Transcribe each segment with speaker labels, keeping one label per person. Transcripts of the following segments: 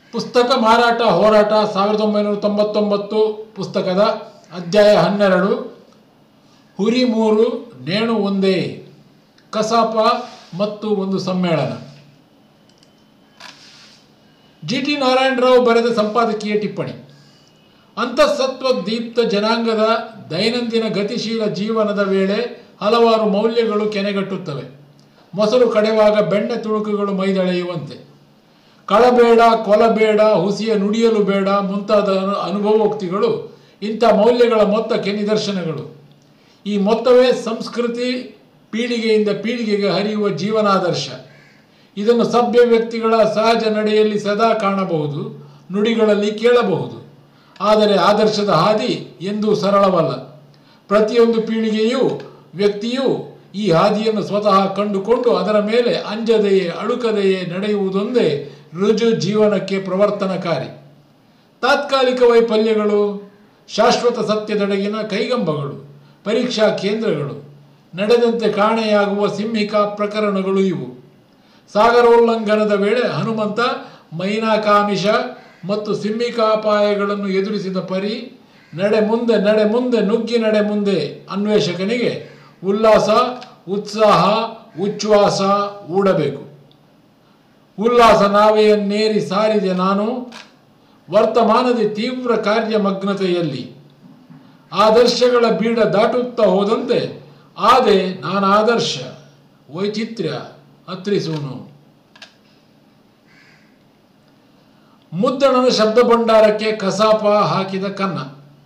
Speaker 1: ಪುಸ್ತಕ ಮಾರಾಟ ಹೋರಾಟ ಸಾವಿರದ ಒಂಬೈನೂರ ತೊಂಬತ್ತೊಂಬತ್ತು ಪುಸ್ತಕದ ಅಧ್ಯಾಯ ಹನ್ನೆರಡು ಹುರಿ ಮೂರು ನೇಣು ಒಂದೇ ಕಸಾಪ ಮತ್ತು ಒಂದು ಸಮ್ಮೇಳನ ಜಿ ಟಿ ನಾರಾಯಣರಾವ್ ಬರೆದ ಸಂಪಾದಕೀಯ ಟಿಪ್ಪಣಿ ಅಂತಃಸತ್ವ ದೀಪ್ತ ಜನಾಂಗದ ದೈನಂದಿನ ಗತಿಶೀಲ ಜೀವನದ ವೇಳೆ ಹಲವಾರು ಮೌಲ್ಯಗಳು ಕೆನೆಗಟ್ಟುತ್ತವೆ ಮೊಸರು ಕಡೆವಾಗ ಬೆಣ್ಣೆ ತುಣುಕುಗಳು ಮೈದಳೆಯುವಂತೆ ಕಳಬೇಡ ಕೊಲಬೇಡ ಹುಸಿಯ ನುಡಿಯಲು ಬೇಡ ಮುಂತಾದ ಅನು- ಅನುಭವೋಕ್ತಿಗಳು ಇಂಥ ಮೌಲ್ಯಗಳ ಮೊತ್ತಕ್ಕೆ ನಿದರ್ಶನಗಳು ಈ ಮೊತ್ತವೇ ಸಂಸ್ಕೃತಿ ಪೀಳಿಗೆಯಿಂದ ಪೀಳಿಗೆಗೆ ಹರಿಯುವ ಜೀವನಾದರ್ಶ ಇದನ್ನು ಸಭ್ಯ ವ್ಯಕ್ತಿಗಳ ಸಹಜ ನಡೆಯಲ್ಲಿ ಸದಾ ಕಾಣಬಹುದು ನುಡಿಗಳಲ್ಲಿ ಕೇಳಬಹುದು ಆದರೆ ಆದರ್ಶದ ಹಾದಿ ಎಂದೂ ಸರಳವಲ್ಲ ಪ್ರತಿಯೊಂದು ಪೀಳಿಗೆಯೂ ವ್ಯಕ್ತಿಯೂ ಈ ಹಾದಿಯನ್ನು ಸ್ವತಃ ಕಂಡುಕೊಂಡು ಅದರ ಮೇಲೆ ಅಂಜದೆಯೇ ಅಳುಕದೆಯೇ ನಡೆಯುವುದೊಂದೇ ರುಜು ಜೀವನಕ್ಕೆ ಪ್ರವರ್ತನಕಾರಿ ತಾತ್ಕಾಲಿಕ ವೈಫಲ್ಯಗಳು ಶಾಶ್ವತ ಸತ್ಯದೆಡೆಗಿನ ಕೈಗಂಬಗಳು ಪರೀಕ್ಷಾ ಕೇಂದ್ರಗಳು ನಡೆದಂತೆ ಕಾಣೆಯಾಗುವ ಸಿಂಹಿಕಾ ಪ್ರಕರಣಗಳು ಇವು ಸಾಗರೋಲ್ಲಂಘನದ ವೇಳೆ ಹನುಮಂತ ಮೈನಾಕಾಮಿಷ ಮತ್ತು ಸಿಂಹಿಕಾಪಾಯಗಳನ್ನು ಎದುರಿಸಿದ ಪರಿ ನಡೆ ಮುಂದೆ ನಡೆ ಮುಂದೆ ನುಗ್ಗಿ ನಡೆ ಮುಂದೆ ಅನ್ವೇಷಕನಿಗೆ ಉಲ್ಲಾಸ ಉತ್ಸಾಹ ಉಚ್ಛ್ವಾಸ ಊಡಬೇಕು ಉಲ್ಲಾಸ ನಾವೆಯನ್ನೇರಿ ಸಾರಿದೆ ನಾನು ವರ್ತಮಾನದ ತೀವ್ರ ಕಾರ್ಯಮಗ್ನತೆಯಲ್ಲಿ ಆದರ್ಶಗಳ ಬೀಡ ದಾಟುತ್ತಾ ಹೋದಂತೆ ಆದೆ ನಾನು ಆದರ್ಶ ವೈಚಿತ್ರ್ಯ ಅತ್ರಿಸೂನು ಮುದ್ದಣನ ಶಬ್ದ ಭಂಡಾರಕ್ಕೆ ಕಸಾಪ ಹಾಕಿದ ಕನ್ನ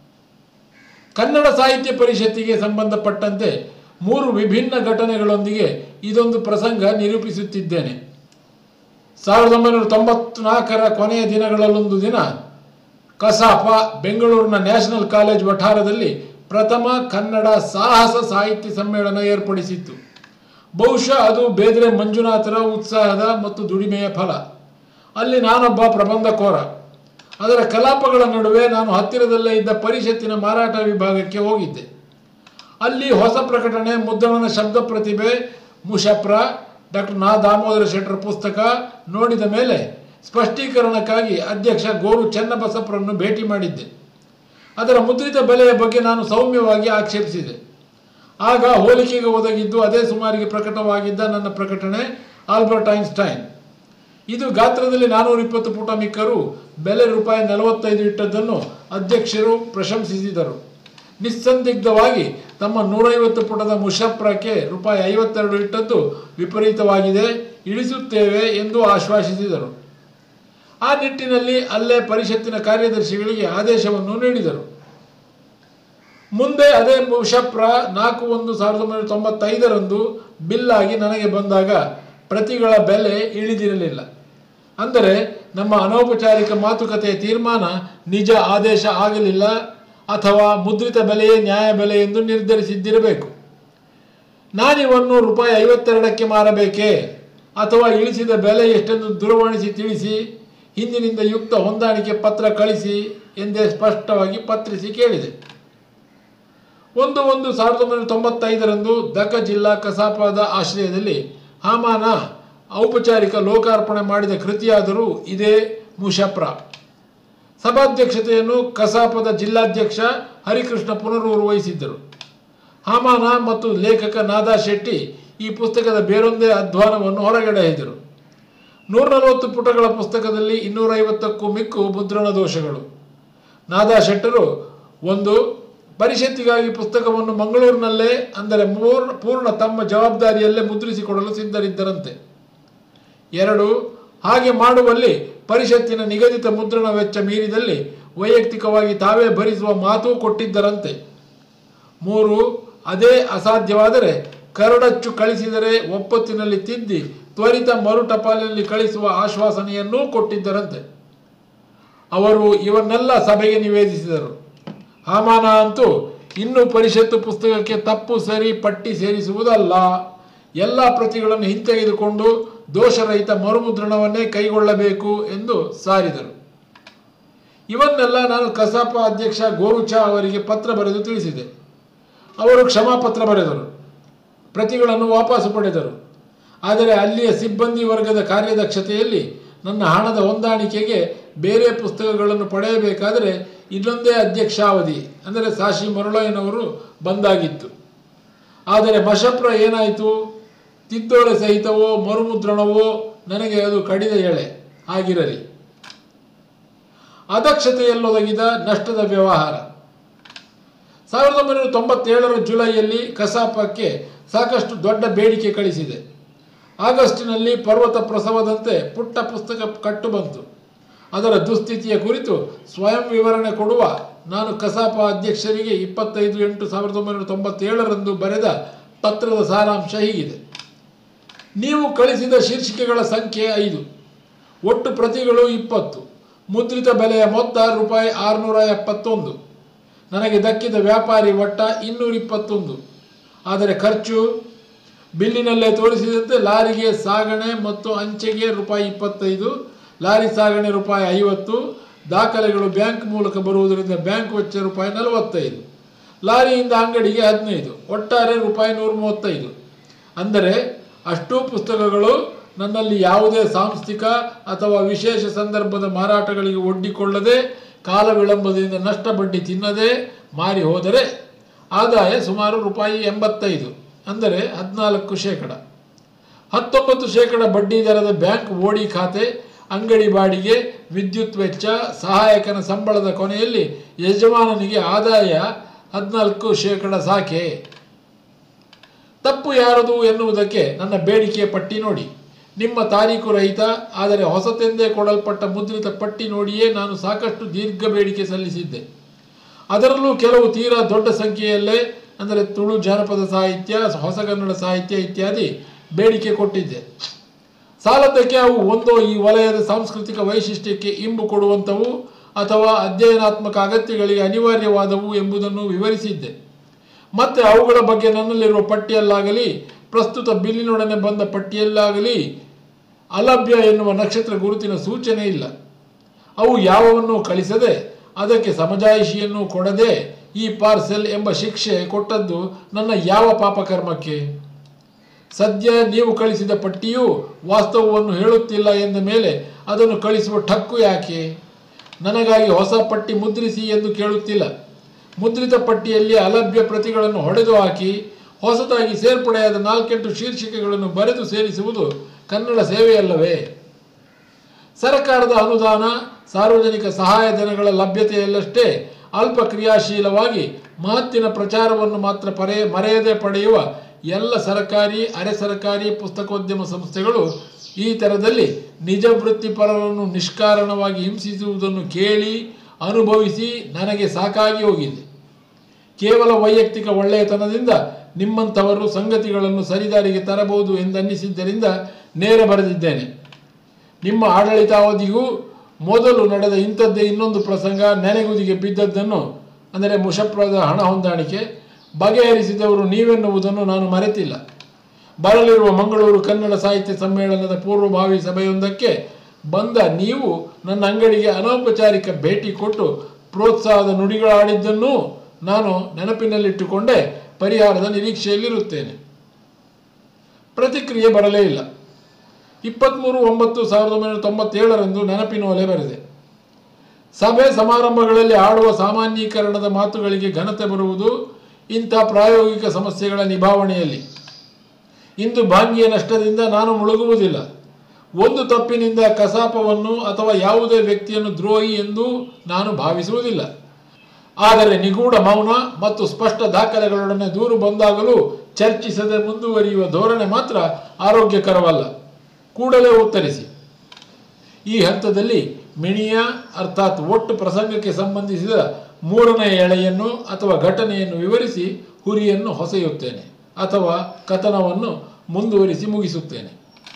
Speaker 1: ಕನ್ನಡ ಸಾಹಿತ್ಯ ಪರಿಷತ್ತಿಗೆ ಸಂಬಂಧಪಟ್ಟಂತೆ ಮೂರು ವಿಭಿನ್ನ ಘಟನೆಗಳೊಂದಿಗೆ ಇದೊಂದು ಪ್ರಸಂಗ ನಿರೂಪಿಸುತ್ತಿದ್ದೇನೆ ಸಾವಿರದ ಒಂಬೈನೂರ ತೊಂಬತ್ನಾಲ್ಕರ ಕೊನೆಯ ದಿನಗಳಲ್ಲೊಂದು ದಿನ ಕಸಾಪ ಬೆಂಗಳೂರಿನ ನ್ಯಾಷನಲ್ ಕಾಲೇಜ್ ವಠಾರದಲ್ಲಿ ಪ್ರಥಮ ಕನ್ನಡ ಸಾಹಸ ಸಾಹಿತ್ಯ ಸಮ್ಮೇಳನ ಏರ್ಪಡಿಸಿತ್ತು ಬಹುಶಃ ಅದು ಬೇದ್ರೆ ಮಂಜುನಾಥರ ಉತ್ಸಾಹದ ಮತ್ತು ದುಡಿಮೆಯ ಫಲ ಅಲ್ಲಿ ನಾನೊಬ್ಬ ಪ್ರಬಂಧಕೋರ ಅದರ ಕಲಾಪಗಳ ನಡುವೆ ನಾನು ಹತ್ತಿರದಲ್ಲೇ ಇದ್ದ ಪರಿಷತ್ತಿನ ಮಾರಾಟ ವಿಭಾಗಕ್ಕೆ ಹೋಗಿದ್ದೆ ಅಲ್ಲಿ ಹೊಸ ಪ್ರಕಟಣೆ ಮುದ್ದಣನ ಶಬ್ದ ಪ್ರತಿಭೆ ಮುಷಪ್ರ ಡಾಕ್ಟರ್ ನಾ ದಾಮೋದರ ಶೆಟ್ಟರ್ ಪುಸ್ತಕ ನೋಡಿದ ಮೇಲೆ ಸ್ಪಷ್ಟೀಕರಣಕ್ಕಾಗಿ ಅಧ್ಯಕ್ಷ ಗೋರು ಚೆನ್ನಬಸಪ್ಪರನ್ನು ಭೇಟಿ ಮಾಡಿದ್ದೆ ಅದರ ಮುದ್ರಿತ ಬೆಲೆಯ ಬಗ್ಗೆ ನಾನು ಸೌಮ್ಯವಾಗಿ ಆಕ್ಷೇಪಿಸಿದೆ ಆಗ ಹೋಲಿಕೆಗೆ ಒದಗಿದ್ದು ಅದೇ ಸುಮಾರಿಗೆ ಪ್ರಕಟವಾಗಿದ್ದ ನನ್ನ ಪ್ರಕಟಣೆ ಆಲ್ಬರ್ಟ್ ಐನ್ಸ್ಟೈನ್ ಇದು ಗಾತ್ರದಲ್ಲಿ ನಾನೂರ ಇಪ್ಪತ್ತು ಪುಟ ಮಿಕ್ಕರು ಬೆಲೆ ರೂಪಾಯಿ ನಲವತ್ತೈದು ಇಟ್ಟದ್ದನ್ನು ಅಧ್ಯಕ್ಷರು ಪ್ರಶಂಸಿಸಿದರು ನಿಸ್ಸಂದಿಗ್ಧವಾಗಿ ತಮ್ಮ ನೂರೈವತ್ತು ಪುಟದ ಮುಷಪ್ರಕ್ಕೆ ರೂಪಾಯಿ ಐವತ್ತೆರಡು ಇಟ್ಟದ್ದು ವಿಪರೀತವಾಗಿದೆ ಇಳಿಸುತ್ತೇವೆ ಎಂದು ಆಶ್ವಾಸಿಸಿದರು ಆ ನಿಟ್ಟಿನಲ್ಲಿ ಅಲ್ಲೇ ಪರಿಷತ್ತಿನ ಕಾರ್ಯದರ್ಶಿಗಳಿಗೆ ಆದೇಶವನ್ನು ನೀಡಿದರು ಮುಂದೆ ಅದೇ ಮುಷಪ್ರ ನಾಲ್ಕು ಒಂದು ಸಾವಿರದ ಒಂಬೈನೂರ ತೊಂಬತ್ತೈದರಂದು ಬಿಲ್ಲಾಗಿ ನನಗೆ ಬಂದಾಗ ಪ್ರತಿಗಳ ಬೆಲೆ ಇಳಿದಿರಲಿಲ್ಲ ಅಂದರೆ ನಮ್ಮ ಅನೌಪಚಾರಿಕ ಮಾತುಕತೆಯ ತೀರ್ಮಾನ ನಿಜ ಆದೇಶ ಆಗಲಿಲ್ಲ ಅಥವಾ ಮುದ್ರಿತ ಬೆಲೆಯೇ ನ್ಯಾಯ ಬೆಲೆ ಎಂದು ನಿರ್ಧರಿಸಿದ್ದಿರಬೇಕು ನಾನಿವನ್ನು ರೂಪಾಯಿ ಐವತ್ತೆರಡಕ್ಕೆ ಮಾರಬೇಕೇ ಅಥವಾ ಇಳಿಸಿದ ಬೆಲೆ ಎಷ್ಟೆಂದು ದೂರವಾಣಿಸಿ ತಿಳಿಸಿ ಹಿಂದಿನಿಂದ ಯುಕ್ತ ಹೊಂದಾಣಿಕೆ ಪತ್ರ ಕಳಿಸಿ ಎಂದೇ ಸ್ಪಷ್ಟವಾಗಿ ಪತ್ರಿಸಿ ಕೇಳಿದೆ ಒಂದು ಒಂದು ಸಾವಿರದ ಒಂಬೈನೂರ ತೊಂಬತ್ತೈದರಂದು ದಕ ಜಿಲ್ಲಾ ಕಸಾಪದ ಆಶ್ರಯದಲ್ಲಿ ಹಾಮಾನ ಔಪಚಾರಿಕ ಲೋಕಾರ್ಪಣೆ ಮಾಡಿದ ಕೃತಿಯಾದರೂ ಇದೇ ಮುಷಪ್ರ ಸಭಾಧ್ಯಕ್ಷತೆಯನ್ನು ಕಸಾಪದ ಜಿಲ್ಲಾಧ್ಯಕ್ಷ ಹರಿಕೃಷ್ಣ ಪುನರೂರು ವಹಿಸಿದ್ದರು ಹಾಮಾನ ಮತ್ತು ಲೇಖಕ ನಾದಾ ಶೆಟ್ಟಿ ಈ ಪುಸ್ತಕದ ಬೇರೊಂದೇ ಅಧ್ವಾನವನ್ನು ಹೊರಗೆಳೆಯಿದರು ನೂರ ನಲವತ್ತು ಪುಟಗಳ ಪುಸ್ತಕದಲ್ಲಿ ಇನ್ನೂರೈವತ್ತಕ್ಕೂ ಮಿಕ್ಕು ಮುದ್ರಣ ದೋಷಗಳು ನಾದಾ ಶೆಟ್ಟರು ಒಂದು ಪರಿಷತ್ತಿಗಾಗಿ ಪುಸ್ತಕವನ್ನು ಮಂಗಳೂರಿನಲ್ಲೇ ಅಂದರೆ ಮೂರ್ ಪೂರ್ಣ ತಮ್ಮ ಜವಾಬ್ದಾರಿಯಲ್ಲೇ ಮುದ್ರಿಸಿಕೊಡಲು ಸಿದ್ಧರಿದ್ದರಂತೆ ಎರಡು ಹಾಗೆ ಮಾಡುವಲ್ಲಿ ಪರಿಷತ್ತಿನ ನಿಗದಿತ ಮುದ್ರಣ ವೆಚ್ಚ ಮೀರಿದಲ್ಲಿ ವೈಯಕ್ತಿಕವಾಗಿ ತಾವೇ ಭರಿಸುವ ಮಾತೂ ಕೊಟ್ಟಿದ್ದರಂತೆ ಮೂರು ಅದೇ ಅಸಾಧ್ಯವಾದರೆ ಕರಡಚ್ಚು ಕಳಿಸಿದರೆ ಒಪ್ಪತ್ತಿನಲ್ಲಿ ತಿದ್ದಿ ತ್ವರಿತ ಮರು ಟಪಾಲಿನಲ್ಲಿ ಕಳಿಸುವ ಆಶ್ವಾಸನೆಯನ್ನೂ ಕೊಟ್ಟಿದ್ದರಂತೆ ಅವರು ಇವನ್ನೆಲ್ಲ ಸಭೆಗೆ ನಿವೇದಿಸಿದರು ಹಾಮಾನ ಅಂತೂ ಇನ್ನು ಪರಿಷತ್ತು ಪುಸ್ತಕಕ್ಕೆ ತಪ್ಪು ಸರಿ ಪಟ್ಟಿ ಸೇರಿಸುವುದಲ್ಲ ಎಲ್ಲ ಪ್ರತಿಗಳನ್ನು ಹಿಂತೆಗೆದುಕೊಂಡು ದೋಷರಹಿತ ಮರುಮುದ್ರಣವನ್ನೇ ಕೈಗೊಳ್ಳಬೇಕು ಎಂದು ಸಾರಿದರು ಇವನ್ನೆಲ್ಲ ನಾನು ಕಸಾಪ ಅಧ್ಯಕ್ಷ ಗೋರುಚಾ ಅವರಿಗೆ ಪತ್ರ ಬರೆದು ತಿಳಿಸಿದೆ ಅವರು ಕ್ಷಮಾಪತ್ರ ಬರೆದರು ಪ್ರತಿಗಳನ್ನು ವಾಪಸು ಪಡೆದರು ಆದರೆ ಅಲ್ಲಿಯ ಸಿಬ್ಬಂದಿ ವರ್ಗದ ಕಾರ್ಯದಕ್ಷತೆಯಲ್ಲಿ ನನ್ನ ಹಣದ ಹೊಂದಾಣಿಕೆಗೆ ಬೇರೆ ಪುಸ್ತಕಗಳನ್ನು ಪಡೆಯಬೇಕಾದರೆ ಇನ್ನೊಂದೇ ಅಧ್ಯಕ್ಷಾವಧಿ ಅಂದರೆ ಸಾಶಿ ಮರುಳಯ್ಯನವರು ಬಂದಾಗಿತ್ತು ಆದರೆ ಮಶಪ್ರ ಏನಾಯಿತು ತಿದ್ದೋಳೆ ಸಹಿತವೋ ಮರುಮುದ್ರಣವೋ ನನಗೆ ಅದು ಕಡಿದ ಎಳೆ ಆಗಿರಲಿ ಅದಕ್ಷತೆಯಲ್ಲೊದಗಿದ ನಷ್ಟದ ವ್ಯವಹಾರ ಸಾವಿರದ ಒಂಬೈನೂರ ತೊಂಬತ್ತೇಳರ ಜುಲೈಯಲ್ಲಿ ಕಸಾಪಕ್ಕೆ ಸಾಕಷ್ಟು ದೊಡ್ಡ ಬೇಡಿಕೆ ಕಳಿಸಿದೆ ಆಗಸ್ಟಿನಲ್ಲಿ ಪರ್ವತ ಪ್ರಸವದಂತೆ ಪುಟ್ಟ ಪುಸ್ತಕ ಕಟ್ಟು ಬಂತು ಅದರ ದುಸ್ಥಿತಿಯ ಕುರಿತು ಸ್ವಯಂ ವಿವರಣೆ ಕೊಡುವ ನಾನು ಕಸಾಪ ಅಧ್ಯಕ್ಷರಿಗೆ ಇಪ್ಪತ್ತೈದು ಎಂಟು ಸಾವಿರದ ಒಂಬೈನೂರ ತೊಂಬತ್ತೇಳರಂದು ಬರೆದ ಪತ್ರದ ಸಾರಾಂಶ ಹೀಗಿದೆ ನೀವು ಕಳಿಸಿದ ಶೀರ್ಷಿಕೆಗಳ ಸಂಖ್ಯೆ ಐದು ಒಟ್ಟು ಪ್ರತಿಗಳು ಇಪ್ಪತ್ತು ಮುದ್ರಿತ ಬೆಲೆಯ ಮೊತ್ತ ರೂಪಾಯಿ ಆರುನೂರ ಎಪ್ಪತ್ತೊಂದು ನನಗೆ ದಕ್ಕಿದ ವ್ಯಾಪಾರಿ ಒಟ್ಟ ಇನ್ನೂರ ಇಪ್ಪತ್ತೊಂದು ಆದರೆ ಖರ್ಚು ಬಿಲ್ಲಿನಲ್ಲೇ ತೋರಿಸಿದಂತೆ ಲಾರಿಗೆ ಸಾಗಣೆ ಮತ್ತು ಅಂಚೆಗೆ ರೂಪಾಯಿ ಇಪ್ಪತ್ತೈದು ಲಾರಿ ಸಾಗಣೆ ರೂಪಾಯಿ ಐವತ್ತು ದಾಖಲೆಗಳು ಬ್ಯಾಂಕ್ ಮೂಲಕ ಬರುವುದರಿಂದ ಬ್ಯಾಂಕ್ ವೆಚ್ಚ ರೂಪಾಯಿ ನಲವತ್ತೈದು ಲಾರಿಯಿಂದ ಅಂಗಡಿಗೆ ಹದಿನೈದು ಒಟ್ಟಾರೆ ರೂಪಾಯಿ ನೂರ ಮೂವತ್ತೈದು ಅಂದರೆ ಅಷ್ಟೂ ಪುಸ್ತಕಗಳು ನನ್ನಲ್ಲಿ ಯಾವುದೇ ಸಾಂಸ್ಥಿಕ ಅಥವಾ ವಿಶೇಷ ಸಂದರ್ಭದ ಮಾರಾಟಗಳಿಗೆ ಒಡ್ಡಿಕೊಳ್ಳದೆ ಕಾಲ ವಿಳಂಬದಿಂದ ನಷ್ಟ ಬಡ್ಡಿ ತಿನ್ನದೆ ಮಾರಿ ಹೋದರೆ ಆದಾಯ ಸುಮಾರು ರೂಪಾಯಿ ಎಂಬತ್ತೈದು ಅಂದರೆ ಹದಿನಾಲ್ಕು ಶೇಕಡ ಹತ್ತೊಂಬತ್ತು ಶೇಕಡ ಬಡ್ಡಿ ದರದ ಬ್ಯಾಂಕ್ ಓಡಿ ಖಾತೆ ಅಂಗಡಿ ಬಾಡಿಗೆ ವಿದ್ಯುತ್ ವೆಚ್ಚ ಸಹಾಯಕನ ಸಂಬಳದ ಕೊನೆಯಲ್ಲಿ ಯಜಮಾನನಿಗೆ ಆದಾಯ ಹದಿನಾಲ್ಕು ಶೇಕಡ ಸಾಕೆ ತಪ್ಪು ಯಾರದು ಎನ್ನುವುದಕ್ಕೆ ನನ್ನ ಬೇಡಿಕೆಯ ಪಟ್ಟಿ ನೋಡಿ ನಿಮ್ಮ ತಾರೀಕು ರಹಿತ ಆದರೆ ಹೊಸತೆಂದೇ ಕೊಡಲ್ಪಟ್ಟ ಮುದ್ರಿತ ಪಟ್ಟಿ ನೋಡಿಯೇ ನಾನು ಸಾಕಷ್ಟು ದೀರ್ಘ ಬೇಡಿಕೆ ಸಲ್ಲಿಸಿದ್ದೆ ಅದರಲ್ಲೂ ಕೆಲವು ತೀರಾ ದೊಡ್ಡ ಸಂಖ್ಯೆಯಲ್ಲೇ ಅಂದರೆ ತುಳು ಜಾನಪದ ಸಾಹಿತ್ಯ ಹೊಸಗನ್ನಡ ಸಾಹಿತ್ಯ ಇತ್ಯಾದಿ ಬೇಡಿಕೆ ಕೊಟ್ಟಿದ್ದೆ ಸಾಲದ್ದಕ್ಕೆ ಅವು ಒಂದೋ ಈ ವಲಯದ ಸಾಂಸ್ಕೃತಿಕ ವೈಶಿಷ್ಟ್ಯಕ್ಕೆ ಇಂಬು ಕೊಡುವಂಥವು ಅಥವಾ ಅಧ್ಯಯನಾತ್ಮಕ ಅಗತ್ಯಗಳಿಗೆ ಅನಿವಾರ್ಯವಾದವು ಎಂಬುದನ್ನು ವಿವರಿಸಿದ್ದೆ ಮತ್ತೆ ಅವುಗಳ ಬಗ್ಗೆ ನನ್ನಲ್ಲಿರುವ ಪಟ್ಟಿಯಲ್ಲಾಗಲಿ ಪ್ರಸ್ತುತ ಬಿಲ್ಲಿನೊಡನೆ ಬಂದ ಪಟ್ಟಿಯಲ್ಲಾಗಲಿ ಅಲಭ್ಯ ಎನ್ನುವ ನಕ್ಷತ್ರ ಗುರುತಿನ ಸೂಚನೆ ಇಲ್ಲ ಅವು ಯಾವವನ್ನು ಕಳಿಸದೆ ಅದಕ್ಕೆ ಸಮಜಾಯಿಷಿಯನ್ನು ಕೊಡದೆ ಈ ಪಾರ್ಸೆಲ್ ಎಂಬ ಶಿಕ್ಷೆ ಕೊಟ್ಟದ್ದು ನನ್ನ ಯಾವ ಪಾಪಕರ್ಮಕ್ಕೆ ಸದ್ಯ ನೀವು ಕಳಿಸಿದ ಪಟ್ಟಿಯು ವಾಸ್ತವವನ್ನು ಹೇಳುತ್ತಿಲ್ಲ ಎಂದ ಮೇಲೆ ಅದನ್ನು ಕಳಿಸುವ ಠಕ್ಕು ಯಾಕೆ ನನಗಾಗಿ ಹೊಸ ಪಟ್ಟಿ ಮುದ್ರಿಸಿ ಎಂದು ಕೇಳುತ್ತಿಲ್ಲ ಮುದ್ರಿತ ಪಟ್ಟಿಯಲ್ಲಿ ಅಲಭ್ಯ ಪ್ರತಿಗಳನ್ನು ಹೊಡೆದು ಹಾಕಿ ಹೊಸದಾಗಿ ಸೇರ್ಪಡೆಯಾದ ನಾಲ್ಕೆಂಟು ಶೀರ್ಷಿಕೆಗಳನ್ನು ಬರೆದು ಸೇರಿಸುವುದು ಕನ್ನಡ ಸೇವೆಯಲ್ಲವೇ ಸರ್ಕಾರದ ಅನುದಾನ ಸಾರ್ವಜನಿಕ ಸಹಾಯಧನಗಳ ಲಭ್ಯತೆಯಲ್ಲಷ್ಟೇ ಅಲ್ಪ ಕ್ರಿಯಾಶೀಲವಾಗಿ ಮಹತ್ತಿನ ಪ್ರಚಾರವನ್ನು ಮಾತ್ರ ಪರೆ ಮರೆಯದೆ ಪಡೆಯುವ ಎಲ್ಲ ಸರ್ಕಾರಿ ಅರೆ ಸರ್ಕಾರಿ ಪುಸ್ತಕೋದ್ಯಮ ಸಂಸ್ಥೆಗಳು ಈ ಥರದಲ್ಲಿ ನಿಜ ವೃತ್ತಿಪರರನ್ನು ನಿಷ್ಕಾರಣವಾಗಿ ಹಿಂಸಿಸುವುದನ್ನು ಕೇಳಿ ಅನುಭವಿಸಿ ನನಗೆ ಸಾಕಾಗಿ ಹೋಗಿದೆ ಕೇವಲ ವೈಯಕ್ತಿಕ ಒಳ್ಳೆಯತನದಿಂದ ನಿಮ್ಮಂಥವರು ಸಂಗತಿಗಳನ್ನು ಸರಿದಾರಿಗೆ ತರಬಹುದು ಎಂದನ್ನಿಸಿದ್ದರಿಂದ ನೇರ ಬರೆದಿದ್ದೇನೆ ನಿಮ್ಮ ಆಡಳಿತಾವಧಿಗೂ ಮೊದಲು ನಡೆದ ಇಂಥದ್ದೇ ಇನ್ನೊಂದು ಪ್ರಸಂಗ ನೆನೆಗುದಿಗೆ ಬಿದ್ದದ್ದನ್ನು ಅಂದರೆ ಮುಷಪ್ರದ ಹಣ ಹೊಂದಾಣಿಕೆ ಬಗೆಹರಿಸಿದವರು ನೀವೆನ್ನುವುದನ್ನು ನಾನು ಮರೆತಿಲ್ಲ ಬರಲಿರುವ ಮಂಗಳೂರು ಕನ್ನಡ ಸಾಹಿತ್ಯ ಸಮ್ಮೇಳನದ ಪೂರ್ವಭಾವಿ ಸಭೆಯೊಂದಕ್ಕೆ ಬಂದ ನೀವು ನನ್ನ ಅಂಗಡಿಗೆ ಅನೌಪಚಾರಿಕ ಭೇಟಿ ಕೊಟ್ಟು ಪ್ರೋತ್ಸಾಹದ ನುಡಿಗಳಾಡಿದ್ದನ್ನೂ ನಾನು ನೆನಪಿನಲ್ಲಿಟ್ಟುಕೊಂಡೇ ಪರಿಹಾರದ ನಿರೀಕ್ಷೆಯಲ್ಲಿರುತ್ತೇನೆ ಪ್ರತಿಕ್ರಿಯೆ ಬರಲೇ ಇಲ್ಲ ಇಪ್ಪತ್ತ್ಮೂರು ಒಂಬತ್ತು ಸಾವಿರದ ಒಂಬೈನೂರ ತೊಂಬತ್ತೇಳರಂದು ನೆನಪಿನ ಒಲೆ ಬರೆದೆ ಸಭೆ ಸಮಾರಂಭಗಳಲ್ಲಿ ಆಡುವ ಸಾಮಾನ್ಯೀಕರಣದ ಮಾತುಗಳಿಗೆ ಘನತೆ ಬರುವುದು ಇಂಥ ಪ್ರಾಯೋಗಿಕ ಸಮಸ್ಯೆಗಳ ನಿಭಾವಣೆಯಲ್ಲಿ ಇಂದು ಭಾಂಗಿಯ ನಷ್ಟದಿಂದ ನಾನು ಮುಳುಗುವುದಿಲ್ಲ ಒಂದು ತಪ್ಪಿನಿಂದ ಕಸಾಪವನ್ನು ಅಥವಾ ಯಾವುದೇ ವ್ಯಕ್ತಿಯನ್ನು ದ್ರೋಹಿ ಎಂದು ನಾನು ಭಾವಿಸುವುದಿಲ್ಲ ಆದರೆ ನಿಗೂಢ ಮೌನ ಮತ್ತು ಸ್ಪಷ್ಟ ದಾಖಲೆಗಳೊಡನೆ ದೂರು ಬಂದಾಗಲೂ ಚರ್ಚಿಸದೆ ಮುಂದುವರಿಯುವ ಧೋರಣೆ ಮಾತ್ರ ಆರೋಗ್ಯಕರವಲ್ಲ ಕೂಡಲೇ ಉತ್ತರಿಸಿ ಈ ಹಂತದಲ್ಲಿ ಮಿಣಿಯ ಅರ್ಥಾತ್ ಒಟ್ಟು ಪ್ರಸಂಗಕ್ಕೆ ಸಂಬಂಧಿಸಿದ ಮೂರನೇ ಎಳೆಯನ್ನು ಅಥವಾ ಘಟನೆಯನ್ನು ವಿವರಿಸಿ ಹುರಿಯನ್ನು ಹೊಸೆಯುತ್ತೇನೆ ಅಥವಾ ಕಥನವನ್ನು ಮುಂದುವರಿಸಿ ಮುಗಿಸುತ್ತೇನೆ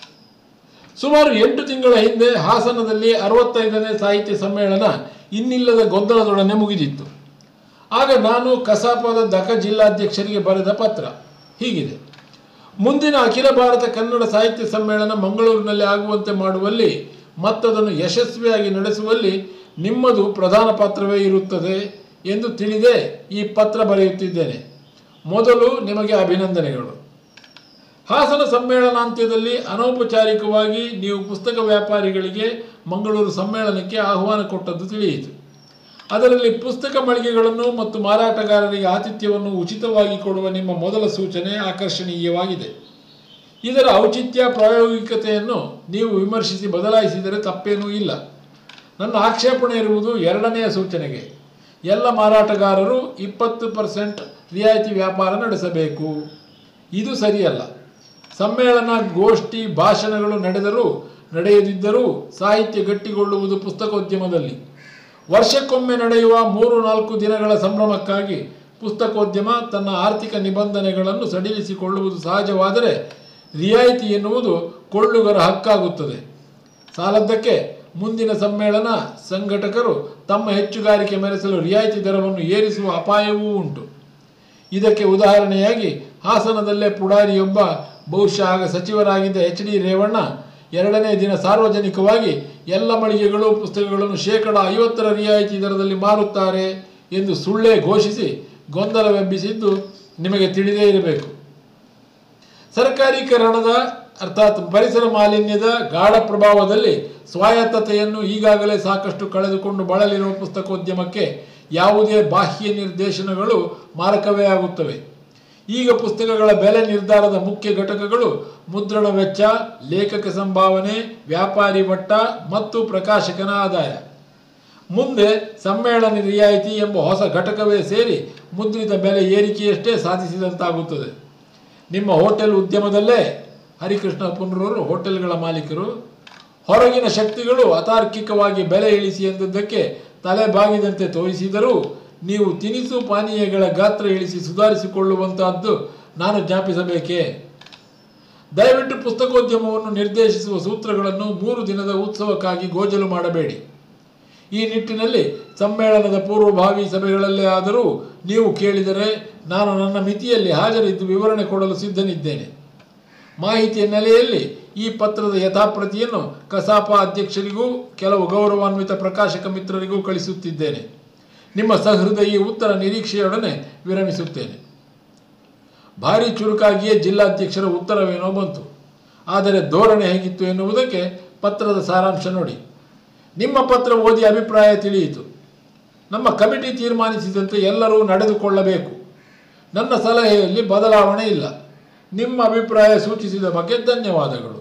Speaker 1: ಸುಮಾರು ಎಂಟು ತಿಂಗಳ ಹಿಂದೆ ಹಾಸನದಲ್ಲಿ ಅರವತ್ತೈದನೇ ಸಾಹಿತ್ಯ ಸಮ್ಮೇಳನ ಇನ್ನಿಲ್ಲದ ಗೊಂದಲದೊಡನೆ ಮುಗಿದಿತ್ತು ಆಗ ನಾನು ಕಸಾಪದ ದಕ ಜಿಲ್ಲಾಧ್ಯಕ್ಷರಿಗೆ ಬರೆದ ಪತ್ರ ಹೀಗಿದೆ ಮುಂದಿನ ಅಖಿಲ ಭಾರತ ಕನ್ನಡ ಸಾಹಿತ್ಯ ಸಮ್ಮೇಳನ ಮಂಗಳೂರಿನಲ್ಲಿ ಆಗುವಂತೆ ಮಾಡುವಲ್ಲಿ ಮತ್ತದನ್ನು ಯಶಸ್ವಿಯಾಗಿ ನಡೆಸುವಲ್ಲಿ ನಿಮ್ಮದು ಪ್ರಧಾನ ಪಾತ್ರವೇ ಇರುತ್ತದೆ ಎಂದು ತಿಳಿದೇ ಈ ಪತ್ರ ಬರೆಯುತ್ತಿದ್ದೇನೆ ಮೊದಲು ನಿಮಗೆ ಅಭಿನಂದನೆಗಳು ಹಾಸನ ಸಮ್ಮೇಳನಾಂತ್ಯದಲ್ಲಿ ಅನೌಪಚಾರಿಕವಾಗಿ ನೀವು ಪುಸ್ತಕ ವ್ಯಾಪಾರಿಗಳಿಗೆ ಮಂಗಳೂರು ಸಮ್ಮೇಳನಕ್ಕೆ ಆಹ್ವಾನ ಕೊಟ್ಟದ್ದು ತಿಳಿಯಿತು ಅದರಲ್ಲಿ ಪುಸ್ತಕ ಮಳಿಗೆಗಳನ್ನು ಮತ್ತು ಮಾರಾಟಗಾರರಿಗೆ ಆತಿಥ್ಯವನ್ನು ಉಚಿತವಾಗಿ ಕೊಡುವ ನಿಮ್ಮ ಮೊದಲ ಸೂಚನೆ ಆಕರ್ಷಣೀಯವಾಗಿದೆ ಇದರ ಔಚಿತ್ಯ ಪ್ರಾಯೋಗಿಕತೆಯನ್ನು ನೀವು ವಿಮರ್ಶಿಸಿ ಬದಲಾಯಿಸಿದರೆ ತಪ್ಪೇನೂ ಇಲ್ಲ ನನ್ನ ಆಕ್ಷೇಪಣೆ ಇರುವುದು ಎರಡನೆಯ ಸೂಚನೆಗೆ ಎಲ್ಲ ಮಾರಾಟಗಾರರು ಇಪ್ಪತ್ತು ಪರ್ಸೆಂಟ್ ರಿಯಾಯಿತಿ ವ್ಯಾಪಾರ ನಡೆಸಬೇಕು ಇದು ಸರಿಯಲ್ಲ ಸಮ್ಮೇಳನ ಗೋಷ್ಠಿ ಭಾಷಣಗಳು ನಡೆದರೂ ನಡೆಯದಿದ್ದರೂ ಸಾಹಿತ್ಯ ಗಟ್ಟಿಗೊಳ್ಳುವುದು ಪುಸ್ತಕೋದ್ಯಮದಲ್ಲಿ ವರ್ಷಕ್ಕೊಮ್ಮೆ ನಡೆಯುವ ಮೂರು ನಾಲ್ಕು ದಿನಗಳ ಸಂಭ್ರಮಕ್ಕಾಗಿ ಪುಸ್ತಕೋದ್ಯಮ ತನ್ನ ಆರ್ಥಿಕ ನಿಬಂಧನೆಗಳನ್ನು ಸಡಿಲಿಸಿಕೊಳ್ಳುವುದು ಸಹಜವಾದರೆ ರಿಯಾಯಿತಿ ಎನ್ನುವುದು ಕೊಳ್ಳುಗರ ಹಕ್ಕಾಗುತ್ತದೆ ಸಾಲದ್ದಕ್ಕೆ ಮುಂದಿನ ಸಮ್ಮೇಳನ ಸಂಘಟಕರು ತಮ್ಮ ಹೆಚ್ಚುಗಾರಿಕೆ ಮೆರೆಸಲು ರಿಯಾಯಿತಿ ದರವನ್ನು ಏರಿಸುವ ಅಪಾಯವೂ ಉಂಟು ಇದಕ್ಕೆ ಉದಾಹರಣೆಯಾಗಿ ಹಾಸನದಲ್ಲೇ ಪುಡಾರಿಯೊಬ್ಬ ಬಹುಶಃ ಆಗ ಸಚಿವರಾಗಿದ್ದ ಎಚ್ ಡಿ ರೇವಣ್ಣ ಎರಡನೇ ದಿನ ಸಾರ್ವಜನಿಕವಾಗಿ ಎಲ್ಲ ಮಳಿಗೆಗಳು ಪುಸ್ತಕಗಳನ್ನು ಶೇಕಡ ಐವತ್ತರ ರಿಯಾಯಿತಿ ದರದಲ್ಲಿ ಮಾರುತ್ತಾರೆ ಎಂದು ಸುಳ್ಳೇ ಘೋಷಿಸಿ ಗೊಂದಲವೆಬ್ಬಿಸಿದ್ದು ನಿಮಗೆ ತಿಳಿದೇ ಇರಬೇಕು ಸರ್ಕಾರೀಕರಣದ ಅರ್ಥಾತ್ ಪರಿಸರ ಮಾಲಿನ್ಯದ ಗಾಢ ಪ್ರಭಾವದಲ್ಲಿ ಸ್ವಾಯತ್ತತೆಯನ್ನು ಈಗಾಗಲೇ ಸಾಕಷ್ಟು ಕಳೆದುಕೊಂಡು ಬಳಲಿರುವ ಪುಸ್ತಕೋದ್ಯಮಕ್ಕೆ ಯಾವುದೇ ಬಾಹ್ಯ ನಿರ್ದೇಶನಗಳು ಮಾರಕವೇ ಆಗುತ್ತವೆ ಈಗ ಪುಸ್ತಕಗಳ ಬೆಲೆ ನಿರ್ಧಾರದ ಮುಖ್ಯ ಘಟಕಗಳು ಮುದ್ರಣ ವೆಚ್ಚ ಲೇಖಕ ಸಂಭಾವನೆ ವ್ಯಾಪಾರಿ ಮಟ್ಟ ಮತ್ತು ಪ್ರಕಾಶಕನ ಆದಾಯ ಮುಂದೆ ಸಮ್ಮೇಳನ ರಿಯಾಯಿತಿ ಎಂಬ ಹೊಸ ಘಟಕವೇ ಸೇರಿ ಮುದ್ರಿತ ಬೆಲೆ ಏರಿಕೆಯಷ್ಟೇ ಸಾಧಿಸಿದಂತಾಗುತ್ತದೆ ನಿಮ್ಮ ಹೋಟೆಲ್ ಉದ್ಯಮದಲ್ಲೇ ಹರಿಕೃಷ್ಣ ಪುನರವರು ಹೋಟೆಲ್ಗಳ ಮಾಲೀಕರು ಹೊರಗಿನ ಶಕ್ತಿಗಳು ಅತಾರ್ಕಿಕವಾಗಿ ಬೆಲೆ ಇಳಿಸಿ ಎಂದದ್ದಕ್ಕೆ ತಲೆ ಬಾಗಿದಂತೆ ತೋರಿಸಿದರೂ ನೀವು ತಿನಿಸು ಪಾನೀಯಗಳ ಗಾತ್ರ ಇಳಿಸಿ ಸುಧಾರಿಸಿಕೊಳ್ಳುವಂತಹದ್ದು ನಾನು ಜ್ಞಾಪಿಸಬೇಕೇ ದಯವಿಟ್ಟು ಪುಸ್ತಕೋದ್ಯಮವನ್ನು ನಿರ್ದೇಶಿಸುವ ಸೂತ್ರಗಳನ್ನು ಮೂರು ದಿನದ ಉತ್ಸವಕ್ಕಾಗಿ ಗೋಜಲು ಮಾಡಬೇಡಿ ಈ ನಿಟ್ಟಿನಲ್ಲಿ ಸಮ್ಮೇಳನದ ಪೂರ್ವಭಾವಿ ಸಭೆಗಳಲ್ಲೇ ಆದರೂ ನೀವು ಕೇಳಿದರೆ ನಾನು ನನ್ನ ಮಿತಿಯಲ್ಲಿ ಹಾಜರಿದ್ದು ವಿವರಣೆ ಕೊಡಲು ಸಿದ್ಧನಿದ್ದೇನೆ ಮಾಹಿತಿಯ ನೆಲೆಯಲ್ಲಿ ಈ ಪತ್ರದ ಯಥಾಪ್ರತಿಯನ್ನು ಕಸಾಪ ಅಧ್ಯಕ್ಷರಿಗೂ ಕೆಲವು ಗೌರವಾನ್ವಿತ ಪ್ರಕಾಶಕ ಮಿತ್ರರಿಗೂ ಕಳಿಸುತ್ತಿದ್ದೇನೆ ನಿಮ್ಮ ಸಹೃದಯಿ ಉತ್ತರ ನಿರೀಕ್ಷೆಯೊಡನೆ ವಿರಮಿಸುತ್ತೇನೆ ಭಾರಿ ಚುರುಕಾಗಿಯೇ ಜಿಲ್ಲಾಧ್ಯಕ್ಷರ ಉತ್ತರವೇನೋ ಬಂತು ಆದರೆ ಧೋರಣೆ ಹೇಗಿತ್ತು ಎನ್ನುವುದಕ್ಕೆ ಪತ್ರದ ಸಾರಾಂಶ ನೋಡಿ ನಿಮ್ಮ ಪತ್ರ ಓದಿ ಅಭಿಪ್ರಾಯ ತಿಳಿಯಿತು ನಮ್ಮ ಕಮಿಟಿ ತೀರ್ಮಾನಿಸಿದಂತೆ ಎಲ್ಲರೂ ನಡೆದುಕೊಳ್ಳಬೇಕು ನನ್ನ ಸಲಹೆಯಲ್ಲಿ ಬದಲಾವಣೆ ಇಲ್ಲ ನಿಮ್ಮ ಅಭಿಪ್ರಾಯ ಸೂಚಿಸಿದ ಬಗ್ಗೆ ಧನ್ಯವಾದಗಳು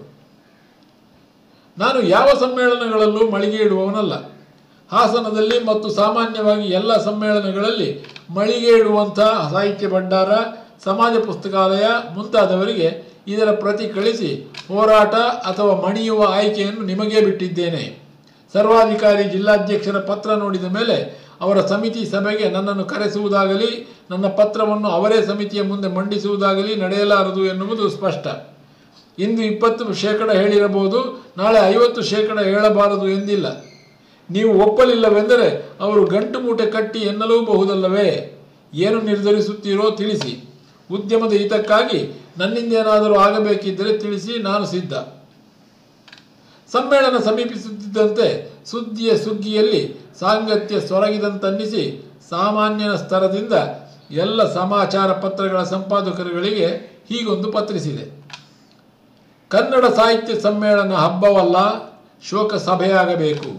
Speaker 1: ನಾನು ಯಾವ ಸಮ್ಮೇಳನಗಳಲ್ಲೂ ಮಳಿಗೆ ಇಡುವವನಲ್ಲ ಹಾಸನದಲ್ಲಿ ಮತ್ತು ಸಾಮಾನ್ಯವಾಗಿ ಎಲ್ಲ ಸಮ್ಮೇಳನಗಳಲ್ಲಿ ಮಳಿಗೆ ಇಡುವಂಥ ಸಾಹಿತ್ಯ ಭಂಡಾರ ಸಮಾಜ ಪುಸ್ತಕಾಲಯ ಮುಂತಾದವರಿಗೆ ಇದರ ಪ್ರತಿ ಕಳಿಸಿ ಹೋರಾಟ ಅಥವಾ ಮಣಿಯುವ ಆಯ್ಕೆಯನ್ನು ನಿಮಗೇ ಬಿಟ್ಟಿದ್ದೇನೆ ಸರ್ವಾಧಿಕಾರಿ ಜಿಲ್ಲಾಧ್ಯಕ್ಷರ ಪತ್ರ ನೋಡಿದ ಮೇಲೆ ಅವರ ಸಮಿತಿ ಸಭೆಗೆ ನನ್ನನ್ನು ಕರೆಸುವುದಾಗಲಿ ನನ್ನ ಪತ್ರವನ್ನು ಅವರೇ ಸಮಿತಿಯ ಮುಂದೆ ಮಂಡಿಸುವುದಾಗಲಿ ನಡೆಯಲಾರದು ಎನ್ನುವುದು ಸ್ಪಷ್ಟ ಇಂದು ಇಪ್ಪತ್ತು ಶೇಕಡ ಹೇಳಿರಬಹುದು ನಾಳೆ ಐವತ್ತು ಶೇಕಡ ಹೇಳಬಾರದು ಎಂದಿಲ್ಲ ನೀವು ಒಪ್ಪಲಿಲ್ಲವೆಂದರೆ ಅವರು ಗಂಟು ಮೂಟೆ ಕಟ್ಟಿ ಎನ್ನಲೂಬಹುದಲ್ಲವೇ ಏನು ನಿರ್ಧರಿಸುತ್ತೀರೋ ತಿಳಿಸಿ ಉದ್ಯಮದ ಹಿತಕ್ಕಾಗಿ ನನ್ನಿಂದೇನಾದರೂ ಆಗಬೇಕಿದ್ದರೆ ತಿಳಿಸಿ ನಾನು ಸಿದ್ಧ ಸಮ್ಮೇಳನ ಸಮೀಪಿಸುತ್ತಿದ್ದಂತೆ ಸುದ್ದಿಯ ಸುಗ್ಗಿಯಲ್ಲಿ ಸಾಂಗತ್ಯ ಸೊರಗಿದಂತನ್ನಿಸಿ ಸಾಮಾನ್ಯನ ಸ್ತರದಿಂದ ಎಲ್ಲ ಸಮಾಚಾರ ಪತ್ರಗಳ ಸಂಪಾದಕರುಗಳಿಗೆ ಹೀಗೊಂದು ಪತ್ರಿಸಿದೆ ಕನ್ನಡ ಸಾಹಿತ್ಯ ಸಮ್ಮೇಳನ ಹಬ್ಬವಲ್ಲ ಶೋಕ ಸಭೆಯಾಗಬೇಕು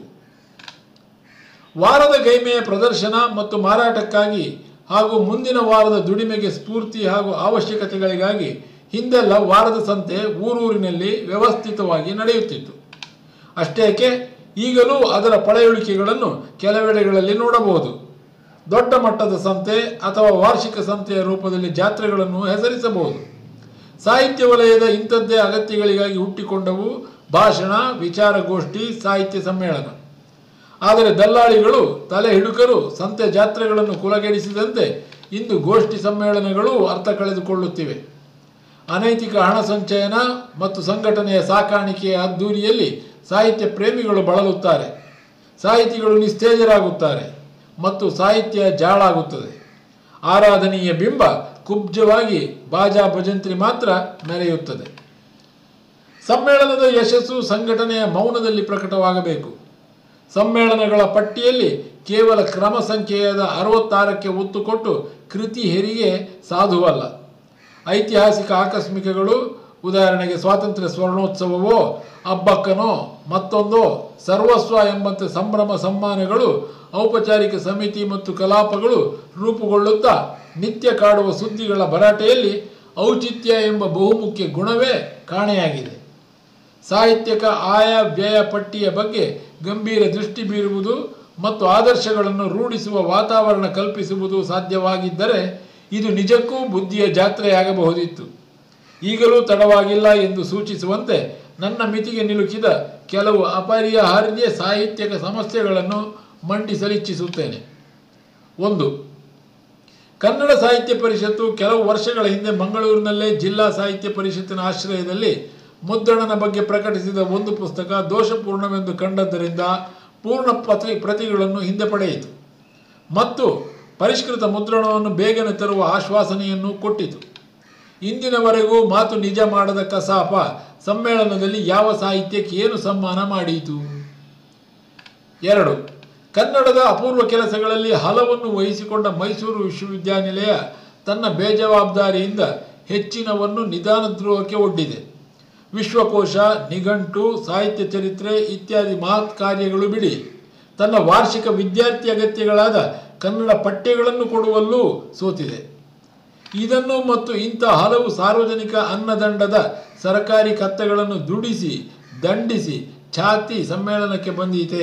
Speaker 1: ವಾರದ ಗೈಮೆಯ ಪ್ರದರ್ಶನ ಮತ್ತು ಮಾರಾಟಕ್ಕಾಗಿ ಹಾಗೂ ಮುಂದಿನ ವಾರದ ದುಡಿಮೆಗೆ ಸ್ಫೂರ್ತಿ ಹಾಗೂ ಅವಶ್ಯಕತೆಗಳಿಗಾಗಿ ಹಿಂದೆಲ್ಲ ವಾರದ ಸಂತೆ ಊರೂರಿನಲ್ಲಿ ವ್ಯವಸ್ಥಿತವಾಗಿ ನಡೆಯುತ್ತಿತ್ತು ಅಷ್ಟೇಕೆ ಈಗಲೂ ಅದರ ಪಳೆಯುಳಿಕೆಗಳನ್ನು ಕೆಲವೆಡೆಗಳಲ್ಲಿ ನೋಡಬಹುದು ದೊಡ್ಡ ಮಟ್ಟದ ಸಂತೆ ಅಥವಾ ವಾರ್ಷಿಕ ಸಂತೆಯ ರೂಪದಲ್ಲಿ ಜಾತ್ರೆಗಳನ್ನು ಹೆಸರಿಸಬಹುದು ಸಾಹಿತ್ಯ ವಲಯದ ಇಂಥದ್ದೇ ಅಗತ್ಯಗಳಿಗಾಗಿ ಹುಟ್ಟಿಕೊಂಡವು ಭಾಷಣ ವಿಚಾರಗೋಷ್ಠಿ ಸಾಹಿತ್ಯ ಸಮ್ಮೇಳನ ಆದರೆ ದಲ್ಲಾಳಿಗಳು ತಲೆ ಹಿಡುಕರು ಸಂತೆ ಜಾತ್ರೆಗಳನ್ನು ಕುಲಗೆಡಿಸಿದಂತೆ ಇಂದು ಗೋಷ್ಠಿ ಸಮ್ಮೇಳನಗಳು ಅರ್ಥ ಕಳೆದುಕೊಳ್ಳುತ್ತಿವೆ ಅನೈತಿಕ ಹಣ ಸಂಚಯನ ಮತ್ತು ಸಂಘಟನೆಯ ಸಾಕಾಣಿಕೆಯ ಅದ್ದೂರಿಯಲ್ಲಿ ಸಾಹಿತ್ಯ ಪ್ರೇಮಿಗಳು ಬಳಲುತ್ತಾರೆ ಸಾಹಿತಿಗಳು ನಿಸ್ತೇಜರಾಗುತ್ತಾರೆ ಮತ್ತು ಸಾಹಿತ್ಯ ಜಾಳಾಗುತ್ತದೆ ಆರಾಧನೀಯ ಬಿಂಬ ಕುಬ್ಜವಾಗಿ ಬಾಜಾ ಭಜಂತ್ರಿ ಮಾತ್ರ ಮೆರೆಯುತ್ತದೆ ಸಮ್ಮೇಳನದ ಯಶಸ್ಸು ಸಂಘಟನೆಯ ಮೌನದಲ್ಲಿ ಪ್ರಕಟವಾಗಬೇಕು ಸಮ್ಮೇಳನಗಳ ಪಟ್ಟಿಯಲ್ಲಿ ಕೇವಲ ಕ್ರಮ ಸಂಖ್ಯೆಯಾದ ಅರವತ್ತಾರಕ್ಕೆ ಒತ್ತು ಕೊಟ್ಟು ಕೃತಿ ಹೆರಿಗೆ ಸಾಧುವಲ್ಲ ಐತಿಹಾಸಿಕ ಆಕಸ್ಮಿಕಗಳು ಉದಾಹರಣೆಗೆ ಸ್ವಾತಂತ್ರ್ಯ ಸ್ವರ್ಣೋತ್ಸವವೋ ಹಬ್ಬಕ್ಕನೋ ಮತ್ತೊಂದೋ ಸರ್ವಸ್ವ ಎಂಬಂತೆ ಸಂಭ್ರಮ ಸಮ್ಮಾನಗಳು ಔಪಚಾರಿಕ ಸಮಿತಿ ಮತ್ತು ಕಲಾಪಗಳು ರೂಪುಗೊಳ್ಳುತ್ತಾ ನಿತ್ಯ ಕಾಡುವ ಸುದ್ದಿಗಳ ಭರಾಟೆಯಲ್ಲಿ ಔಚಿತ್ಯ ಎಂಬ ಬಹುಮುಖ್ಯ ಗುಣವೇ ಕಾಣೆಯಾಗಿದೆ ಸಾಹಿತ್ಯಕ ಆಯ ವ್ಯಯ ಪಟ್ಟಿಯ ಬಗ್ಗೆ ಗಂಭೀರ ದೃಷ್ಟಿ ಬೀರುವುದು ಮತ್ತು ಆದರ್ಶಗಳನ್ನು ರೂಢಿಸುವ ವಾತಾವರಣ ಕಲ್ಪಿಸುವುದು ಸಾಧ್ಯವಾಗಿದ್ದರೆ ಇದು ನಿಜಕ್ಕೂ ಬುದ್ಧಿಯ ಜಾತ್ರೆಯಾಗಬಹುದಿತ್ತು ಈಗಲೂ ತಡವಾಗಿಲ್ಲ ಎಂದು ಸೂಚಿಸುವಂತೆ ನನ್ನ ಮಿತಿಗೆ ನಿಲುಕಿದ ಕೆಲವು ಅಪರಿಹಾರ್ಯ ಸಾಹಿತ್ಯಕ ಸಮಸ್ಯೆಗಳನ್ನು ಮಂಡಿಸಲಿಚ್ಛಿಸುತ್ತೇನೆ ಒಂದು ಕನ್ನಡ ಸಾಹಿತ್ಯ ಪರಿಷತ್ತು ಕೆಲವು ವರ್ಷಗಳ ಹಿಂದೆ ಮಂಗಳೂರಿನಲ್ಲೇ ಜಿಲ್ಲಾ ಸಾಹಿತ್ಯ ಪರಿಷತ್ತಿನ ಆಶ್ರಯದಲ್ಲಿ ಮುದ್ರಣನ ಬಗ್ಗೆ ಪ್ರಕಟಿಸಿದ ಒಂದು ಪುಸ್ತಕ ದೋಷಪೂರ್ಣವೆಂದು ಕಂಡದ್ದರಿಂದ ಪೂರ್ಣ ಪ್ರತಿ ಪ್ರತಿಗಳನ್ನು ಹಿಂದೆ ಪಡೆಯಿತು ಮತ್ತು ಪರಿಷ್ಕೃತ ಮುದ್ರಣವನ್ನು ಬೇಗನೆ ತರುವ ಆಶ್ವಾಸನೆಯನ್ನು ಕೊಟ್ಟಿತು ಇಂದಿನವರೆಗೂ ಮಾತು ನಿಜ ಮಾಡದ ಕಸಾಪ ಸಮ್ಮೇಳನದಲ್ಲಿ ಯಾವ ಸಾಹಿತ್ಯಕ್ಕೆ ಏನು ಸಮ್ಮಾನ ಮಾಡಿತು ಎರಡು ಕನ್ನಡದ ಅಪೂರ್ವ ಕೆಲಸಗಳಲ್ಲಿ ಹಲವನ್ನು ವಹಿಸಿಕೊಂಡ ಮೈಸೂರು ವಿಶ್ವವಿದ್ಯಾನಿಲಯ ತನ್ನ ಬೇಜವಾಬ್ದಾರಿಯಿಂದ ಹೆಚ್ಚಿನವನ್ನು ನಿಧಾನದ್ರೋಹಕ್ಕೆ ಒಡ್ಡಿದೆ ವಿಶ್ವಕೋಶ ನಿಘಂಟು ಸಾಹಿತ್ಯ ಚರಿತ್ರೆ ಇತ್ಯಾದಿ ಮಹತ್ ಕಾರ್ಯಗಳು ಬಿಡಿ ತನ್ನ ವಾರ್ಷಿಕ ವಿದ್ಯಾರ್ಥಿ ಅಗತ್ಯಗಳಾದ ಕನ್ನಡ ಪಠ್ಯಗಳನ್ನು ಕೊಡುವಲ್ಲೂ ಸೋತಿದೆ ಇದನ್ನು ಮತ್ತು ಇಂಥ ಹಲವು ಸಾರ್ವಜನಿಕ ಅನ್ನದಂಡದ ಸರ್ಕಾರಿ ಕತ್ತೆಗಳನ್ನು ದುಡಿಸಿ ದಂಡಿಸಿ ಛಾತಿ ಸಮ್ಮೇಳನಕ್ಕೆ ಬಂದೀತೆ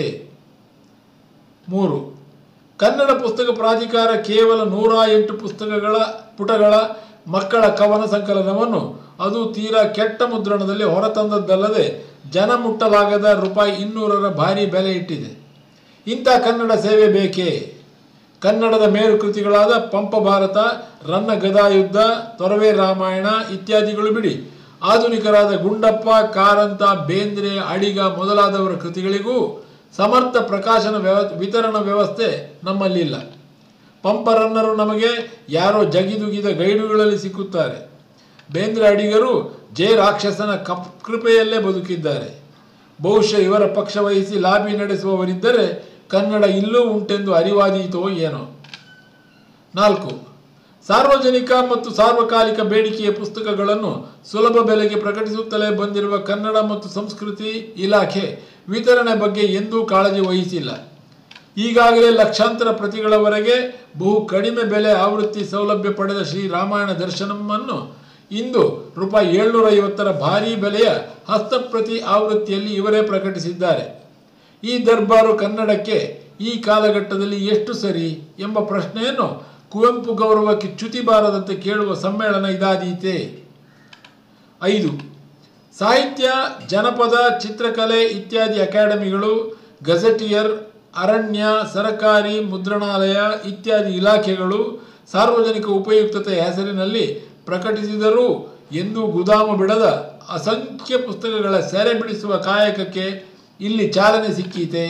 Speaker 1: ಮೂರು ಕನ್ನಡ ಪುಸ್ತಕ ಪ್ರಾಧಿಕಾರ ಕೇವಲ ನೂರ ಎಂಟು ಪುಸ್ತಕಗಳ ಪುಟಗಳ ಮಕ್ಕಳ ಕವನ ಸಂಕಲನವನ್ನು ಅದು ತೀರಾ ಕೆಟ್ಟ ಮುದ್ರಣದಲ್ಲಿ ಹೊರತಂದದ್ದಲ್ಲದೆ ಜನ ಮುಟ್ಟಲಾಗದ ರೂಪಾಯಿ ಇನ್ನೂರರ ಭಾರಿ ಬೆಲೆ ಇಟ್ಟಿದೆ ಇಂಥ ಕನ್ನಡ ಸೇವೆ ಬೇಕೇ ಕನ್ನಡದ ಮೇರು ಕೃತಿಗಳಾದ ಪಂಪ ಭಾರತ ರನ್ನ ಗದಾಯುದ್ಧ ತೊರವೆ ರಾಮಾಯಣ ಇತ್ಯಾದಿಗಳು ಬಿಡಿ ಆಧುನಿಕರಾದ ಗುಂಡಪ್ಪ ಕಾರಂತ ಬೇಂದ್ರೆ ಅಡಿಗ ಮೊದಲಾದವರ ಕೃತಿಗಳಿಗೂ ಸಮರ್ಥ ಪ್ರಕಾಶನ ವ್ಯವ ವಿತರಣಾ ವ್ಯವಸ್ಥೆ ನಮ್ಮಲ್ಲಿಲ್ಲ ಪಂಪರನ್ನರು ನಮಗೆ ಯಾರೋ ಜಗಿದುಗಿದ ಗೈಡುಗಳಲ್ಲಿ ಸಿಕ್ಕುತ್ತಾರೆ ಬೇಂದ್ರೆ ಅಡಿಗರು ಜೆ ರಾಕ್ಷಸನ ಕಪ್ ಕೃಪೆಯಲ್ಲೇ ಬದುಕಿದ್ದಾರೆ ಬಹುಶಃ ಇವರ ಪಕ್ಷ ವಹಿಸಿ ಲಾಬಿ ನಡೆಸುವವರಿದ್ದರೆ ಕನ್ನಡ ಇಲ್ಲೂ ಉಂಟೆಂದು ಅರಿವಾದೀತೋ ಏನೋ ನಾಲ್ಕು ಸಾರ್ವಜನಿಕ ಮತ್ತು ಸಾರ್ವಕಾಲಿಕ ಬೇಡಿಕೆಯ ಪುಸ್ತಕಗಳನ್ನು ಸುಲಭ ಬೆಲೆಗೆ ಪ್ರಕಟಿಸುತ್ತಲೇ ಬಂದಿರುವ ಕನ್ನಡ ಮತ್ತು ಸಂಸ್ಕೃತಿ ಇಲಾಖೆ ವಿತರಣೆ ಬಗ್ಗೆ ಎಂದೂ ಕಾಳಜಿ ವಹಿಸಿಲ್ಲ ಈಗಾಗಲೇ ಲಕ್ಷಾಂತರ ಪ್ರತಿಗಳವರೆಗೆ ಬಹು ಕಡಿಮೆ ಬೆಲೆ ಆವೃತ್ತಿ ಸೌಲಭ್ಯ ಪಡೆದ ಶ್ರೀ ರಾಮಾಯಣ ದರ್ಶನಮನ್ನು ಇಂದು ರೂಪಾಯಿ ಏಳ್ನೂರ ಐವತ್ತರ ಭಾರೀ ಬೆಲೆಯ ಹಸ್ತಪ್ರತಿ ಆವೃತ್ತಿಯಲ್ಲಿ ಇವರೇ ಪ್ರಕಟಿಸಿದ್ದಾರೆ ಈ ದರ್ಬಾರು ಕನ್ನಡಕ್ಕೆ ಈ ಕಾಲಘಟ್ಟದಲ್ಲಿ ಎಷ್ಟು ಸರಿ ಎಂಬ ಪ್ರಶ್ನೆಯನ್ನು ಕುವೆಂಪು ಗೌರವಕ್ಕೆ ಚ್ಯುತಿ ಬಾರದಂತೆ ಕೇಳುವ ಸಮ್ಮೇಳನ ಇದಾದೀತೆ ಐದು ಸಾಹಿತ್ಯ ಜನಪದ ಚಿತ್ರಕಲೆ ಇತ್ಯಾದಿ ಅಕಾಡೆಮಿಗಳು ಗಜೆಟಿಯರ್ ಅರಣ್ಯ ಸರಕಾರಿ ಮುದ್ರಣಾಲಯ ಇತ್ಯಾದಿ ಇಲಾಖೆಗಳು ಸಾರ್ವಜನಿಕ ಉಪಯುಕ್ತತೆ ಹೆಸರಿನಲ್ಲಿ ಪ್ರಕಟಿಸಿದರೂ ಎಂದೂ ಗುದಾಮು ಬಿಡದ ಅಸಂಖ್ಯ ಪುಸ್ತಕಗಳ ಸೆರೆ ಬಿಡಿಸುವ ಕಾಯಕಕ್ಕೆ ಇಲ್ಲಿ ಚಾಲನೆ ಸಿಕ್ಕೀತೆ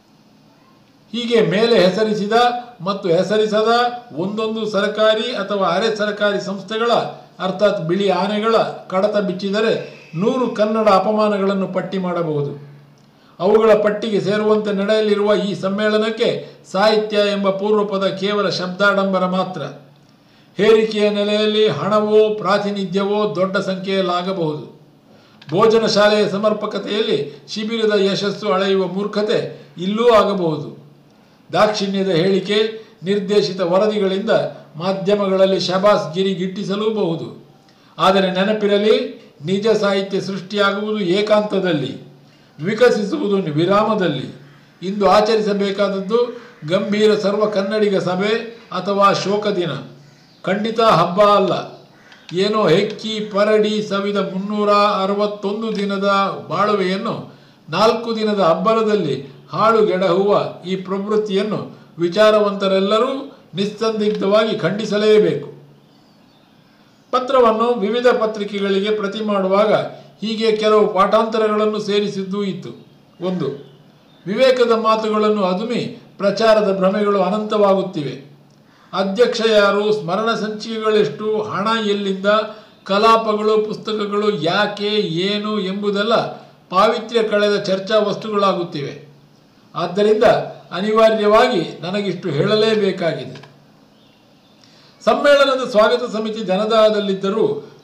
Speaker 1: ಹೀಗೆ ಮೇಲೆ ಹೆಸರಿಸಿದ ಮತ್ತು ಹೆಸರಿಸದ ಒಂದೊಂದು ಸರ್ಕಾರಿ ಅಥವಾ ಅರೆ ಸರ್ಕಾರಿ ಸಂಸ್ಥೆಗಳ ಅರ್ಥಾತ್ ಬಿಳಿ ಆನೆಗಳ ಕಡತ ಬಿಚ್ಚಿದರೆ ನೂರು ಕನ್ನಡ ಅಪಮಾನಗಳನ್ನು ಪಟ್ಟಿ ಮಾಡಬಹುದು ಅವುಗಳ ಪಟ್ಟಿಗೆ ಸೇರುವಂತೆ ನಡೆಯಲಿರುವ ಈ ಸಮ್ಮೇಳನಕ್ಕೆ ಸಾಹಿತ್ಯ ಎಂಬ ಪೂರ್ವಪದ ಕೇವಲ ಶಬ್ದಾಡಂಬರ ಮಾತ್ರ ಹೇರಿಕೆಯ ನೆಲೆಯಲ್ಲಿ ಹಣವೋ ಪ್ರಾತಿನಿಧ್ಯವೋ ದೊಡ್ಡ ಸಂಖ್ಯೆಯಲ್ಲಾಗಬಹುದು ಭೋಜನ ಶಾಲೆಯ ಸಮರ್ಪಕತೆಯಲ್ಲಿ ಶಿಬಿರದ ಯಶಸ್ಸು ಅಳೆಯುವ ಮೂರ್ಖತೆ ಇಲ್ಲೂ ಆಗಬಹುದು ದಾಕ್ಷಿಣ್ಯದ ಹೇಳಿಕೆ ನಿರ್ದೇಶಿತ ವರದಿಗಳಿಂದ ಮಾಧ್ಯಮಗಳಲ್ಲಿ ಶಬಾಸ್ ಗಿರಿ ಗಿಟ್ಟಿಸಲೂಬಹುದು ಆದರೆ ನೆನಪಿರಲಿ ನಿಜ ಸಾಹಿತ್ಯ ಸೃಷ್ಟಿಯಾಗುವುದು ಏಕಾಂತದಲ್ಲಿ ವಿಕಸಿಸುವುದು ವಿರಾಮದಲ್ಲಿ ಇಂದು ಆಚರಿಸಬೇಕಾದದ್ದು ಗಂಭೀರ ಸರ್ವ ಕನ್ನಡಿಗ ಸಭೆ ಅಥವಾ ಶೋಕ ದಿನ ಖಂಡಿತ ಹಬ್ಬ ಅಲ್ಲ ಏನೋ ಹೆಕ್ಕಿ ಪರಡಿ ಸವಿದ ಮುನ್ನೂರ ಅರವತ್ತೊಂದು ದಿನದ ಬಾಳುವೆಯನ್ನು ನಾಲ್ಕು ದಿನದ ಅಬ್ಬರದಲ್ಲಿ ಹಾಳುಗೆಡಹುವ ಈ ಪ್ರವೃತ್ತಿಯನ್ನು ವಿಚಾರವಂತರೆಲ್ಲರೂ ನಿಸ್ಸಂದಿಗ್ಧವಾಗಿ ಖಂಡಿಸಲೇಬೇಕು ಪತ್ರವನ್ನು ವಿವಿಧ ಪತ್ರಿಕೆಗಳಿಗೆ ಪ್ರತಿ ಮಾಡುವಾಗ ಹೀಗೆ ಕೆಲವು ಪಾಠಾಂತರಗಳನ್ನು ಸೇರಿಸಿದ್ದೂ ಇತ್ತು ಒಂದು ವಿವೇಕದ ಮಾತುಗಳನ್ನು ಅದುಮಿ ಪ್ರಚಾರದ ಭ್ರಮೆಗಳು ಅನಂತವಾಗುತ್ತಿವೆ ಅಧ್ಯಕ್ಷ ಯಾರು ಸ್ಮರಣ ಸಂಚಿಕೆಗಳೆಷ್ಟು ಹಣ ಎಲ್ಲಿಂದ ಕಲಾಪಗಳು ಪುಸ್ತಕಗಳು ಯಾಕೆ ಏನು ಎಂಬುದೆಲ್ಲ ಪಾವಿತ್ರ್ಯ ಕಳೆದ ಚರ್ಚಾ ವಸ್ತುಗಳಾಗುತ್ತಿವೆ ಆದ್ದರಿಂದ ಅನಿವಾರ್ಯವಾಗಿ ನನಗಿಷ್ಟು ಹೇಳಲೇಬೇಕಾಗಿದೆ ಸಮ್ಮೇಳನದ ಸ್ವಾಗತ ಸಮಿತಿ ಧನದಾಹದಲ್ಲಿದ್ದರೂ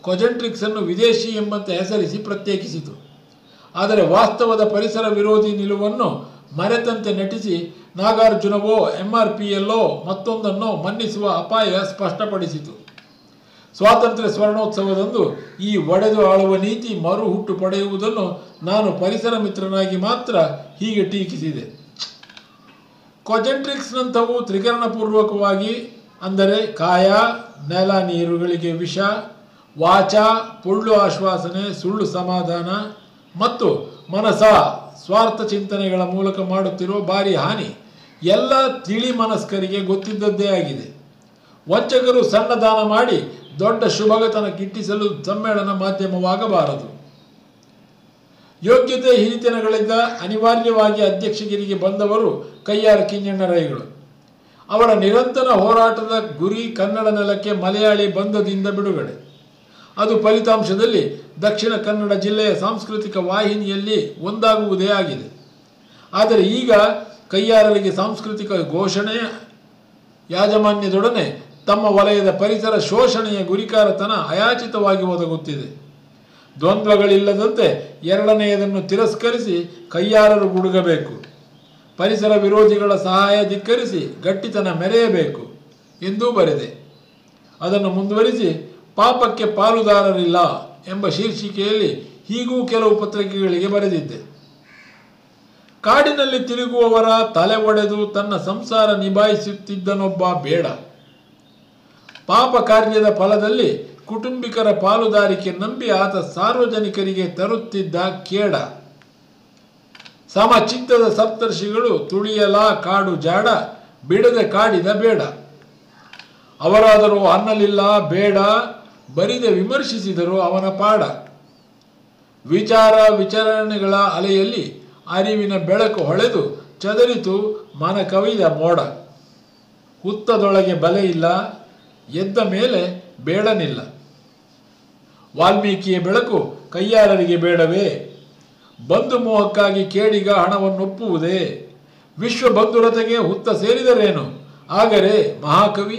Speaker 1: ಕೊಜೆಂಟ್ರಿಕ್ಸ್ ಅನ್ನು ವಿದೇಶಿ ಎಂಬಂತೆ ಹೆಸರಿಸಿ ಪ್ರತ್ಯೇಕಿಸಿತು ಆದರೆ ವಾಸ್ತವದ ಪರಿಸರ ವಿರೋಧಿ ನಿಲುವನ್ನು ಮರೆತಂತೆ ನಟಿಸಿ ನಾಗಾರ್ಜುನವೋ ಎಂಆರ್ಪಿಯಲ್ಲೋ ಮತ್ತೊಂದನ್ನೋ ಮನ್ನಿಸುವ ಅಪಾಯ ಸ್ಪಷ್ಟಪಡಿಸಿತು ಸ್ವಾತಂತ್ರ್ಯ ಸ್ವರ್ಣೋತ್ಸವದಂದು ಈ ಒಡೆದು ಆಳುವ ನೀತಿ ಮರು ಹುಟ್ಟು ಪಡೆಯುವುದನ್ನು ನಾನು ಪರಿಸರ ಮಿತ್ರನಾಗಿ ಮಾತ್ರ ಹೀಗೆ ಟೀಕಿಸಿದೆ ಕೊಜೆಂಟ್ರಿಕ್ಸ್ನಂಥವು ತ್ರಿಕರಣಪೂರ್ವಕವಾಗಿ ಅಂದರೆ ಕಾಯ ನೆಲ ನೀರುಗಳಿಗೆ ವಿಷ ವಾಚ ಪೊಳ್ಳು ಆಶ್ವಾಸನೆ ಸುಳ್ಳು ಸಮಾಧಾನ ಮತ್ತು ಮನಸ ಸ್ವಾರ್ಥ ಚಿಂತನೆಗಳ ಮೂಲಕ ಮಾಡುತ್ತಿರುವ ಭಾರಿ ಹಾನಿ ಎಲ್ಲ ತಿಳಿ ಮನಸ್ಕರಿಗೆ ಗೊತ್ತಿದ್ದದ್ದೇ ಆಗಿದೆ ವಂಚಕರು ಸಣ್ಣ ದಾನ ಮಾಡಿ ದೊಡ್ಡ ಶುಭಗತನ ಗಿಟ್ಟಿಸಲು ಸಮ್ಮೇಳನ ಮಾಧ್ಯಮವಾಗಬಾರದು ಯೋಗ್ಯತೆ ಹಿರಿತನಗಳಿಂದ ಅನಿವಾರ್ಯವಾಗಿ ಅಧ್ಯಕ್ಷಗಿರಿಗೆ ಬಂದವರು ಕೈಯಾರ ಕಿಂಜಣ್ಣರೈಗಳು ಅವರ ನಿರಂತರ ಹೋರಾಟದ ಗುರಿ ಕನ್ನಡ ನೆಲಕ್ಕೆ ಮಲಯಾಳಿ ಬಂಧದಿಂದ ಬಿಡುಗಡೆ ಅದು ಫಲಿತಾಂಶದಲ್ಲಿ ದಕ್ಷಿಣ ಕನ್ನಡ ಜಿಲ್ಲೆಯ ಸಾಂಸ್ಕೃತಿಕ ವಾಹಿನಿಯಲ್ಲಿ ಒಂದಾಗುವುದೇ ಆಗಿದೆ ಆದರೆ ಈಗ ಕೈಯಾರರಿಗೆ ಸಾಂಸ್ಕೃತಿಕ ಘೋಷಣೆಯ ಯಾಜಮಾನ್ಯದೊಡನೆ ತಮ್ಮ ವಲಯದ ಪರಿಸರ ಶೋಷಣೆಯ ಗುರಿಕಾರತನ ಅಯಾಚಿತವಾಗಿ ಒದಗುತ್ತಿದೆ ದ್ವಂದ್ವಗಳಿಲ್ಲದಂತೆ ಎರಡನೆಯದನ್ನು ತಿರಸ್ಕರಿಸಿ ಕೈಯಾರರು ಗುಡುಗಬೇಕು ಪರಿಸರ ವಿರೋಧಿಗಳ ಸಹಾಯ ಧಿಕ್ಕರಿಸಿ ಗಟ್ಟಿತನ ಮೆರೆಯಬೇಕು ಎಂದೂ ಬರೆದೆ ಅದನ್ನು ಮುಂದುವರಿಸಿ ಪಾಪಕ್ಕೆ ಪಾಲುದಾರರಿಲ್ಲ ಎಂಬ ಶೀರ್ಷಿಕೆಯಲ್ಲಿ ಹೀಗೂ ಕೆಲವು ಪತ್ರಿಕೆಗಳಿಗೆ ಬರೆದಿದ್ದೆ ಕಾಡಿನಲ್ಲಿ ತಿರುಗುವವರ ತಲೆ ಒಡೆದು ತನ್ನ ಸಂಸಾರ ನಿಭಾಯಿಸುತ್ತಿದ್ದನೊಬ್ಬ ಬೇಡ ಪಾಪ ಕಾರ್ಯದ ಫಲದಲ್ಲಿ ಕುಟುಂಬಿಕರ ಪಾಲುದಾರಿಕೆ ನಂಬಿ ಆತ ಸಾರ್ವಜನಿಕರಿಗೆ ತರುತ್ತಿದ್ದ ಕೇಡ ಸಮಚಿತ್ತದ ಸಪ್ತರ್ಷಿಗಳು ತುಳಿಯಲ ಕಾಡು ಜಾಡ ಬಿಡದೆ ಕಾಡಿದ ಬೇಡ ಅವರಾದರೂ ಅನ್ನಲಿಲ್ಲ ಬೇಡ ಬರಿದೆ ವಿಮರ್ಶಿಸಿದರು ಅವನ ಪಾಡ ವಿಚಾರ ವಿಚಾರಣೆಗಳ ಅಲೆಯಲ್ಲಿ ಅರಿವಿನ ಬೆಳಕು ಹೊಳೆದು ಚದರಿತು ಮನ ಕವಿದ ಮೋಡ ಹುತ್ತದೊಳಗೆ ಬಲೆ ಇಲ್ಲ ಎದ್ದ ಮೇಲೆ ಬೇಡನಿಲ್ಲ ವಾಲ್ಮೀಕಿಯ ಬೆಳಕು ಕೈಯಾರರಿಗೆ ಬೇಡವೇ ಬಂಧು ಮೋಹಕ್ಕಾಗಿ ಕೇಡಿಗ ಹಣವನ್ನೊಪ್ಪುವುದೇ ವಿಶ್ವ ಬಂಧುರತೆಗೆ ಹುತ್ತ ಸೇರಿದರೇನು ಆಗರೆ ಮಹಾಕವಿ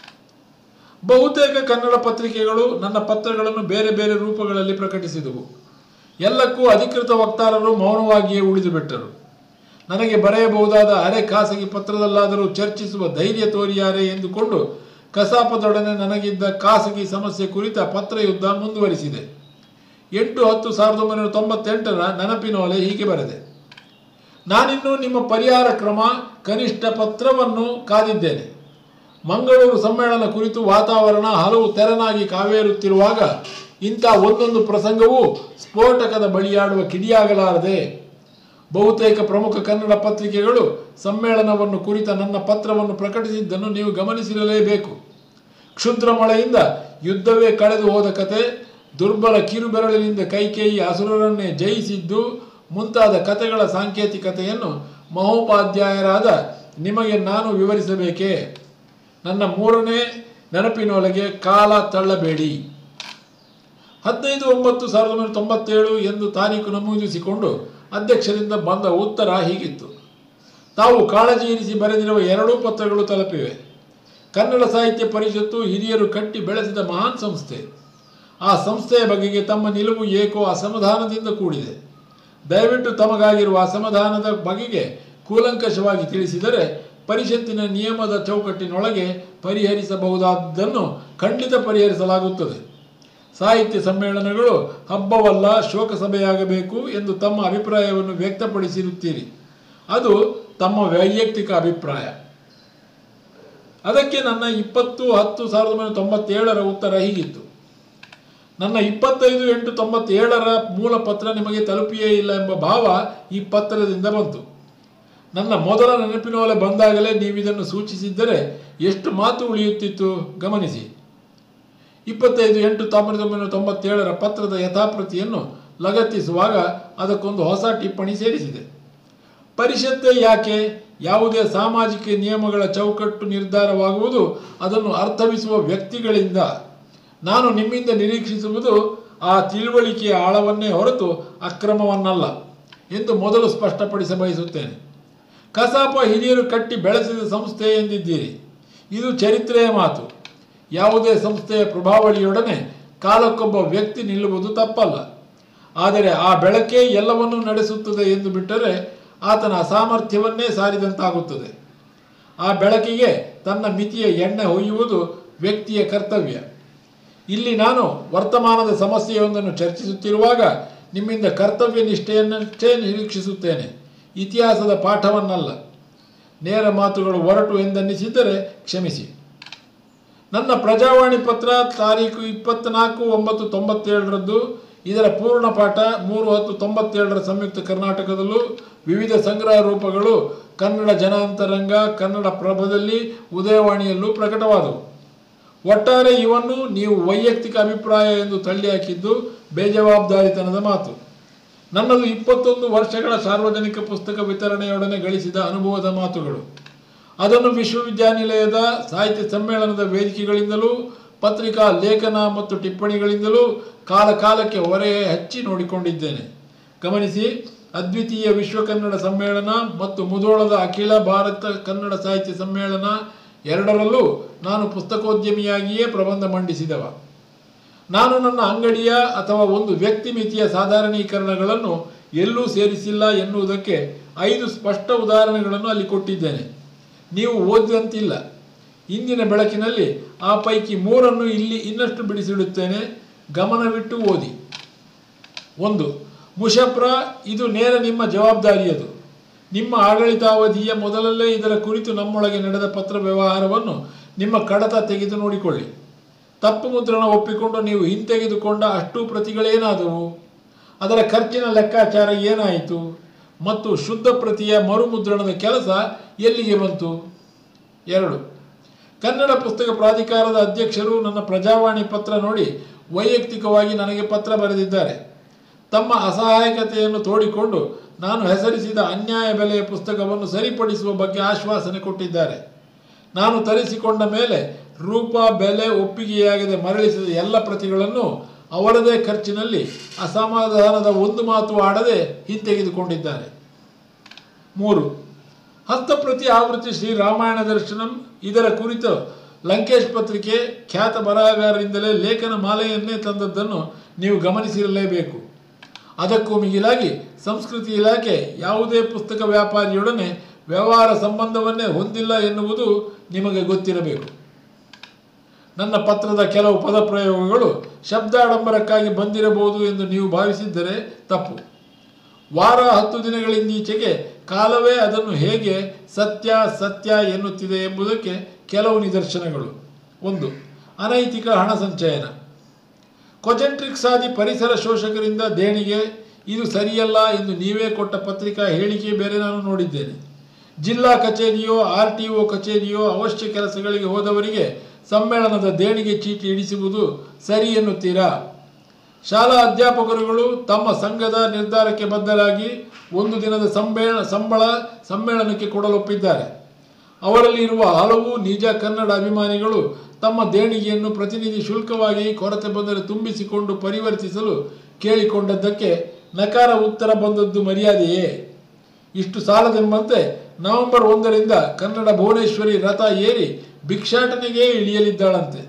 Speaker 1: ಬಹುತೇಕ ಕನ್ನಡ ಪತ್ರಿಕೆಗಳು ನನ್ನ ಪತ್ರಗಳನ್ನು ಬೇರೆ ಬೇರೆ ರೂಪಗಳಲ್ಲಿ ಪ್ರಕಟಿಸಿದವು ಎಲ್ಲಕ್ಕೂ ಅಧಿಕೃತ ವಕ್ತಾರರು ಮೌನವಾಗಿಯೇ ಉಳಿದು ಬಿಟ್ಟರು ನನಗೆ ಬರೆಯಬಹುದಾದ ಅರೆ ಖಾಸಗಿ ಪತ್ರದಲ್ಲಾದರೂ ಚರ್ಚಿಸುವ ಧೈರ್ಯ ತೋರಿಯಾರೆ ಎಂದುಕೊಂಡು ಕಸಾಪದೊಡನೆ ನನಗಿದ್ದ ಖಾಸಗಿ ಸಮಸ್ಯೆ ಕುರಿತ ಪತ್ರಯುದ್ಧ ಮುಂದುವರಿಸಿದೆ ಎಂಟು ಹತ್ತು ಸಾವಿರದ ಒಂಬೈನೂರ ತೊಂಬತ್ತೆಂಟರ ನೆನಪಿನೋಲೆ ಹೀಗೆ ಬರೆದೆ ನಾನಿನ್ನೂ ನಿಮ್ಮ ಪರಿಹಾರ ಕ್ರಮ ಕನಿಷ್ಠ ಪತ್ರವನ್ನು ಕಾದಿದ್ದೇನೆ ಮಂಗಳೂರು ಸಮ್ಮೇಳನ ಕುರಿತು ವಾತಾವರಣ ಹಲವು ತೆರನಾಗಿ ಕಾವೇರುತ್ತಿರುವಾಗ ಇಂಥ ಒಂದೊಂದು ಪ್ರಸಂಗವೂ ಸ್ಫೋಟಕದ ಬಳಿಯಾಡುವ ಕಿಡಿಯಾಗಲಾರದೆ ಬಹುತೇಕ ಪ್ರಮುಖ ಕನ್ನಡ ಪತ್ರಿಕೆಗಳು ಸಮ್ಮೇಳನವನ್ನು ಕುರಿತ ನನ್ನ ಪತ್ರವನ್ನು ಪ್ರಕಟಿಸಿದ್ದನ್ನು ನೀವು ಗಮನಿಸಿರಲೇಬೇಕು ಕ್ಷುದ್ರ ಮಳೆಯಿಂದ ಯುದ್ಧವೇ ಕಳೆದು ಹೋದ ಕತೆ ದುರ್ಬಲ ಕಿರುಬೆರಳಿನಿಂದ ಕೈಕೇಯಿ ಅಸುರರನ್ನೇ ಜಯಿಸಿದ್ದು ಮುಂತಾದ ಕಥೆಗಳ ಸಾಂಕೇತಿಕತೆಯನ್ನು ಮಹೋಪಾಧ್ಯಾಯರಾದ ನಿಮಗೆ ನಾನು ವಿವರಿಸಬೇಕೇ ನನ್ನ ಮೂರನೇ ನೆನಪಿನೊಳಗೆ ಕಾಲ ತಳ್ಳಬೇಡಿ ಹದಿನೈದು ಒಂಬತ್ತು ಸಾವಿರದ ಒಂಬೈನೂರ ತೊಂಬತ್ತೇಳು ಎಂದು ತಾರೀಕು ನಮೂದಿಸಿಕೊಂಡು ಅಧ್ಯಕ್ಷರಿಂದ ಬಂದ ಉತ್ತರ ಹೀಗಿತ್ತು ತಾವು ಕಾಳಜಿ ಇರಿಸಿ ಬರೆದಿರುವ ಎರಡೂ ಪತ್ರಗಳು ತಲುಪಿವೆ ಕನ್ನಡ ಸಾಹಿತ್ಯ ಪರಿಷತ್ತು ಹಿರಿಯರು ಕಟ್ಟಿ ಬೆಳೆಸಿದ ಮಹಾನ್ ಸಂಸ್ಥೆ ಆ ಸಂಸ್ಥೆಯ ಬಗೆಗೆ ತಮ್ಮ ನಿಲುವು ಏಕೋ ಅಸಮಾಧಾನದಿಂದ ಕೂಡಿದೆ ದಯವಿಟ್ಟು ತಮಗಾಗಿರುವ ಅಸಮಾಧಾನದ ಬಗೆಗೆ ಕೂಲಂಕಷವಾಗಿ ತಿಳಿಸಿದರೆ ಪರಿಷತ್ತಿನ ನಿಯಮದ ಚೌಕಟ್ಟಿನೊಳಗೆ ಪರಿಹರಿಸಬಹುದಾದ್ದನ್ನು ಖಂಡಿತ ಪರಿಹರಿಸಲಾಗುತ್ತದೆ ಸಾಹಿತ್ಯ ಸಮ್ಮೇಳನಗಳು ಹಬ್ಬವಲ್ಲ ಶೋಕ ಸಭೆಯಾಗಬೇಕು ಎಂದು ತಮ್ಮ ಅಭಿಪ್ರಾಯವನ್ನು ವ್ಯಕ್ತಪಡಿಸಿರುತ್ತೀರಿ ಅದು ತಮ್ಮ ವೈಯಕ್ತಿಕ ಅಭಿಪ್ರಾಯ ಅದಕ್ಕೆ ನನ್ನ ಇಪ್ಪತ್ತು ಹತ್ತು ಸಾವಿರದ ಒಂಬೈನೂರ ತೊಂಬತ್ತೇಳರ ಉತ್ತರ ಹೀಗಿತ್ತು ನನ್ನ ಇಪ್ಪತ್ತೈದು ಎಂಟು ತೊಂಬತ್ತೇಳರ ಮೂಲ ಪತ್ರ ನಿಮಗೆ ತಲುಪಿಯೇ ಇಲ್ಲ ಎಂಬ ಭಾವ ಈ ಪತ್ರದಿಂದ ಬಂತು ನನ್ನ ಮೊದಲ ನೆನಪಿನೊಲೆ ಬಂದಾಗಲೇ ನೀವಿದನ್ನು ಸೂಚಿಸಿದ್ದರೆ ಎಷ್ಟು ಮಾತು ಉಳಿಯುತ್ತಿತ್ತು ಗಮನಿಸಿ ಇಪ್ಪತ್ತೈದು ಎಂಟು ಸಾವಿರದ ಒಂಬೈನೂರ ತೊಂಬತ್ತೇಳರ ಪತ್ರದ ಯಥಾಪ್ರತಿಯನ್ನು ಲಗತ್ತಿಸುವಾಗ ಅದಕ್ಕೊಂದು ಹೊಸ ಟಿಪ್ಪಣಿ ಸೇರಿಸಿದೆ ಪರಿಷತ್ತೇ ಯಾಕೆ ಯಾವುದೇ ಸಾಮಾಜಿಕ ನಿಯಮಗಳ ಚೌಕಟ್ಟು ನಿರ್ಧಾರವಾಗುವುದು ಅದನ್ನು ಅರ್ಥವಿಸುವ ವ್ಯಕ್ತಿಗಳಿಂದ ನಾನು ನಿಮ್ಮಿಂದ ನಿರೀಕ್ಷಿಸುವುದು ಆ ತಿಳುವಳಿಕೆಯ ಆಳವನ್ನೇ ಹೊರತು ಅಕ್ರಮವನ್ನಲ್ಲ ಎಂದು ಮೊದಲು ಸ್ಪಷ್ಟಪಡಿಸ ಬಯಸುತ್ತೇನೆ ಕಸಾಪ ಹಿರಿಯರು ಕಟ್ಟಿ ಬೆಳೆಸಿದ ಸಂಸ್ಥೆ ಎಂದಿದ್ದೀರಿ ಇದು ಚರಿತ್ರೆಯ ಮಾತು ಯಾವುದೇ ಸಂಸ್ಥೆಯ ಪ್ರಭಾವಳಿಯೊಡನೆ ಕಾಲಕ್ಕೊಬ್ಬ ವ್ಯಕ್ತಿ ನಿಲ್ಲುವುದು ತಪ್ಪಲ್ಲ ಆದರೆ ಆ ಬೆಳಕೇ ಎಲ್ಲವನ್ನೂ ನಡೆಸುತ್ತದೆ ಎಂದು ಬಿಟ್ಟರೆ ಆತನ ಅಸಾಮರ್ಥ್ಯವನ್ನೇ ಸಾರಿದಂತಾಗುತ್ತದೆ ಆ ಬೆಳಕಿಗೆ ತನ್ನ ಮಿತಿಯ ಎಣ್ಣೆ ಹೊಯ್ಯುವುದು ವ್ಯಕ್ತಿಯ ಕರ್ತವ್ಯ ಇಲ್ಲಿ ನಾನು ವರ್ತಮಾನದ ಸಮಸ್ಯೆಯೊಂದನ್ನು ಚರ್ಚಿಸುತ್ತಿರುವಾಗ ನಿಮ್ಮಿಂದ ಕರ್ತವ್ಯ ನಿಷ್ಠೆಯನ್ನಷ್ಟೇ ನಿರೀಕ್ಷಿಸುತ್ತೇನೆ ಇತಿಹಾಸದ ಪಾಠವನ್ನಲ್ಲ ನೇರ ಮಾತುಗಳು ಒರಟು ಎಂದನ್ನಿಸಿದ್ದರೆ ಕ್ಷಮಿಸಿ ನನ್ನ ಪ್ರಜಾವಾಣಿ ಪತ್ರ ತಾರೀಕು ಇಪ್ಪತ್ನಾಲ್ಕು ಒಂಬತ್ತು ತೊಂಬತ್ತೇಳರದ್ದು ಇದರ ಪೂರ್ಣ ಪಾಠ ಮೂರು ಹತ್ತು ತೊಂಬತ್ತೇಳರ ಸಂಯುಕ್ತ ಕರ್ನಾಟಕದಲ್ಲೂ ವಿವಿಧ ಸಂಗ್ರಹ ರೂಪಗಳು ಕನ್ನಡ ಜನಾಂತರಂಗ ಕನ್ನಡ ಪ್ರಭದಲ್ಲಿ ಉದಯವಾಣಿಯಲ್ಲೂ ಪ್ರಕಟವಾದವು ಒಟ್ಟಾರೆ ಇವನ್ನು ನೀವು ವೈಯಕ್ತಿಕ ಅಭಿಪ್ರಾಯ ಎಂದು ತಳ್ಳಿ ಹಾಕಿದ್ದು ಬೇಜವಾಬ್ದಾರಿತನದ ಮಾತು ನನ್ನದು ಇಪ್ಪತ್ತೊಂದು ವರ್ಷಗಳ ಸಾರ್ವಜನಿಕ ಪುಸ್ತಕ ವಿತರಣೆಯೊಡನೆ ಗಳಿಸಿದ ಅನುಭವದ ಮಾತುಗಳು ಅದನ್ನು ವಿಶ್ವವಿದ್ಯಾನಿಲಯದ ಸಾಹಿತ್ಯ ಸಮ್ಮೇಳನದ ವೇದಿಕೆಗಳಿಂದಲೂ ಪತ್ರಿಕಾ ಲೇಖನ ಮತ್ತು ಟಿಪ್ಪಣಿಗಳಿಂದಲೂ ಕಾಲ ಕಾಲಕ್ಕೆ ಹೊರೆ ಹಚ್ಚಿ ನೋಡಿಕೊಂಡಿದ್ದೇನೆ ಗಮನಿಸಿ ಅದ್ವಿತೀಯ ವಿಶ್ವ ಕನ್ನಡ ಸಮ್ಮೇಳನ ಮತ್ತು ಮುಧೋಳದ ಅಖಿಲ ಭಾರತ ಕನ್ನಡ ಸಾಹಿತ್ಯ ಸಮ್ಮೇಳನ ಎರಡರಲ್ಲೂ ನಾನು ಪುಸ್ತಕೋದ್ಯಮಿಯಾಗಿಯೇ ಪ್ರಬಂಧ ಮಂಡಿಸಿದವ ನಾನು ನನ್ನ ಅಂಗಡಿಯ ಅಥವಾ ಒಂದು ವ್ಯಕ್ತಿ ಮಿತಿಯ ಸಾಧಾರಣೀಕರಣಗಳನ್ನು ಎಲ್ಲೂ ಸೇರಿಸಿಲ್ಲ ಎನ್ನುವುದಕ್ಕೆ ಐದು ಸ್ಪಷ್ಟ ಉದಾಹರಣೆಗಳನ್ನು ಅಲ್ಲಿ ಕೊಟ್ಟಿದ್ದೇನೆ ನೀವು ಓದಿದಂತಿಲ್ಲ ಇಂದಿನ ಬೆಳಕಿನಲ್ಲಿ ಆ ಪೈಕಿ ಮೂರನ್ನು ಇಲ್ಲಿ ಇನ್ನಷ್ಟು ಬಿಡಿಸಿಡುತ್ತೇನೆ ಗಮನವಿಟ್ಟು ಓದಿ ಒಂದು ಮುಷಪ್ರ ಇದು ನೇರ ನಿಮ್ಮ ಜವಾಬ್ದಾರಿಯದು ನಿಮ್ಮ ಆಡಳಿತಾವಧಿಯ ಮೊದಲಲ್ಲೇ ಇದರ ಕುರಿತು ನಮ್ಮೊಳಗೆ ನಡೆದ ಪತ್ರ ವ್ಯವಹಾರವನ್ನು ನಿಮ್ಮ ಕಡತ ತೆಗೆದು ನೋಡಿಕೊಳ್ಳಿ ತಪ್ಪು ಮುದ್ರಣ ಒಪ್ಪಿಕೊಂಡು ನೀವು ಹಿಂತೆಗೆದುಕೊಂಡ ಅಷ್ಟು ಪ್ರತಿಗಳೇನಾದವು ಅದರ ಖರ್ಚಿನ ಲೆಕ್ಕಾಚಾರ ಏನಾಯಿತು ಮತ್ತು ಶುದ್ಧ ಪ್ರತಿಯ ಮರುಮುದ್ರಣದ ಕೆಲಸ ಎಲ್ಲಿಗೆ ಬಂತು ಎರಡು ಕನ್ನಡ ಪುಸ್ತಕ ಪ್ರಾಧಿಕಾರದ ಅಧ್ಯಕ್ಷರು ನನ್ನ ಪ್ರಜಾವಾಣಿ ಪತ್ರ ನೋಡಿ ವೈಯಕ್ತಿಕವಾಗಿ ನನಗೆ ಪತ್ರ ಬರೆದಿದ್ದಾರೆ ತಮ್ಮ ಅಸಹಾಯಕತೆಯನ್ನು ತೋಡಿಕೊಂಡು ನಾನು ಹೆಸರಿಸಿದ ಅನ್ಯಾಯ ಬೆಲೆಯ ಪುಸ್ತಕವನ್ನು ಸರಿಪಡಿಸುವ ಬಗ್ಗೆ ಆಶ್ವಾಸನೆ ಕೊಟ್ಟಿದ್ದಾರೆ ನಾನು ತರಿಸಿಕೊಂಡ ಮೇಲೆ ರೂಪ ಬೆಲೆ ಒಪ್ಪಿಗೆಯಾಗದೆ ಮರಳಿಸಿದ ಎಲ್ಲ ಪ್ರತಿಗಳನ್ನು ಅವರದೇ ಖರ್ಚಿನಲ್ಲಿ ಅಸಮಾಧಾನದ ಒಂದು ಮಾತು ಆಡದೆ ಹಿಂತೆಗೆದುಕೊಂಡಿದ್ದಾರೆ ಮೂರು ಹಸ್ತಪ್ರತಿ ಆವೃತ್ತಿ ಶ್ರೀ ರಾಮಾಯಣ ದರ್ಶನಂ ಇದರ ಕುರಿತು ಲಂಕೇಶ್ ಪತ್ರಿಕೆ ಖ್ಯಾತ ಬರಹಗಾರರಿಂದಲೇ ಲೇಖನ ಮಾಲೆಯನ್ನೇ ತಂದದ್ದನ್ನು ನೀವು ಗಮನಿಸಿರಲೇಬೇಕು ಅದಕ್ಕೂ ಮಿಗಿಲಾಗಿ ಸಂಸ್ಕೃತಿ ಇಲಾಖೆ ಯಾವುದೇ ಪುಸ್ತಕ ವ್ಯಾಪಾರಿಯೊಡನೆ ವ್ಯವಹಾರ ಸಂಬಂಧವನ್ನೇ ಹೊಂದಿಲ್ಲ ಎನ್ನುವುದು ನಿಮಗೆ ಗೊತ್ತಿರಬೇಕು ನನ್ನ ಪತ್ರದ ಕೆಲವು ಪದಪ್ರಯೋಗಗಳು ಶಬ್ದಾಡಂಬರಕ್ಕಾಗಿ ಬಂದಿರಬಹುದು ಎಂದು ನೀವು ಭಾವಿಸಿದ್ದರೆ ತಪ್ಪು ವಾರ ಹತ್ತು ದಿನಗಳಿಂದೀಚೆಗೆ ಕಾಲವೇ ಅದನ್ನು ಹೇಗೆ ಸತ್ಯ ಸತ್ಯ ಎನ್ನುತ್ತಿದೆ ಎಂಬುದಕ್ಕೆ ಕೆಲವು ನಿದರ್ಶನಗಳು ಒಂದು ಅನೈತಿಕ ಹಣ ಸಂಚಯನ ಕೊಜೆಂಟ್ರಿಕ್ಸಾದಿ ಪರಿಸರ ಶೋಷಕರಿಂದ ದೇಣಿಗೆ ಇದು ಸರಿಯಲ್ಲ ಎಂದು ನೀವೇ ಕೊಟ್ಟ ಪತ್ರಿಕಾ ಹೇಳಿಕೆ ಬೇರೆ ನಾನು ನೋಡಿದ್ದೇನೆ ಜಿಲ್ಲಾ ಕಚೇರಿಯೋ ಆರ್ ಟಿ ಒ ಕಚೇರಿಯೋ ಅವಶ್ಯ ಕೆಲಸಗಳಿಗೆ ಹೋದವರಿಗೆ ಸಮ್ಮೇಳನದ ದೇಣಿಗೆ ಚೀಟಿ ಇಡಿಸುವುದು ಸರಿ ಎನ್ನುತ್ತೀರಾ ಶಾಲಾ ಅಧ್ಯಾಪಕರುಗಳು ತಮ್ಮ ಸಂಘದ ನಿರ್ಧಾರಕ್ಕೆ ಬದ್ಧರಾಗಿ ಒಂದು ದಿನದ ಸಮ್ಮೇಳ ಸಂಬಳ ಸಮ್ಮೇಳನಕ್ಕೆ ಕೊಡಲೊಪ್ಪಿದ್ದಾರೆ ಅವರಲ್ಲಿ ಇರುವ ಹಲವು ನಿಜ ಕನ್ನಡ ಅಭಿಮಾನಿಗಳು ತಮ್ಮ ದೇಣಿಗೆಯನ್ನು ಪ್ರತಿನಿಧಿ ಶುಲ್ಕವಾಗಿ ಕೊರತೆ ಬಂದರೆ ತುಂಬಿಸಿಕೊಂಡು ಪರಿವರ್ತಿಸಲು ಕೇಳಿಕೊಂಡದ್ದಕ್ಕೆ ನಕಾರ ಉತ್ತರ ಬಂದದ್ದು ಮರ್ಯಾದೆಯೇ ಇಷ್ಟು ಸಾಲದೆಂಬಂತೆ ನವೆಂಬರ್ ಒಂದರಿಂದ ಕನ್ನಡ ಭುವನೇಶ್ವರಿ ರಥ ಏರಿ ಭಿಕ್ಷಾಟನೆಗೆ ಇಳಿಯಲಿದ್ದಾಳಂತೆ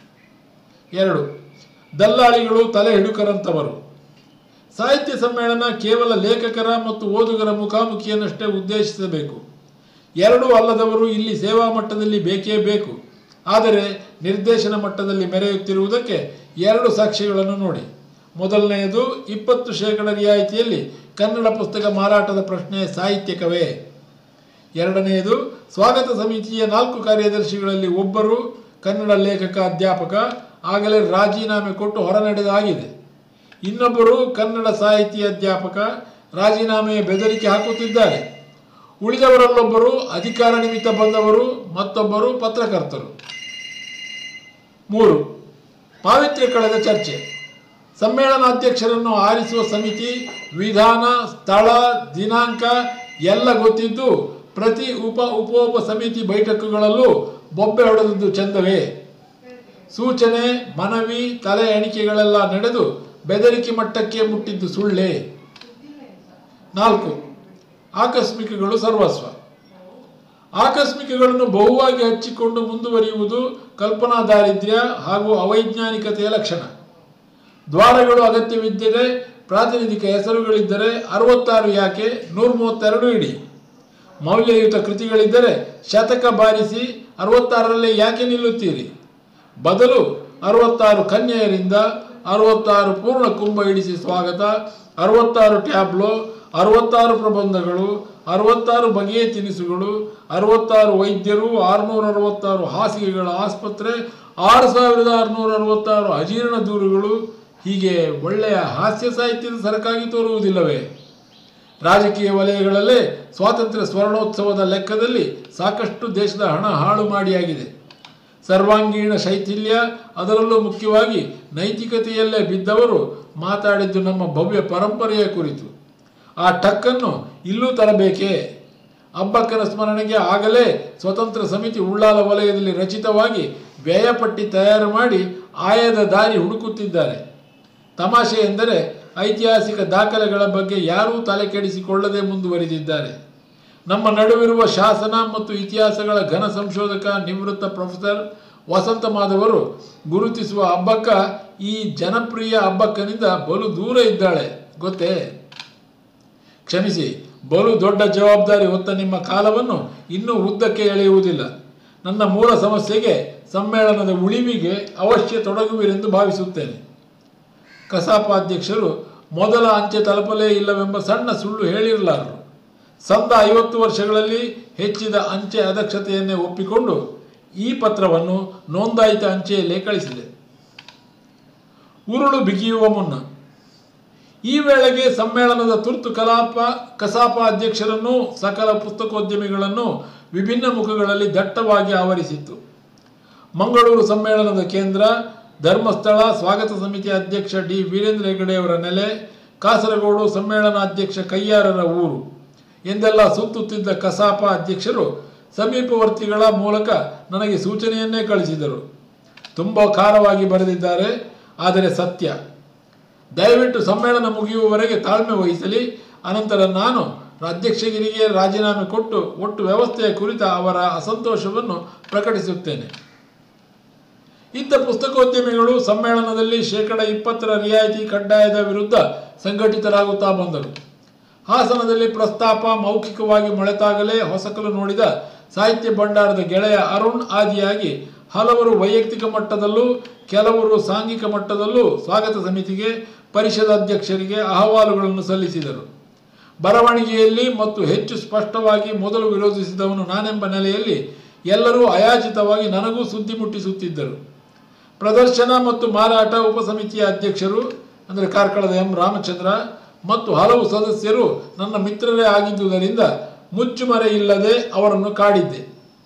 Speaker 1: ಎರಡು ದಲ್ಲಾಳಿಗಳು ತಲೆ ಹಿಡುಕರಂತವರು ಸಾಹಿತ್ಯ ಸಮ್ಮೇಳನ ಕೇವಲ ಲೇಖಕರ ಮತ್ತು ಓದುಗರ ಮುಖಾಮುಖಿಯನ್ನಷ್ಟೇ ಉದ್ದೇಶಿಸಬೇಕು ಎರಡೂ ಅಲ್ಲದವರು ಇಲ್ಲಿ ಸೇವಾ ಮಟ್ಟದಲ್ಲಿ ಬೇಕೇ ಬೇಕು ಆದರೆ ನಿರ್ದೇಶನ ಮಟ್ಟದಲ್ಲಿ ಮೆರೆಯುತ್ತಿರುವುದಕ್ಕೆ ಎರಡು ಸಾಕ್ಷಿಗಳನ್ನು ನೋಡಿ ಮೊದಲನೆಯದು ಇಪ್ಪತ್ತು ಶೇಕಡ ರಿಯಾಯಿತಿಯಲ್ಲಿ ಕನ್ನಡ ಪುಸ್ತಕ ಮಾರಾಟದ ಪ್ರಶ್ನೆ ಸಾಹಿತ್ಯಕವೇ ಎರಡನೆಯದು ಸ್ವಾಗತ ಸಮಿತಿಯ ನಾಲ್ಕು ಕಾರ್ಯದರ್ಶಿಗಳಲ್ಲಿ ಒಬ್ಬರು ಕನ್ನಡ ಲೇಖಕ ಅಧ್ಯಾಪಕ ಆಗಲೇ ರಾಜೀನಾಮೆ ಕೊಟ್ಟು ಹೊರನಡೆದಾಗಿದೆ ಇನ್ನೊಬ್ಬರು ಕನ್ನಡ ಸಾಹಿತ್ಯ ಅಧ್ಯಾಪಕ ರಾಜೀನಾಮೆಯ ಬೆದರಿಕೆ ಹಾಕುತ್ತಿದ್ದಾರೆ ಉಳಿದವರಲ್ಲೊಬ್ಬರು ಅಧಿಕಾರ ನಿಮಿತ್ತ ಬಂದವರು ಮತ್ತೊಬ್ಬರು ಪತ್ರಕರ್ತರು ಮೂರು ಪಾವಿತ್ರ್ಯ ಕಳೆದ ಚರ್ಚೆ ಸಮ್ಮೇಳನಾಧ್ಯಕ್ಷರನ್ನು ಆರಿಸುವ ಸಮಿತಿ ವಿಧಾನ ಸ್ಥಳ ದಿನಾಂಕ ಎಲ್ಲ ಗೊತ್ತಿದ್ದು ಪ್ರತಿ ಉಪ ಉಪೋಪ ಸಮಿತಿ ಬೈಠಕುಗಳಲ್ಲೂ ಬೊಬ್ಬೆ ಹೊಡೆದದ್ದು ಚಂದವೇ ಸೂಚನೆ ಮನವಿ ತಲೆ ಎಣಿಕೆಗಳೆಲ್ಲ ನಡೆದು ಬೆದರಿಕೆ ಮಟ್ಟಕ್ಕೆ ಮುಟ್ಟಿದ್ದು ಸುಳ್ಳೇ ನಾಲ್ಕು ಆಕಸ್ಮಿಕಗಳು ಸರ್ವಸ್ವ ಆಕಸ್ಮಿಕಗಳನ್ನು ಬಹುವಾಗಿ ಹಚ್ಚಿಕೊಂಡು ಮುಂದುವರಿಯುವುದು ಕಲ್ಪನಾ ದಾರಿದ್ರ್ಯ ಹಾಗೂ ಅವೈಜ್ಞಾನಿಕತೆಯ ಲಕ್ಷಣ ದ್ವಾರಗಳು ಅಗತ್ಯವಿದ್ದರೆ ಪ್ರಾತಿನಿಧಿಕ ಹೆಸರುಗಳಿದ್ದರೆ ಅರವತ್ತಾರು ಯಾಕೆ ನೂರ ಮೂವತ್ತೆರಡು ಇಡಿ ಮೌಲ್ಯಯುತ ಕೃತಿಗಳಿದ್ದರೆ ಶತಕ ಬಾರಿಸಿ ಅರವತ್ತಾರರಲ್ಲೇ ಯಾಕೆ ನಿಲ್ಲುತ್ತೀರಿ ಬದಲು ಅರವತ್ತಾರು ಕನ್ಯೆಯರಿಂದ ಅರವತ್ತಾರು ಪೂರ್ಣ ಕುಂಭ ಇಡಿಸಿ ಸ್ವಾಗತ ಅರವತ್ತಾರು ಟ್ಯಾಬ್ಲೋ ಅರವತ್ತಾರು ಪ್ರಬಂಧಗಳು ಅರವತ್ತಾರು ಬಗೆಯ ತಿನಿಸುಗಳು ಅರವತ್ತಾರು ವೈದ್ಯರು ಆರುನೂರ ಅರವತ್ತಾರು ಹಾಸಿಗೆಗಳ ಆಸ್ಪತ್ರೆ ಆರು ಸಾವಿರದ ಆರುನೂರ ಅರವತ್ತಾರು ಅಜೀರ್ಣ ದೂರುಗಳು ಹೀಗೆ ಒಳ್ಳೆಯ ಹಾಸ್ಯ ಸಾಹಿತ್ಯದ ಸರಕಾಗಿ ತೋರುವುದಿಲ್ಲವೇ ರಾಜಕೀಯ ವಲಯಗಳಲ್ಲೇ ಸ್ವಾತಂತ್ರ್ಯ ಸ್ವರ್ಣೋತ್ಸವದ ಲೆಕ್ಕದಲ್ಲಿ ಸಾಕಷ್ಟು ದೇಶದ ಹಣ ಹಾಳು ಮಾಡಿಯಾಗಿದೆ ಸರ್ವಾಂಗೀಣ ಶೈಥಿಲ್ಯ ಅದರಲ್ಲೂ ಮುಖ್ಯವಾಗಿ ನೈತಿಕತೆಯಲ್ಲೇ ಬಿದ್ದವರು ಮಾತಾಡಿದ್ದು ನಮ್ಮ ಭವ್ಯ ಪರಂಪರೆಯ ಕುರಿತು ಆ ಟಕ್ಕನ್ನು ಇಲ್ಲೂ ತರಬೇಕೇ ಅಬ್ಬಕ್ಕನ ಸ್ಮರಣೆಗೆ ಆಗಲೇ ಸ್ವತಂತ್ರ ಸಮಿತಿ ಉಳ್ಳಾಲ ವಲಯದಲ್ಲಿ ರಚಿತವಾಗಿ ವ್ಯಯಪಟ್ಟಿ ತಯಾರು ಮಾಡಿ ಆಯದ ದಾರಿ ಹುಡುಕುತ್ತಿದ್ದಾರೆ ತಮಾಷೆ ಎಂದರೆ ಐತಿಹಾಸಿಕ ದಾಖಲೆಗಳ ಬಗ್ಗೆ ಯಾರೂ ತಲೆ ಕೆಡಿಸಿಕೊಳ್ಳದೆ ಮುಂದುವರಿದಿದ್ದಾರೆ ನಮ್ಮ ನಡುವಿರುವ ಶಾಸನ ಮತ್ತು ಇತಿಹಾಸಗಳ ಘನ ಸಂಶೋಧಕ ನಿವೃತ್ತ ಪ್ರೊಫೆಸರ್ ವಸಂತ ಮಾಧವರು ಗುರುತಿಸುವ ಹಬ್ಬಕ್ಕ ಈ ಜನಪ್ರಿಯ ಹಬ್ಬಕ್ಕನಿಂದ ಬಲು ದೂರ ಇದ್ದಾಳೆ ಗೊತ್ತೇ ಕ್ಷಮಿಸಿ ಬಲು ದೊಡ್ಡ ಜವಾಬ್ದಾರಿ ಹೊತ್ತ ನಿಮ್ಮ ಕಾಲವನ್ನು ಇನ್ನೂ ಉದ್ದಕ್ಕೆ ಎಳೆಯುವುದಿಲ್ಲ ನನ್ನ ಮೂಲ ಸಮಸ್ಯೆಗೆ ಸಮ್ಮೇಳನದ ಉಳಿವಿಗೆ ಅವಶ್ಯ ತೊಡಗುವಿರೆಂದು ಭಾವಿಸುತ್ತೇನೆ ಕಸಾಪ ಅಧ್ಯಕ್ಷರು ಮೊದಲ ಅಂಚೆ ತಲುಪಲೇ ಇಲ್ಲವೆಂಬ ಸಣ್ಣ ಸುಳ್ಳು ಹೇಳಿರಲಾರರು ಸಂದ ಐವತ್ತು ವರ್ಷಗಳಲ್ಲಿ ಹೆಚ್ಚಿದ ಅಂಚೆ ಅದಕ್ಷತೆಯನ್ನೇ ಒಪ್ಪಿಕೊಂಡು ಈ ಪತ್ರವನ್ನು ನೋಂದಾಯಿತ ಅಂಚೆಯಲ್ಲೇ ಕಳಿಸಿದೆ ಉರುಳು ಬಿಗಿಯುವ ಮುನ್ನ ಈ ವೇಳೆಗೆ ಸಮ್ಮೇಳನದ ತುರ್ತು ಕಲಾಪ ಕಸಾಪ ಅಧ್ಯಕ್ಷರನ್ನು ಸಕಲ ಪುಸ್ತಕೋದ್ಯಮಿಗಳನ್ನು ವಿಭಿನ್ನ ಮುಖಗಳಲ್ಲಿ ದಟ್ಟವಾಗಿ ಆವರಿಸಿತ್ತು ಮಂಗಳೂರು ಸಮ್ಮೇಳನದ ಕೇಂದ್ರ ಧರ್ಮಸ್ಥಳ ಸ್ವಾಗತ ಸಮಿತಿ ಅಧ್ಯಕ್ಷ ಡಿ ವೀರೇಂದ್ರ ಹೆಗಡೆಯವರ ನೆಲೆ ಕಾಸರಗೋಡು ಸಮ್ಮೇಳನಾಧ್ಯಕ್ಷ ಕಯ್ಯಾರರ ಊರು ಎಂದೆಲ್ಲ ಸುತ್ತುತ್ತಿದ್ದ ಕಸಾಪ ಅಧ್ಯಕ್ಷರು ಸಮೀಪವರ್ತಿಗಳ ಮೂಲಕ ನನಗೆ ಸೂಚನೆಯನ್ನೇ ಕಳಿಸಿದರು ತುಂಬ ಖಾರವಾಗಿ ಬರೆದಿದ್ದಾರೆ ಆದರೆ ಸತ್ಯ ದಯವಿಟ್ಟು ಸಮ್ಮೇಳನ ಮುಗಿಯುವವರೆಗೆ ತಾಳ್ಮೆ ವಹಿಸಲಿ ಅನಂತರ ನಾನು ಅಧ್ಯಕ್ಷಗಿರಿಗೆ ರಾಜೀನಾಮೆ ಕೊಟ್ಟು ಒಟ್ಟು ವ್ಯವಸ್ಥೆಯ ಕುರಿತ ಅವರ ಅಸಂತೋಷವನ್ನು ಪ್ರಕಟಿಸುತ್ತೇನೆ ಇದ್ದ ಪುಸ್ತಕೋದ್ಯಮಿಗಳು ಸಮ್ಮೇಳನದಲ್ಲಿ ಶೇಕಡ ಇಪ್ಪತ್ತರ ರಿಯಾಯಿತಿ ಕಡ್ಡಾಯದ ವಿರುದ್ಧ ಸಂಘಟಿತರಾಗುತ್ತಾ ಬಂದರು ಹಾಸನದಲ್ಲಿ ಪ್ರಸ್ತಾಪ ಮೌಖಿಕವಾಗಿ ಮೊಳೆತಾಗಲೇ ಹೊಸಕಲು ನೋಡಿದ ಸಾಹಿತ್ಯ ಭಂಡಾರದ ಗೆಳೆಯ ಅರುಣ್ ಆದಿಯಾಗಿ ಹಲವರು ವೈಯಕ್ತಿಕ ಮಟ್ಟದಲ್ಲೂ ಕೆಲವರು ಸಾಂಘಿಕ ಮಟ್ಟದಲ್ಲೂ ಸ್ವಾಗತ ಸಮಿತಿಗೆ ಪರಿಷದ ಅಧ್ಯಕ್ಷರಿಗೆ ಅಹವಾಲುಗಳನ್ನು ಸಲ್ಲಿಸಿದರು ಬರವಣಿಗೆಯಲ್ಲಿ ಮತ್ತು ಹೆಚ್ಚು ಸ್ಪಷ್ಟವಾಗಿ ಮೊದಲು ವಿರೋಧಿಸಿದವನು ನಾನೆಂಬ ನೆಲೆಯಲ್ಲಿ ಎಲ್ಲರೂ ಅಯಾಚಿತವಾಗಿ ನನಗೂ ಸುದ್ದಿ ಮುಟ್ಟಿಸುತ್ತಿದ್ದರು ಪ್ರದರ್ಶನ ಮತ್ತು ಮಾರಾಟ ಉಪಸಮಿತಿಯ ಅಧ್ಯಕ್ಷರು ಅಂದರೆ ಕಾರ್ಕಳದ ಎಂ ರಾಮಚಂದ್ರ ಮತ್ತು ಹಲವು ಸದಸ್ಯರು ನನ್ನ ಮಿತ್ರರೇ ಆಗಿದ್ದುದರಿಂದ ಮುಚ್ಚುಮರೆ ಇಲ್ಲದೆ ಅವರನ್ನು ಕಾಡಿದ್ದೆ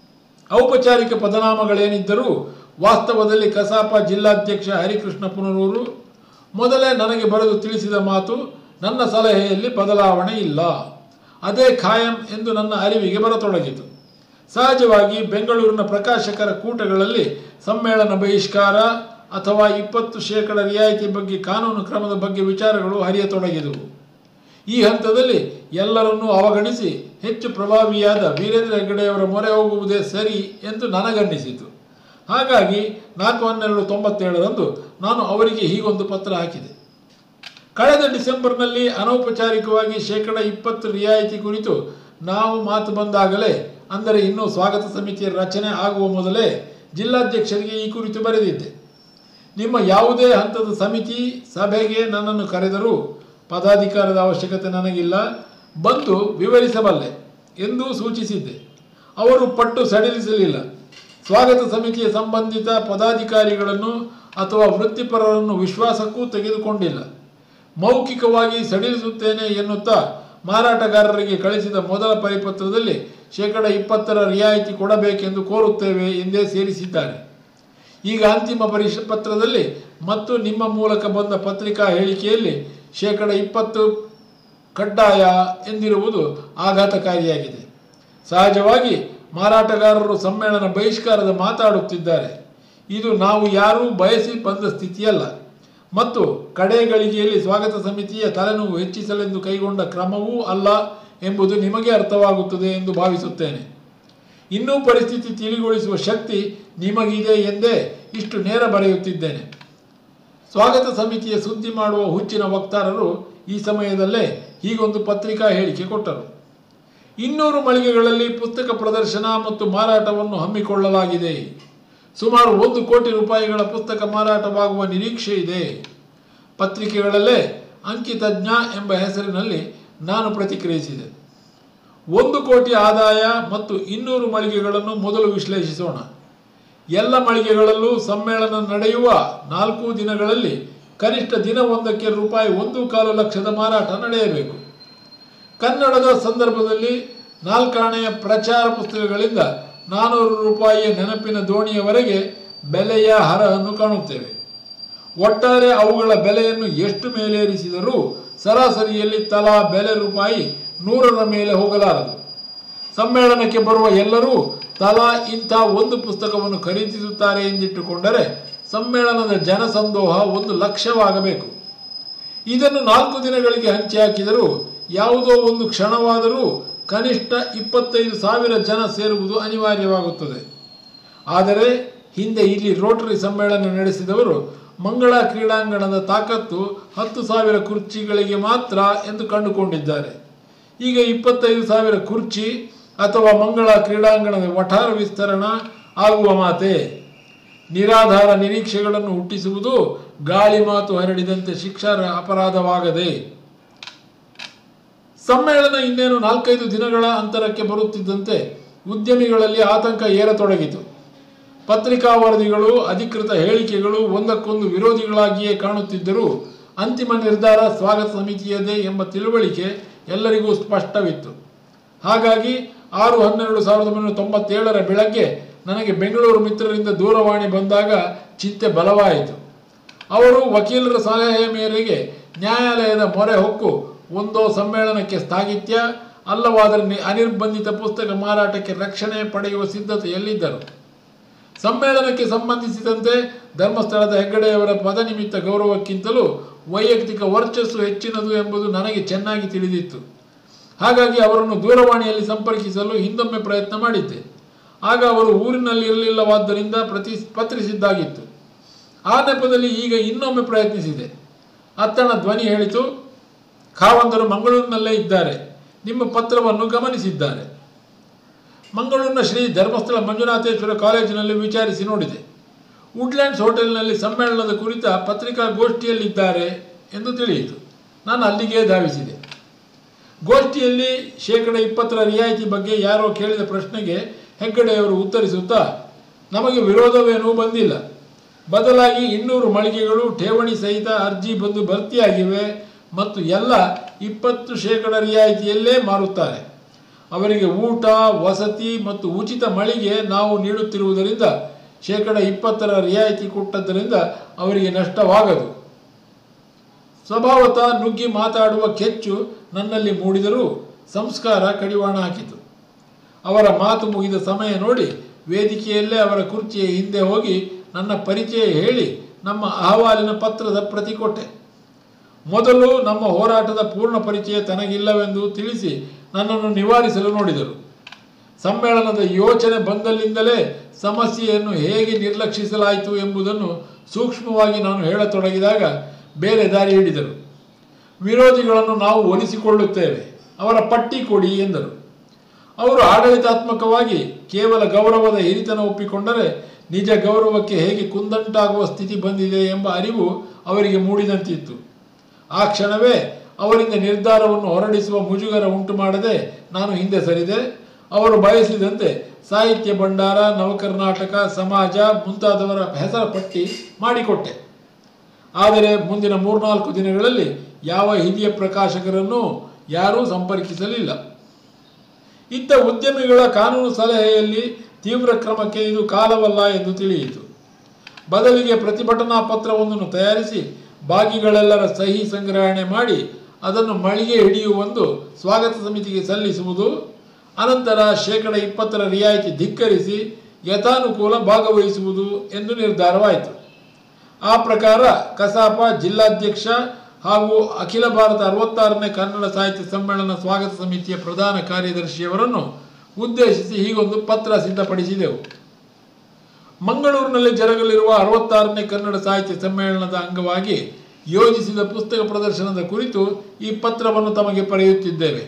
Speaker 1: ಔಪಚಾರಿಕ ಪದನಾಮಗಳೇನಿದ್ದರೂ ವಾಸ್ತವದಲ್ಲಿ ಕಸಾಪ ಜಿಲ್ಲಾಧ್ಯಕ್ಷ ಹರಿಕೃಷ್ಣ ಪುನರೂರು ಮೊದಲೇ ನನಗೆ ಬರೆದು ತಿಳಿಸಿದ ಮಾತು ನನ್ನ ಸಲಹೆಯಲ್ಲಿ ಬದಲಾವಣೆ ಇಲ್ಲ ಅದೇ ಖಾಯಂ ಎಂದು ನನ್ನ ಅರಿವಿಗೆ ಬರತೊಡಗಿತು ಸಹಜವಾಗಿ ಬೆಂಗಳೂರಿನ ಪ್ರಕಾಶಕರ ಕೂಟಗಳಲ್ಲಿ ಸಮ್ಮೇಳನ ಬಹಿಷ್ಕಾರ ಅಥವಾ ಇಪ್ಪತ್ತು ಶೇಕಡ ರಿಯಾಯಿತಿ ಬಗ್ಗೆ ಕಾನೂನು ಕ್ರಮದ ಬಗ್ಗೆ ವಿಚಾರಗಳು ಹರಿಯತೊಡಗಿದವು ಈ ಹಂತದಲ್ಲಿ ಎಲ್ಲರನ್ನೂ ಅವಗಣಿಸಿ ಹೆಚ್ಚು ಪ್ರಭಾವಿಯಾದ ವೀರೇಂದ್ರ ಹೆಗ್ಗಡೆಯವರ ಮೊರೆ ಹೋಗುವುದೇ ಸರಿ ಎಂದು ನನಗನ್ನಿಸಿತು ಹಾಗಾಗಿ ನಾಲ್ಕು ಹನ್ನೆರಡು ತೊಂಬತ್ತೇಳರಂದು ನಾನು ಅವರಿಗೆ ಹೀಗೊಂದು ಪತ್ರ ಹಾಕಿದೆ ಕಳೆದ ಡಿಸೆಂಬರ್ನಲ್ಲಿ ಅನೌಪಚಾರಿಕವಾಗಿ ಶೇಕಡ ಇಪ್ಪತ್ತು ರಿಯಾಯಿತಿ ಕುರಿತು ನಾವು ಮಾತು ಬಂದಾಗಲೇ ಅಂದರೆ ಇನ್ನೂ ಸ್ವಾಗತ ಸಮಿತಿಯ ರಚನೆ ಆಗುವ ಮೊದಲೇ ಜಿಲ್ಲಾಧ್ಯಕ್ಷರಿಗೆ ಈ ಕುರಿತು ಬರೆದಿದ್ದೆ ನಿಮ್ಮ ಯಾವುದೇ ಹಂತದ ಸಮಿತಿ ಸಭೆಗೆ ನನ್ನನ್ನು ಕರೆದರೂ ಪದಾಧಿಕಾರದ ಅವಶ್ಯಕತೆ ನನಗಿಲ್ಲ ಬಂದು ವಿವರಿಸಬಲ್ಲೆ ಎಂದೂ ಸೂಚಿಸಿದ್ದೆ ಅವರು ಪಟ್ಟು ಸಡಿಲಿಸಲಿಲ್ಲ ಸ್ವಾಗತ ಸಮಿತಿಯ ಸಂಬಂಧಿತ ಪದಾಧಿಕಾರಿಗಳನ್ನು ಅಥವಾ ವೃತ್ತಿಪರರನ್ನು ವಿಶ್ವಾಸಕ್ಕೂ ತೆಗೆದುಕೊಂಡಿಲ್ಲ ಮೌಖಿಕವಾಗಿ ಸಡಿಲಿಸುತ್ತೇನೆ ಎನ್ನುತ್ತಾ ಮಾರಾಟಗಾರರಿಗೆ ಕಳಿಸಿದ ಮೊದಲ ಪರಿಪತ್ರದಲ್ಲಿ ಶೇಕಡ ಇಪ್ಪತ್ತರ ರಿಯಾಯಿತಿ ಕೊಡಬೇಕೆಂದು ಕೋರುತ್ತೇವೆ ಎಂದೇ ಸೇರಿಸಿದ್ದಾರೆ ಈಗ ಅಂತಿಮ ಪರಿಷ ಪತ್ರದಲ್ಲಿ ಮತ್ತು ನಿಮ್ಮ ಮೂಲಕ ಬಂದ ಪತ್ರಿಕಾ ಹೇಳಿಕೆಯಲ್ಲಿ ಶೇಕಡ ಇಪ್ಪತ್ತು ಕಡ್ಡಾಯ ಎಂದಿರುವುದು ಆಘಾತಕಾರಿಯಾಗಿದೆ ಸಹಜವಾಗಿ ಮಾರಾಟಗಾರರು ಸಮ್ಮೇಳನ ಬಹಿಷ್ಕಾರದ ಮಾತಾಡುತ್ತಿದ್ದಾರೆ ಇದು ನಾವು ಯಾರೂ ಬಯಸಿ ಬಂದ ಸ್ಥಿತಿಯಲ್ಲ ಮತ್ತು ಕಡೆ ಗಳಿಗೆಯಲ್ಲಿ ಸ್ವಾಗತ ಸಮಿತಿಯ ತಲೆನೋವು ಹೆಚ್ಚಿಸಲೆಂದು ಕೈಗೊಂಡ ಕ್ರಮವೂ ಅಲ್ಲ ಎಂಬುದು ನಿಮಗೆ ಅರ್ಥವಾಗುತ್ತದೆ ಎಂದು ಭಾವಿಸುತ್ತೇನೆ ಇನ್ನೂ ಪರಿಸ್ಥಿತಿ ತಿಳಿಗೊಳಿಸುವ ಶಕ್ತಿ ನಿಮಗಿದೆ ಎಂದೇ ಇಷ್ಟು ನೇರ ಬರೆಯುತ್ತಿದ್ದೇನೆ ಸ್ವಾಗತ ಸಮಿತಿಯ ಸುದ್ದಿ ಮಾಡುವ ಹುಚ್ಚಿನ ವಕ್ತಾರರು ಈ ಸಮಯದಲ್ಲೇ ಹೀಗೊಂದು ಪತ್ರಿಕಾ ಹೇಳಿಕೆ ಕೊಟ್ಟರು ಇನ್ನೂರು ಮಳಿಗೆಗಳಲ್ಲಿ ಪುಸ್ತಕ ಪ್ರದರ್ಶನ ಮತ್ತು ಮಾರಾಟವನ್ನು ಹಮ್ಮಿಕೊಳ್ಳಲಾಗಿದೆ ಸುಮಾರು ಒಂದು ಕೋಟಿ ರೂಪಾಯಿಗಳ ಪುಸ್ತಕ ಮಾರಾಟವಾಗುವ ನಿರೀಕ್ಷೆ ಇದೆ ಪತ್ರಿಕೆಗಳಲ್ಲೇ ಅಂಕಿತಜ್ಞ ಎಂಬ ಹೆಸರಿನಲ್ಲಿ ನಾನು ಪ್ರತಿಕ್ರಿಯಿಸಿದೆ ಒಂದು ಕೋಟಿ ಆದಾಯ ಮತ್ತು ಇನ್ನೂರು ಮಳಿಗೆಗಳನ್ನು ಮೊದಲು ವಿಶ್ಲೇಷಿಸೋಣ ಎಲ್ಲ ಮಳಿಗೆಗಳಲ್ಲೂ ಸಮ್ಮೇಳನ ನಡೆಯುವ ನಾಲ್ಕು ದಿನಗಳಲ್ಲಿ ಕನಿಷ್ಠ ದಿನವೊಂದಕ್ಕೆ ರೂಪಾಯಿ ಒಂದು ಕಾಲು ಲಕ್ಷದ ಮಾರಾಟ ನಡೆಯಬೇಕು ಕನ್ನಡದ ಸಂದರ್ಭದಲ್ಲಿ ನಾಲ್ಕಾಣೆಯ ಪ್ರಚಾರ ಪುಸ್ತಕಗಳಿಂದ ನಾನೂರು ರೂಪಾಯಿಯ ನೆನಪಿನ ದೋಣಿಯವರೆಗೆ ಬೆಲೆಯ ಹರವನ್ನು ಕಾಣುತ್ತೇವೆ ಒಟ್ಟಾರೆ ಅವುಗಳ ಬೆಲೆಯನ್ನು ಎಷ್ಟು ಮೇಲೇರಿಸಿದರೂ ಸರಾಸರಿಯಲ್ಲಿ ತಲಾ ಬೆಲೆ ರೂಪಾಯಿ ನೂರರ ಮೇಲೆ ಹೋಗಲಾರದು ಸಮ್ಮೇಳನಕ್ಕೆ ಬರುವ ಎಲ್ಲರೂ ತಲಾ ಇಂಥ ಒಂದು ಪುಸ್ತಕವನ್ನು ಖರೀದಿಸುತ್ತಾರೆ ಎಂದಿಟ್ಟುಕೊಂಡರೆ ಸಮ್ಮೇಳನದ ಜನಸಂದೋಹ ಒಂದು ಲಕ್ಷವಾಗಬೇಕು ಇದನ್ನು ನಾಲ್ಕು ದಿನಗಳಿಗೆ ಹಂಚಿ ಹಾಕಿದರೂ ಯಾವುದೋ ಒಂದು ಕ್ಷಣವಾದರೂ ಕನಿಷ್ಠ ಇಪ್ಪತ್ತೈದು ಸಾವಿರ ಜನ ಸೇರುವುದು ಅನಿವಾರ್ಯವಾಗುತ್ತದೆ ಆದರೆ ಹಿಂದೆ ಇಲ್ಲಿ ರೋಟರಿ ಸಮ್ಮೇಳನ ನಡೆಸಿದವರು ಮಂಗಳ ಕ್ರೀಡಾಂಗಣದ ತಾಕತ್ತು ಹತ್ತು ಸಾವಿರ ಕುರ್ಚಿಗಳಿಗೆ ಮಾತ್ರ ಎಂದು ಕಂಡುಕೊಂಡಿದ್ದಾರೆ ಈಗ ಇಪ್ಪತ್ತೈದು ಸಾವಿರ ಕುರ್ಚಿ ಅಥವಾ ಮಂಗಳ ಕ್ರೀಡಾಂಗಣದ ವಠಾರ ವಿಸ್ತರಣ ಆಗುವ ಮಾತೆ ನಿರಾಧಾರ ನಿರೀಕ್ಷೆಗಳನ್ನು ಹುಟ್ಟಿಸುವುದು ಗಾಳಿ ಮಾತು ಹರಡಿದಂತೆ ಶಿಕ್ಷಾರ್ಹ ಅಪರಾಧವಾಗದೆ ಸಮ್ಮೇಳನ ಇನ್ನೇನು ನಾಲ್ಕೈದು ದಿನಗಳ ಅಂತರಕ್ಕೆ ಬರುತ್ತಿದ್ದಂತೆ ಉದ್ಯಮಿಗಳಲ್ಲಿ ಆತಂಕ ಏರತೊಡಗಿತು ಪತ್ರಿಕಾ ವರದಿಗಳು ಅಧಿಕೃತ ಹೇಳಿಕೆಗಳು ಒಂದಕ್ಕೊಂದು ವಿರೋಧಿಗಳಾಗಿಯೇ ಕಾಣುತ್ತಿದ್ದರೂ ಅಂತಿಮ ನಿರ್ಧಾರ ಸ್ವಾಗತ ಸಮಿತಿಯದೇ ಎಂಬ ತಿಳುವಳಿಕೆ ಎಲ್ಲರಿಗೂ ಸ್ಪಷ್ಟವಿತ್ತು ಹಾಗಾಗಿ ಆರು ಹನ್ನೆರಡು ಸಾವಿರದ ಒಂಬೈನೂರ ತೊಂಬತ್ತೇಳರ ಬೆಳಗ್ಗೆ ನನಗೆ ಬೆಂಗಳೂರು ಮಿತ್ರರಿಂದ ದೂರವಾಣಿ ಬಂದಾಗ ಚಿಂತೆ ಬಲವಾಯಿತು ಅವರು ವಕೀಲರ ಸಲಹೆ ಮೇರೆಗೆ ನ್ಯಾಯಾಲಯದ ಮೊರೆ ಹೊಕ್ಕು ಒಂದೋ ಸಮ್ಮೇಳನಕ್ಕೆ ಸ್ಥಾಗಿತ್ಯ ಅಲ್ಲವಾದರೆ ನಿ- ಅನಿರ್ಬಂಧಿತ ಪುಸ್ತಕ ಮಾರಾಟಕ್ಕೆ ರಕ್ಷಣೆ ಪಡೆಯುವ ಸಿದ್ಧತೆಯಲ್ಲಿದ್ದರು ಸಮ್ಮೇಳನಕ್ಕೆ ಸಂಬಂಧಿಸಿದಂತೆ ಧರ್ಮಸ್ಥಳದ ಹೆಗ್ಗಡೆಯವರ ಪದನಿಮಿತ್ತ ಗೌರವಕ್ಕಿಂತಲೂ ವೈಯಕ್ತಿಕ ವರ್ಚಸ್ಸು ಹೆಚ್ಚಿನದು ಎಂಬುದು ನನಗೆ ಚೆನ್ನಾಗಿ ತಿಳಿದಿತ್ತು ಹಾಗಾಗಿ ಅವರನ್ನು ದೂರವಾಣಿಯಲ್ಲಿ ಸಂಪರ್ಕಿಸಲು ಹಿಂದೊಮ್ಮೆ ಪ್ರಯತ್ನ ಮಾಡಿದ್ದೆ ಆಗ ಅವರು ಊರಿನಲ್ಲಿ ಇರಲಿಲ್ಲವಾದ್ದರಿಂದ ಪ್ರತಿ ಪತ್ರಿಸಿದ್ದಾಗಿತ್ತು ಆ ನೆಪದಲ್ಲಿ ಈಗ ಇನ್ನೊಮ್ಮೆ ಪ್ರಯತ್ನಿಸಿದೆ ಅತ್ತನ ಧ್ವನಿ ಹೇಳಿತು ಖಾವಂದರು ಮಂಗಳೂರಿನಲ್ಲೇ ಇದ್ದಾರೆ ನಿಮ್ಮ ಪತ್ರವನ್ನು ಗಮನಿಸಿದ್ದಾರೆ ಮಂಗಳೂರಿನ ಶ್ರೀ ಧರ್ಮಸ್ಥಳ ಮಂಜುನಾಥೇಶ್ವರ ಕಾಲೇಜಿನಲ್ಲಿ ವಿಚಾರಿಸಿ ನೋಡಿದೆ ವುಡ್ಲ್ಯಾಂಡ್ಸ್ ಹೋಟೆಲ್ನಲ್ಲಿ ಸಮ್ಮೇಳನದ ಕುರಿತ ಪತ್ರಿಕಾಗೋಷ್ಠಿಯಲ್ಲಿದ್ದಾರೆ ಎಂದು ತಿಳಿಯಿತು ನಾನು ಅಲ್ಲಿಗೆ ಧಾವಿಸಿದೆ ಗೋಷ್ಠಿಯಲ್ಲಿ ಶೇಕಡ ಇಪ್ಪತ್ತರ ರಿಯಾಯಿತಿ ಬಗ್ಗೆ ಯಾರೋ ಕೇಳಿದ ಪ್ರಶ್ನೆಗೆ ಹೆಗ್ಗಡೆಯವರು ಉತ್ತರಿಸುತ್ತಾ ನಮಗೆ ವಿರೋಧವೇನೂ ಬಂದಿಲ್ಲ ಬದಲಾಗಿ ಇನ್ನೂರು ಮಳಿಗೆಗಳು ಠೇವಣಿ ಸಹಿತ ಅರ್ಜಿ ಬಂದು ಭರ್ತಿಯಾಗಿವೆ ಮತ್ತು ಎಲ್ಲ ಇಪ್ಪತ್ತು ಶೇಕಡ ರಿಯಾಯಿತಿಯಲ್ಲೇ ಮಾರುತ್ತಾರೆ ಅವರಿಗೆ ಊಟ ವಸತಿ ಮತ್ತು ಉಚಿತ ಮಳಿಗೆ ನಾವು ನೀಡುತ್ತಿರುವುದರಿಂದ ಶೇಕಡ ಇಪ್ಪತ್ತರ ರಿಯಾಯಿತಿ ಕೊಟ್ಟದ್ದರಿಂದ ಅವರಿಗೆ ನಷ್ಟವಾಗದು ಸ್ವಭಾವತಃ ನುಗ್ಗಿ ಮಾತಾಡುವ ಕೆಚ್ಚು ನನ್ನಲ್ಲಿ ಮೂಡಿದರೂ ಸಂಸ್ಕಾರ ಕಡಿವಾಣ ಹಾಕಿತು ಅವರ ಮಾತು ಮುಗಿದ ಸಮಯ ನೋಡಿ ವೇದಿಕೆಯಲ್ಲೇ ಅವರ ಕುರ್ಚಿಯ ಹಿಂದೆ ಹೋಗಿ ನನ್ನ ಪರಿಚಯ ಹೇಳಿ ನಮ್ಮ ಅಹವಾಲಿನ ಪತ್ರದ ಪ್ರತಿ ಕೊಟ್ಟೆ ಮೊದಲು ನಮ್ಮ ಹೋರಾಟದ ಪೂರ್ಣ ಪರಿಚಯ ತನಗಿಲ್ಲವೆಂದು ತಿಳಿಸಿ ನನ್ನನ್ನು ನಿವಾರಿಸಲು ನೋಡಿದರು ಸಮ್ಮೇಳನದ ಯೋಚನೆ ಬಂದಲ್ಲಿಂದಲೇ ಸಮಸ್ಯೆಯನ್ನು ಹೇಗೆ ನಿರ್ಲಕ್ಷಿಸಲಾಯಿತು ಎಂಬುದನ್ನು ಸೂಕ್ಷ್ಮವಾಗಿ ನಾನು ಹೇಳತೊಡಗಿದಾಗ ಬೇರೆ ದಾರಿ ಹಿಡಿದರು ವಿರೋಧಿಗಳನ್ನು ನಾವು ಒಲಿಸಿಕೊಳ್ಳುತ್ತೇವೆ ಅವರ ಪಟ್ಟಿ ಕೊಡಿ ಎಂದರು ಅವರು ಆಡಳಿತಾತ್ಮಕವಾಗಿ ಕೇವಲ ಗೌರವದ ಹಿರಿತನ ಒಪ್ಪಿಕೊಂಡರೆ ನಿಜ ಗೌರವಕ್ಕೆ ಹೇಗೆ ಕುಂದಂಟಾಗುವ ಸ್ಥಿತಿ ಬಂದಿದೆ ಎಂಬ ಅರಿವು ಅವರಿಗೆ ಮೂಡಿದಂತಿತ್ತು ಆ ಕ್ಷಣವೇ ಅವರಿಂದ ನಿರ್ಧಾರವನ್ನು ಹೊರಡಿಸುವ ಮುಜುಗರ ಉಂಟು ಮಾಡದೆ ನಾನು ಹಿಂದೆ ಸರಿದೆ ಅವರು ಬಯಸಿದಂತೆ ಸಾಹಿತ್ಯ ಭಂಡಾರ ನವಕರ್ನಾಟಕ ಸಮಾಜ ಮುಂತಾದವರ ಹೆಸರ ಪಟ್ಟಿ ಮಾಡಿಕೊಟ್ಟೆ ಆದರೆ ಮುಂದಿನ ಮೂರ್ನಾಲ್ಕು ದಿನಗಳಲ್ಲಿ ಯಾವ ಹಿರಿಯ ಪ್ರಕಾಶಕರನ್ನು ಯಾರೂ ಸಂಪರ್ಕಿಸಲಿಲ್ಲ ಇದ್ದ ಉದ್ಯಮಿಗಳ ಕಾನೂನು ಸಲಹೆಯಲ್ಲಿ ತೀವ್ರ ಕ್ರಮಕ್ಕೆ ಇದು ಕಾಲವಲ್ಲ ಎಂದು ತಿಳಿಯಿತು ಬದಲಿಗೆ ಪ್ರತಿಭಟನಾ ಪತ್ರವೊಂದನ್ನು ತಯಾರಿಸಿ ಭಾಗಿಗಳೆಲ್ಲರ ಸಹಿ ಸಂಗ್ರಹಣೆ ಮಾಡಿ ಅದನ್ನು ಮಳಿಗೆ ಹಿಡಿಯುವೊಂದು ಸ್ವಾಗತ ಸಮಿತಿಗೆ ಸಲ್ಲಿಸುವುದು ಅನಂತರ ಶೇಕಡ ಇಪ್ಪತ್ತರ ರಿಯಾಯಿತಿ ಧಿಕ್ಕರಿಸಿ ಯಥಾನುಕೂಲ ಭಾಗವಹಿಸುವುದು ಎಂದು ನಿರ್ಧಾರವಾಯಿತು ಆ ಪ್ರಕಾರ ಕಸಾಪ ಜಿಲ್ಲಾಧ್ಯಕ್ಷ ಹಾಗೂ ಅಖಿಲ ಭಾರತ ಅರವತ್ತಾರನೇ ಕನ್ನಡ ಸಾಹಿತ್ಯ ಸಮ್ಮೇಳನ ಸ್ವಾಗತ ಸಮಿತಿಯ ಪ್ರಧಾನ ಕಾರ್ಯದರ್ಶಿಯವರನ್ನು ಉದ್ದೇಶಿಸಿ ಹೀಗೊಂದು ಪತ್ರ ಸಿದ್ಧಪಡಿಸಿದೆವು ಮಂಗಳೂರಿನಲ್ಲಿ ಜರುಗಲಿರುವ ಅರವತ್ತಾರನೇ ಕನ್ನಡ ಸಾಹಿತ್ಯ ಸಮ್ಮೇಳನದ ಅಂಗವಾಗಿ ಯೋಜಿಸಿದ ಪುಸ್ತಕ ಪ್ರದರ್ಶನದ ಕುರಿತು ಈ ಪತ್ರವನ್ನು ತಮಗೆ ಬರೆಯುತ್ತಿದ್ದೇವೆ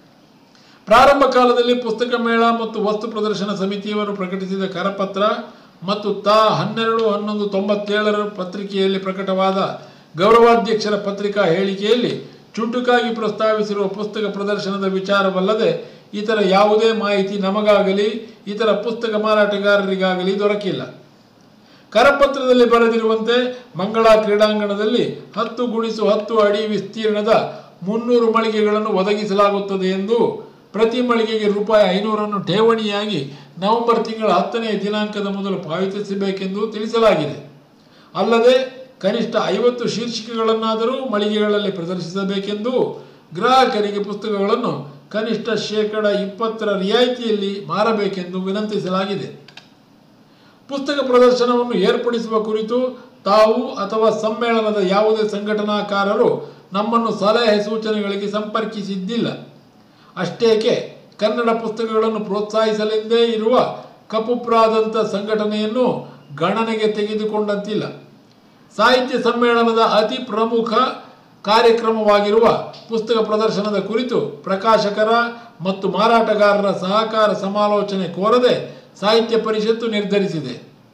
Speaker 1: ಪ್ರಾರಂಭ ಕಾಲದಲ್ಲಿ ಪುಸ್ತಕ ಮೇಳ ಮತ್ತು ವಸ್ತು ಪ್ರದರ್ಶನ ಸಮಿತಿಯವರು ಪ್ರಕಟಿಸಿದ ಕರಪತ್ರ ಮತ್ತು ತಾ ಹನ್ನೆರಡು ಹನ್ನೊಂದು ತೊಂಬತ್ತೇಳರ ಪತ್ರಿಕೆಯಲ್ಲಿ ಪ್ರಕಟವಾದ ಗೌರವಾಧ್ಯಕ್ಷರ ಪತ್ರಿಕಾ ಹೇಳಿಕೆಯಲ್ಲಿ ಚುಟುಕಾಗಿ ಪ್ರಸ್ತಾವಿಸಿರುವ ಪುಸ್ತಕ ಪ್ರದರ್ಶನದ ವಿಚಾರವಲ್ಲದೆ ಇತರ ಯಾವುದೇ ಮಾಹಿತಿ ನಮಗಾಗಲಿ ಇತರ ಪುಸ್ತಕ ಮಾರಾಟಗಾರರಿಗಾಗಲಿ ದೊರಕಿಲ್ಲ ಕರಪತ್ರದಲ್ಲಿ ಬರೆದಿರುವಂತೆ ಮಂಗಳಾ ಕ್ರೀಡಾಂಗಣದಲ್ಲಿ ಹತ್ತು ಗುಣಿಸು ಹತ್ತು ಅಡಿ ವಿಸ್ತೀರ್ಣದ ಮುನ್ನೂರು ಮಳಿಗೆಗಳನ್ನು ಒದಗಿಸಲಾಗುತ್ತದೆ ಎಂದು ಪ್ರತಿ ಮಳಿಗೆಗೆ ರೂಪಾಯಿ ಐನೂರನ್ನು ಠೇವಣಿಯಾಗಿ ನವೆಂಬರ್ ತಿಂಗಳ ಹತ್ತನೇ ದಿನಾಂಕದ ಮೊದಲು ಪಾವತಿಸಬೇಕೆಂದು ತಿಳಿಸಲಾಗಿದೆ ಅಲ್ಲದೆ ಕನಿಷ್ಠ ಐವತ್ತು ಶೀರ್ಷಿಕೆಗಳನ್ನಾದರೂ ಮಳಿಗೆಗಳಲ್ಲಿ ಪ್ರದರ್ಶಿಸಬೇಕೆಂದು ಗ್ರಾಹಕರಿಗೆ ಪುಸ್ತಕಗಳನ್ನು ಕನಿಷ್ಠ ಶೇಕಡ ಇಪ್ಪತ್ತರ ರಿಯಾಯಿತಿಯಲ್ಲಿ ಮಾರಬೇಕೆಂದು ವಿನಂತಿಸಲಾಗಿದೆ ಪುಸ್ತಕ ಪ್ರದರ್ಶನವನ್ನು ಏರ್ಪಡಿಸುವ ಕುರಿತು ತಾವು ಅಥವಾ ಸಮ್ಮೇಳನದ ಯಾವುದೇ ಸಂಘಟನಾಕಾರರು ನಮ್ಮನ್ನು ಸಲಹೆ ಸೂಚನೆಗಳಿಗೆ ಸಂಪರ್ಕಿಸಿದ್ದಿಲ್ಲ ಅಷ್ಟೇಕೆ ಕನ್ನಡ ಪುಸ್ತಕಗಳನ್ನು ಪ್ರೋತ್ಸಾಹಿಸಲೆಂದೇ ಇರುವ ಕಪುಪ್ರಾದಂಥ ಸಂಘಟನೆಯನ್ನು ಗಣನೆಗೆ ತೆಗೆದುಕೊಂಡಂತಿಲ್ಲ ಸಾಹಿತ್ಯ ಸಮ್ಮೇಳನದ ಅತಿ ಪ್ರಮುಖ ಕಾರ್ಯಕ್ರಮವಾಗಿರುವ ಪುಸ್ತಕ ಪ್ರದರ್ಶನದ ಕುರಿತು ಪ್ರಕಾಶಕರ ಮತ್ತು ಮಾರಾಟಗಾರರ ಸಹಕಾರ ಸಮಾಲೋಚನೆ ಕೋರದೆ ಸಾಹಿತ್ಯ ಪರಿಷತ್ತು ನಿರ್ಧರಿಸಿದೆ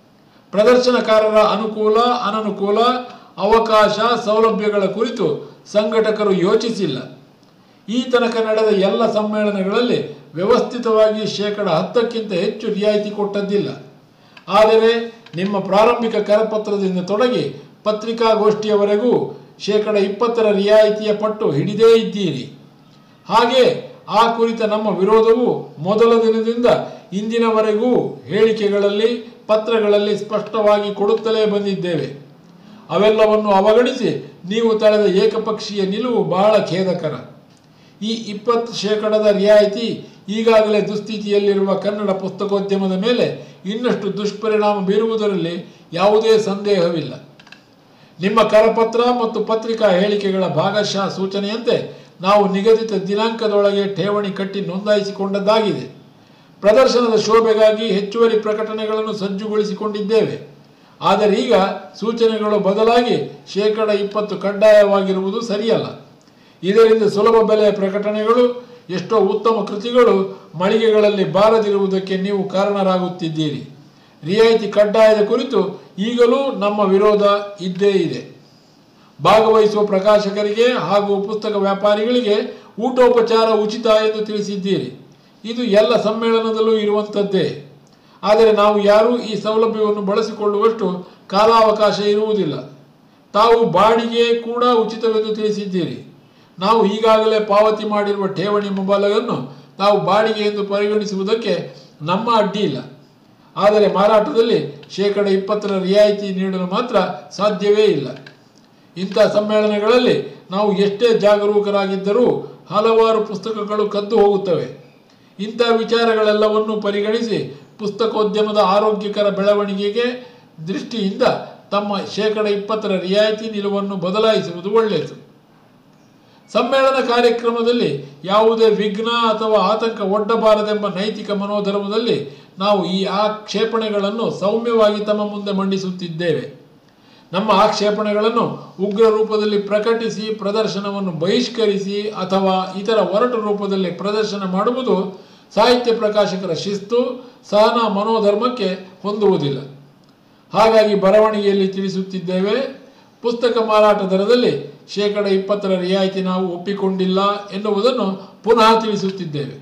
Speaker 1: ಪ್ರದರ್ಶನಕಾರರ ಅನುಕೂಲ ಅನನುಕೂಲ ಅವಕಾಶ ಸೌಲಭ್ಯಗಳ ಕುರಿತು ಸಂಘಟಕರು ಯೋಚಿಸಿಲ್ಲ ಈ ತನಕ ನಡೆದ ಎಲ್ಲ ಸಮ್ಮೇಳನಗಳಲ್ಲಿ ವ್ಯವಸ್ಥಿತವಾಗಿ ಶೇಕಡ ಹತ್ತಕ್ಕಿಂತ ಹೆಚ್ಚು ರಿಯಾಯಿತಿ ಕೊಟ್ಟದ್ದಿಲ್ಲ ಆದರೆ ನಿಮ್ಮ ಪ್ರಾರಂಭಿಕ ಕರಪತ್ರದಿಂದ ತೊಡಗಿ ಪತ್ರಿಕಾಗೋಷ್ಠಿಯವರೆಗೂ ಶೇಕಡ ಇಪ್ಪತ್ತರ ರಿಯಾಯಿತಿಯ ಪಟ್ಟು ಹಿಡಿದೇ ಇದ್ದೀರಿ ಹಾಗೆ ಆ ಕುರಿತ ನಮ್ಮ ವಿರೋಧವು ಮೊದಲ ದಿನದಿಂದ ಇಂದಿನವರೆಗೂ ಹೇಳಿಕೆಗಳಲ್ಲಿ ಪತ್ರಗಳಲ್ಲಿ ಸ್ಪಷ್ಟವಾಗಿ ಕೊಡುತ್ತಲೇ ಬಂದಿದ್ದೇವೆ ಅವೆಲ್ಲವನ್ನು ಅವಗಣಿಸಿ ನೀವು ತಳೆದ ಏಕಪಕ್ಷೀಯ ನಿಲುವು ಬಹಳ ಖೇದಕರ ಈ ಇಪ್ಪತ್ತು ಶೇಕಡದ ರಿಯಾಯಿತಿ ಈಗಾಗಲೇ ದುಸ್ಥಿತಿಯಲ್ಲಿರುವ ಕನ್ನಡ ಪುಸ್ತಕೋದ್ಯಮದ ಮೇಲೆ ಇನ್ನಷ್ಟು ದುಷ್ಪರಿಣಾಮ ಬೀರುವುದರಲ್ಲಿ ಯಾವುದೇ ಸಂದೇಹವಿಲ್ಲ ನಿಮ್ಮ ಕರಪತ್ರ ಮತ್ತು ಪತ್ರಿಕಾ ಹೇಳಿಕೆಗಳ ಭಾಗಶಃ ಸೂಚನೆಯಂತೆ ನಾವು ನಿಗದಿತ ದಿನಾಂಕದೊಳಗೆ ಠೇವಣಿ ಕಟ್ಟಿ ನೋಂದಾಯಿಸಿಕೊಂಡದ್ದಾಗಿದೆ ಪ್ರದರ್ಶನದ ಶೋಭೆಗಾಗಿ ಹೆಚ್ಚುವರಿ ಪ್ರಕಟಣೆಗಳನ್ನು ಸಜ್ಜುಗೊಳಿಸಿಕೊಂಡಿದ್ದೇವೆ ಆದರೆ ಈಗ ಸೂಚನೆಗಳು ಬದಲಾಗಿ ಶೇಕಡ ಇಪ್ಪತ್ತು ಕಡ್ಡಾಯವಾಗಿರುವುದು ಸರಿಯಲ್ಲ ಇದರಿಂದ ಸುಲಭ ಬೆಲೆಯ ಪ್ರಕಟಣೆಗಳು ಎಷ್ಟೋ ಉತ್ತಮ ಕೃತಿಗಳು ಮಳಿಗೆಗಳಲ್ಲಿ ಬಾರದಿರುವುದಕ್ಕೆ ನೀವು ಕಾರಣರಾಗುತ್ತಿದ್ದೀರಿ ರಿಯಾಯಿತಿ ಕಡ್ಡಾಯದ ಕುರಿತು ಈಗಲೂ ನಮ್ಮ ವಿರೋಧ ಇದ್ದೇ ಇದೆ ಭಾಗವಹಿಸುವ ಪ್ರಕಾಶಕರಿಗೆ ಹಾಗೂ ಪುಸ್ತಕ ವ್ಯಾಪಾರಿಗಳಿಗೆ ಊಟೋಪಚಾರ ಉಚಿತ ಎಂದು ತಿಳಿಸಿದ್ದೀರಿ ಇದು ಎಲ್ಲ ಸಮ್ಮೇಳನದಲ್ಲೂ ಇರುವಂಥದ್ದೇ ಆದರೆ ನಾವು ಯಾರೂ ಈ ಸೌಲಭ್ಯವನ್ನು ಬಳಸಿಕೊಳ್ಳುವಷ್ಟು ಕಾಲಾವಕಾಶ ಇರುವುದಿಲ್ಲ ತಾವು ಬಾಡಿಗೆ ಕೂಡ ಉಚಿತವೆಂದು ತಿಳಿಸಿದ್ದೀರಿ ನಾವು ಈಗಾಗಲೇ ಪಾವತಿ ಮಾಡಿರುವ ಠೇವಣಿ ಮೊಬೈಲನ್ನು ನಾವು ಬಾಡಿಗೆ ಎಂದು ಪರಿಗಣಿಸುವುದಕ್ಕೆ ನಮ್ಮ ಅಡ್ಡಿ ಇಲ್ಲ ಆದರೆ ಮಾರಾಟದಲ್ಲಿ ಶೇಕಡ ಇಪ್ಪತ್ತರ ರಿಯಾಯಿತಿ ನೀಡಲು ಮಾತ್ರ ಸಾಧ್ಯವೇ ಇಲ್ಲ ಇಂಥ ಸಮ್ಮೇಳನಗಳಲ್ಲಿ ನಾವು ಎಷ್ಟೇ ಜಾಗರೂಕರಾಗಿದ್ದರೂ ಹಲವಾರು ಪುಸ್ತಕಗಳು ಕದ್ದು ಹೋಗುತ್ತವೆ ಇಂಥ ವಿಚಾರಗಳೆಲ್ಲವನ್ನು ಪರಿಗಣಿಸಿ ಪುಸ್ತಕೋದ್ಯಮದ ಆರೋಗ್ಯಕರ ಬೆಳವಣಿಗೆಗೆ ದೃಷ್ಟಿಯಿಂದ ತಮ್ಮ ಶೇಕಡ ಇಪ್ಪತ್ತರ ರಿಯಾಯಿತಿ ನಿಲುವನ್ನು ಬದಲಾಯಿಸುವುದು ಒಳ್ಳೆಯದು ಸಮ್ಮೇಳನ ಕಾರ್ಯಕ್ರಮದಲ್ಲಿ ಯಾವುದೇ ವಿಘ್ನ ಅಥವಾ ಆತಂಕ ಒಡ್ಡಬಾರದೆಂಬ ನೈತಿಕ ಮನೋಧರ್ಮದಲ್ಲಿ ನಾವು ಈ ಆಕ್ಷೇಪಣೆಗಳನ್ನು ಸೌಮ್ಯವಾಗಿ ತಮ್ಮ ಮುಂದೆ ಮಂಡಿಸುತ್ತಿದ್ದೇವೆ ನಮ್ಮ ಆಕ್ಷೇಪಣೆಗಳನ್ನು ಉಗ್ರ ರೂಪದಲ್ಲಿ ಪ್ರಕಟಿಸಿ ಪ್ರದರ್ಶನವನ್ನು ಬಹಿಷ್ಕರಿಸಿ ಅಥವಾ ಇತರ ಒರಟು ರೂಪದಲ್ಲಿ ಪ್ರದರ್ಶನ ಮಾಡುವುದು ಸಾಹಿತ್ಯ ಪ್ರಕಾಶಕರ ಶಿಸ್ತು ಸಹನಾ ಮನೋಧರ್ಮಕ್ಕೆ ಹೊಂದುವುದಿಲ್ಲ ಹಾಗಾಗಿ ಬರವಣಿಗೆಯಲ್ಲಿ ತಿಳಿಸುತ್ತಿದ್ದೇವೆ ಪುಸ್ತಕ ಮಾರಾಟ ದರದಲ್ಲಿ ಶೇಕಡ ಇಪ್ಪತ್ತರ ರಿಯಾಯಿತಿ ನಾವು ಒಪ್ಪಿಕೊಂಡಿಲ್ಲ ಎನ್ನುವುದನ್ನು ಪುನಃ ತಿಳಿಸುತ್ತಿದ್ದೇವೆ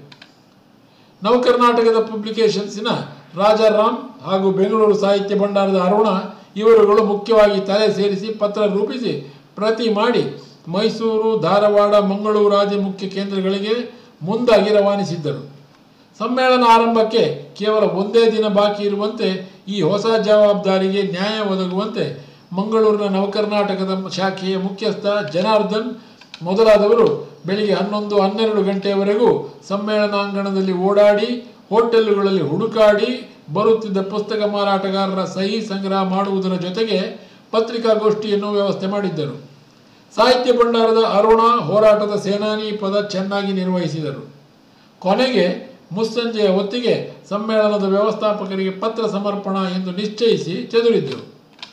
Speaker 1: ನವಕರ್ನಾಟಕದ ಪಬ್ಲಿಕೇಶನ್ಸಿನ ರಾಜಾರಾಮ್ ಹಾಗೂ ಬೆಂಗಳೂರು ಸಾಹಿತ್ಯ ಭಂಡಾರದ ಅರುಣ ಇವರುಗಳು ಮುಖ್ಯವಾಗಿ ತಲೆ ಸೇರಿಸಿ ಪತ್ರ ರೂಪಿಸಿ ಪ್ರತಿ ಮಾಡಿ ಮೈಸೂರು ಧಾರವಾಡ ಮಂಗಳೂರಾದಿ ಮುಖ್ಯ ಕೇಂದ್ರಗಳಿಗೆ ಮುಂದಾಗಿ ರವಾನಿಸಿದ್ದರು ಸಮ್ಮೇಳನ ಆರಂಭಕ್ಕೆ ಕೇವಲ ಒಂದೇ ದಿನ ಬಾಕಿ ಇರುವಂತೆ ಈ ಹೊಸ ಜವಾಬ್ದಾರಿಗೆ ನ್ಯಾಯ ಒದಗುವಂತೆ ಮಂಗಳೂರಿನ ನವಕರ್ನಾಟಕದ ಶಾಖೆಯ ಮುಖ್ಯಸ್ಥ ಜನಾರ್ದನ್ ಮೊದಲಾದವರು ಬೆಳಿಗ್ಗೆ ಹನ್ನೊಂದು ಹನ್ನೆರಡು ಗಂಟೆಯವರೆಗೂ ಸಮ್ಮೇಳನಾಂಗಣದಲ್ಲಿ ಓಡಾಡಿ ಹೋಟೆಲ್ಲುಗಳಲ್ಲಿ ಹುಡುಕಾಡಿ ಬರುತ್ತಿದ್ದ ಪುಸ್ತಕ ಮಾರಾಟಗಾರರ ಸಹಿ ಸಂಗ್ರಹ ಮಾಡುವುದರ ಜೊತೆಗೆ ಪತ್ರಿಕಾಗೋಷ್ಠಿಯನ್ನು ವ್ಯವಸ್ಥೆ ಮಾಡಿದ್ದರು ಸಾಹಿತ್ಯ ಭಂಡಾರದ ಅರುಣ ಹೋರಾಟದ ಸೇನಾನಿ ಪದ ಚೆನ್ನಾಗಿ ನಿರ್ವಹಿಸಿದರು ಕೊನೆಗೆ ಮುಸ್ಸಂಜೆಯ ಹೊತ್ತಿಗೆ ಸಮ್ಮೇಳನದ ವ್ಯವಸ್ಥಾಪಕರಿಗೆ ಪತ್ರ ಸಮರ್ಪಣಾ ಎಂದು ನಿಶ್ಚಯಿಸಿ ಚದುರಿದ್ದೆವು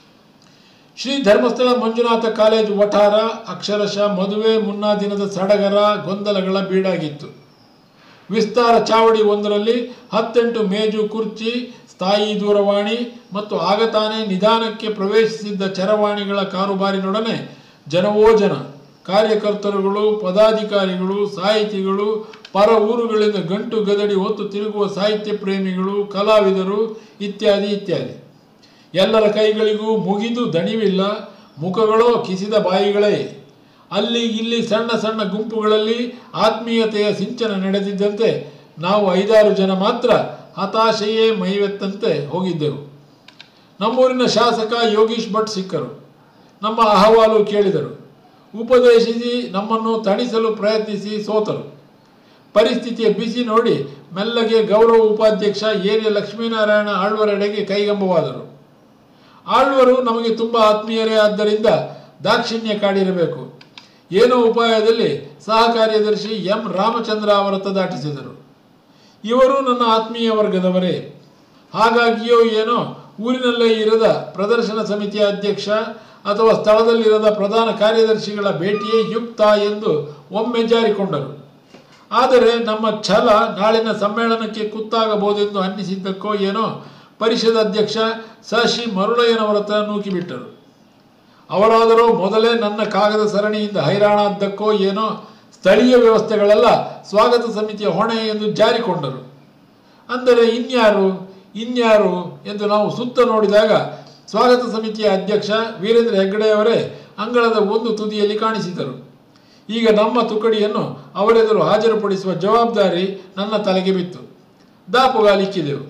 Speaker 1: ಶ್ರೀ ಧರ್ಮಸ್ಥಳ ಮಂಜುನಾಥ ಕಾಲೇಜು ವಠಾರ ಅಕ್ಷರಶಃ ಮದುವೆ ಮುನ್ನಾ ದಿನದ ಸಡಗರ ಗೊಂದಲಗಳ ಬೀಡಾಗಿತ್ತು ವಿಸ್ತಾರ ಚಾವಡಿ ಒಂದರಲ್ಲಿ ಹತ್ತೆಂಟು ಮೇಜು ಕುರ್ಚಿ ಸ್ಥಾಯಿ ದೂರವಾಣಿ ಮತ್ತು ಆಗ ತಾನೇ ನಿಧಾನಕ್ಕೆ ಪ್ರವೇಶಿಸಿದ್ದ ಚರವಾಣಿಗಳ ಕಾರುಬಾರಿನೊಡನೆ ಜನವೋ ಜನ ಕಾರ್ಯಕರ್ತರುಗಳು ಪದಾಧಿಕಾರಿಗಳು ಸಾಹಿತಿಗಳು ಪರ ಊರುಗಳಿಂದ ಗಂಟು ಗದಡಿ ಹೊತ್ತು ತಿರುಗುವ ಸಾಹಿತ್ಯ ಪ್ರೇಮಿಗಳು ಕಲಾವಿದರು ಇತ್ಯಾದಿ ಇತ್ಯಾದಿ ಎಲ್ಲರ ಕೈಗಳಿಗೂ ಮುಗಿದು ದಣಿವಿಲ್ಲ ಮುಖಗಳೋ ಕಿಸಿದ ಬಾಯಿಗಳೇ ಅಲ್ಲಿ ಇಲ್ಲಿ ಸಣ್ಣ ಸಣ್ಣ ಗುಂಪುಗಳಲ್ಲಿ ಆತ್ಮೀಯತೆಯ ಸಿಂಚನ ನಡೆದಿದ್ದಂತೆ ನಾವು ಐದಾರು ಜನ ಮಾತ್ರ ಹತಾಶೆಯೇ ಮೈವೆತ್ತಂತೆ ಹೋಗಿದ್ದೆವು ನಮ್ಮೂರಿನ ಶಾಸಕ ಯೋಗೀಶ್ ಭಟ್ ಸಿಕ್ಕರು ನಮ್ಮ ಅಹವಾಲು ಕೇಳಿದರು ಉಪದೇಶಿಸಿ ನಮ್ಮನ್ನು ತಣಿಸಲು ಪ್ರಯತ್ನಿಸಿ ಸೋತರು ಪರಿಸ್ಥಿತಿಯ ಬಿಸಿ ನೋಡಿ ಮೆಲ್ಲಗೆ ಗೌರವ ಉಪಾಧ್ಯಕ್ಷ ಏರಿಯ ಲಕ್ಷ್ಮೀನಾರಾಯಣ ಆಳ್ವರೆಡೆಗೆ ಕೈಗಂಬವಾದರು ಆಳ್ವರು ನಮಗೆ ತುಂಬ ಆತ್ಮೀಯರೇ ಆದ್ದರಿಂದ ದಾಕ್ಷಿಣ್ಯ ಕಾಡಿರಬೇಕು ಏನೋ ಉಪಾಯದಲ್ಲಿ ಸಹ ಕಾರ್ಯದರ್ಶಿ ಎಂ ರಾಮಚಂದ್ರ ಅವರತ್ತ ದಾಟಿಸಿದರು ಇವರು ನನ್ನ ಆತ್ಮೀಯ ವರ್ಗದವರೇ ಹಾಗಾಗಿಯೋ ಏನೋ ಊರಿನಲ್ಲೇ ಇರದ ಪ್ರದರ್ಶನ ಸಮಿತಿಯ ಅಧ್ಯಕ್ಷ ಅಥವಾ ಸ್ಥಳದಲ್ಲಿರದ ಪ್ರಧಾನ ಕಾರ್ಯದರ್ಶಿಗಳ ಭೇಟಿಯೇ ಯುಕ್ತ ಎಂದು ಒಮ್ಮೆ ಜಾರಿಕೊಂಡರು ಆದರೆ ನಮ್ಮ ಛಲ ನಾಳಿನ ಸಮ್ಮೇಳನಕ್ಕೆ ಕುತ್ತಾಗಬಹುದೆಂದು ಅನ್ನಿಸಿದ್ದಕ್ಕೋ ಏನೋ ಪರಿಷದ ಅಧ್ಯಕ್ಷ ಸಶಿ ಮರುಳಯ್ಯನವರತ್ತ ನೂಕಿಬಿಟ್ಟರು ಅವರಾದರೂ ಮೊದಲೇ ನನ್ನ ಕಾಗದ ಸರಣಿಯಿಂದ ಹೈರಾಣಾದ್ದಕ್ಕೋ ಏನೋ ಸ್ಥಳೀಯ ವ್ಯವಸ್ಥೆಗಳೆಲ್ಲ ಸ್ವಾಗತ ಸಮಿತಿಯ ಹೊಣೆ ಎಂದು ಜಾರಿಕೊಂಡರು ಅಂದರೆ ಇನ್ಯಾರು ಇನ್ಯಾರು ಎಂದು ನಾವು ಸುತ್ತ ನೋಡಿದಾಗ ಸ್ವಾಗತ ಸಮಿತಿಯ ಅಧ್ಯಕ್ಷ ವೀರೇಂದ್ರ ಹೆಗ್ಗಡೆಯವರೇ ಅಂಗಳದ ಒಂದು ತುದಿಯಲ್ಲಿ ಕಾಣಿಸಿದರು ಈಗ ನಮ್ಮ ತುಕಡಿಯನ್ನು ಅವರೆದುರು ಹಾಜರುಪಡಿಸುವ ಜವಾಬ್ದಾರಿ ನನ್ನ ತಲೆಗೆ ಬಿತ್ತು ದಾಪುಗಾಲಿಕ್ಕಿದೆವು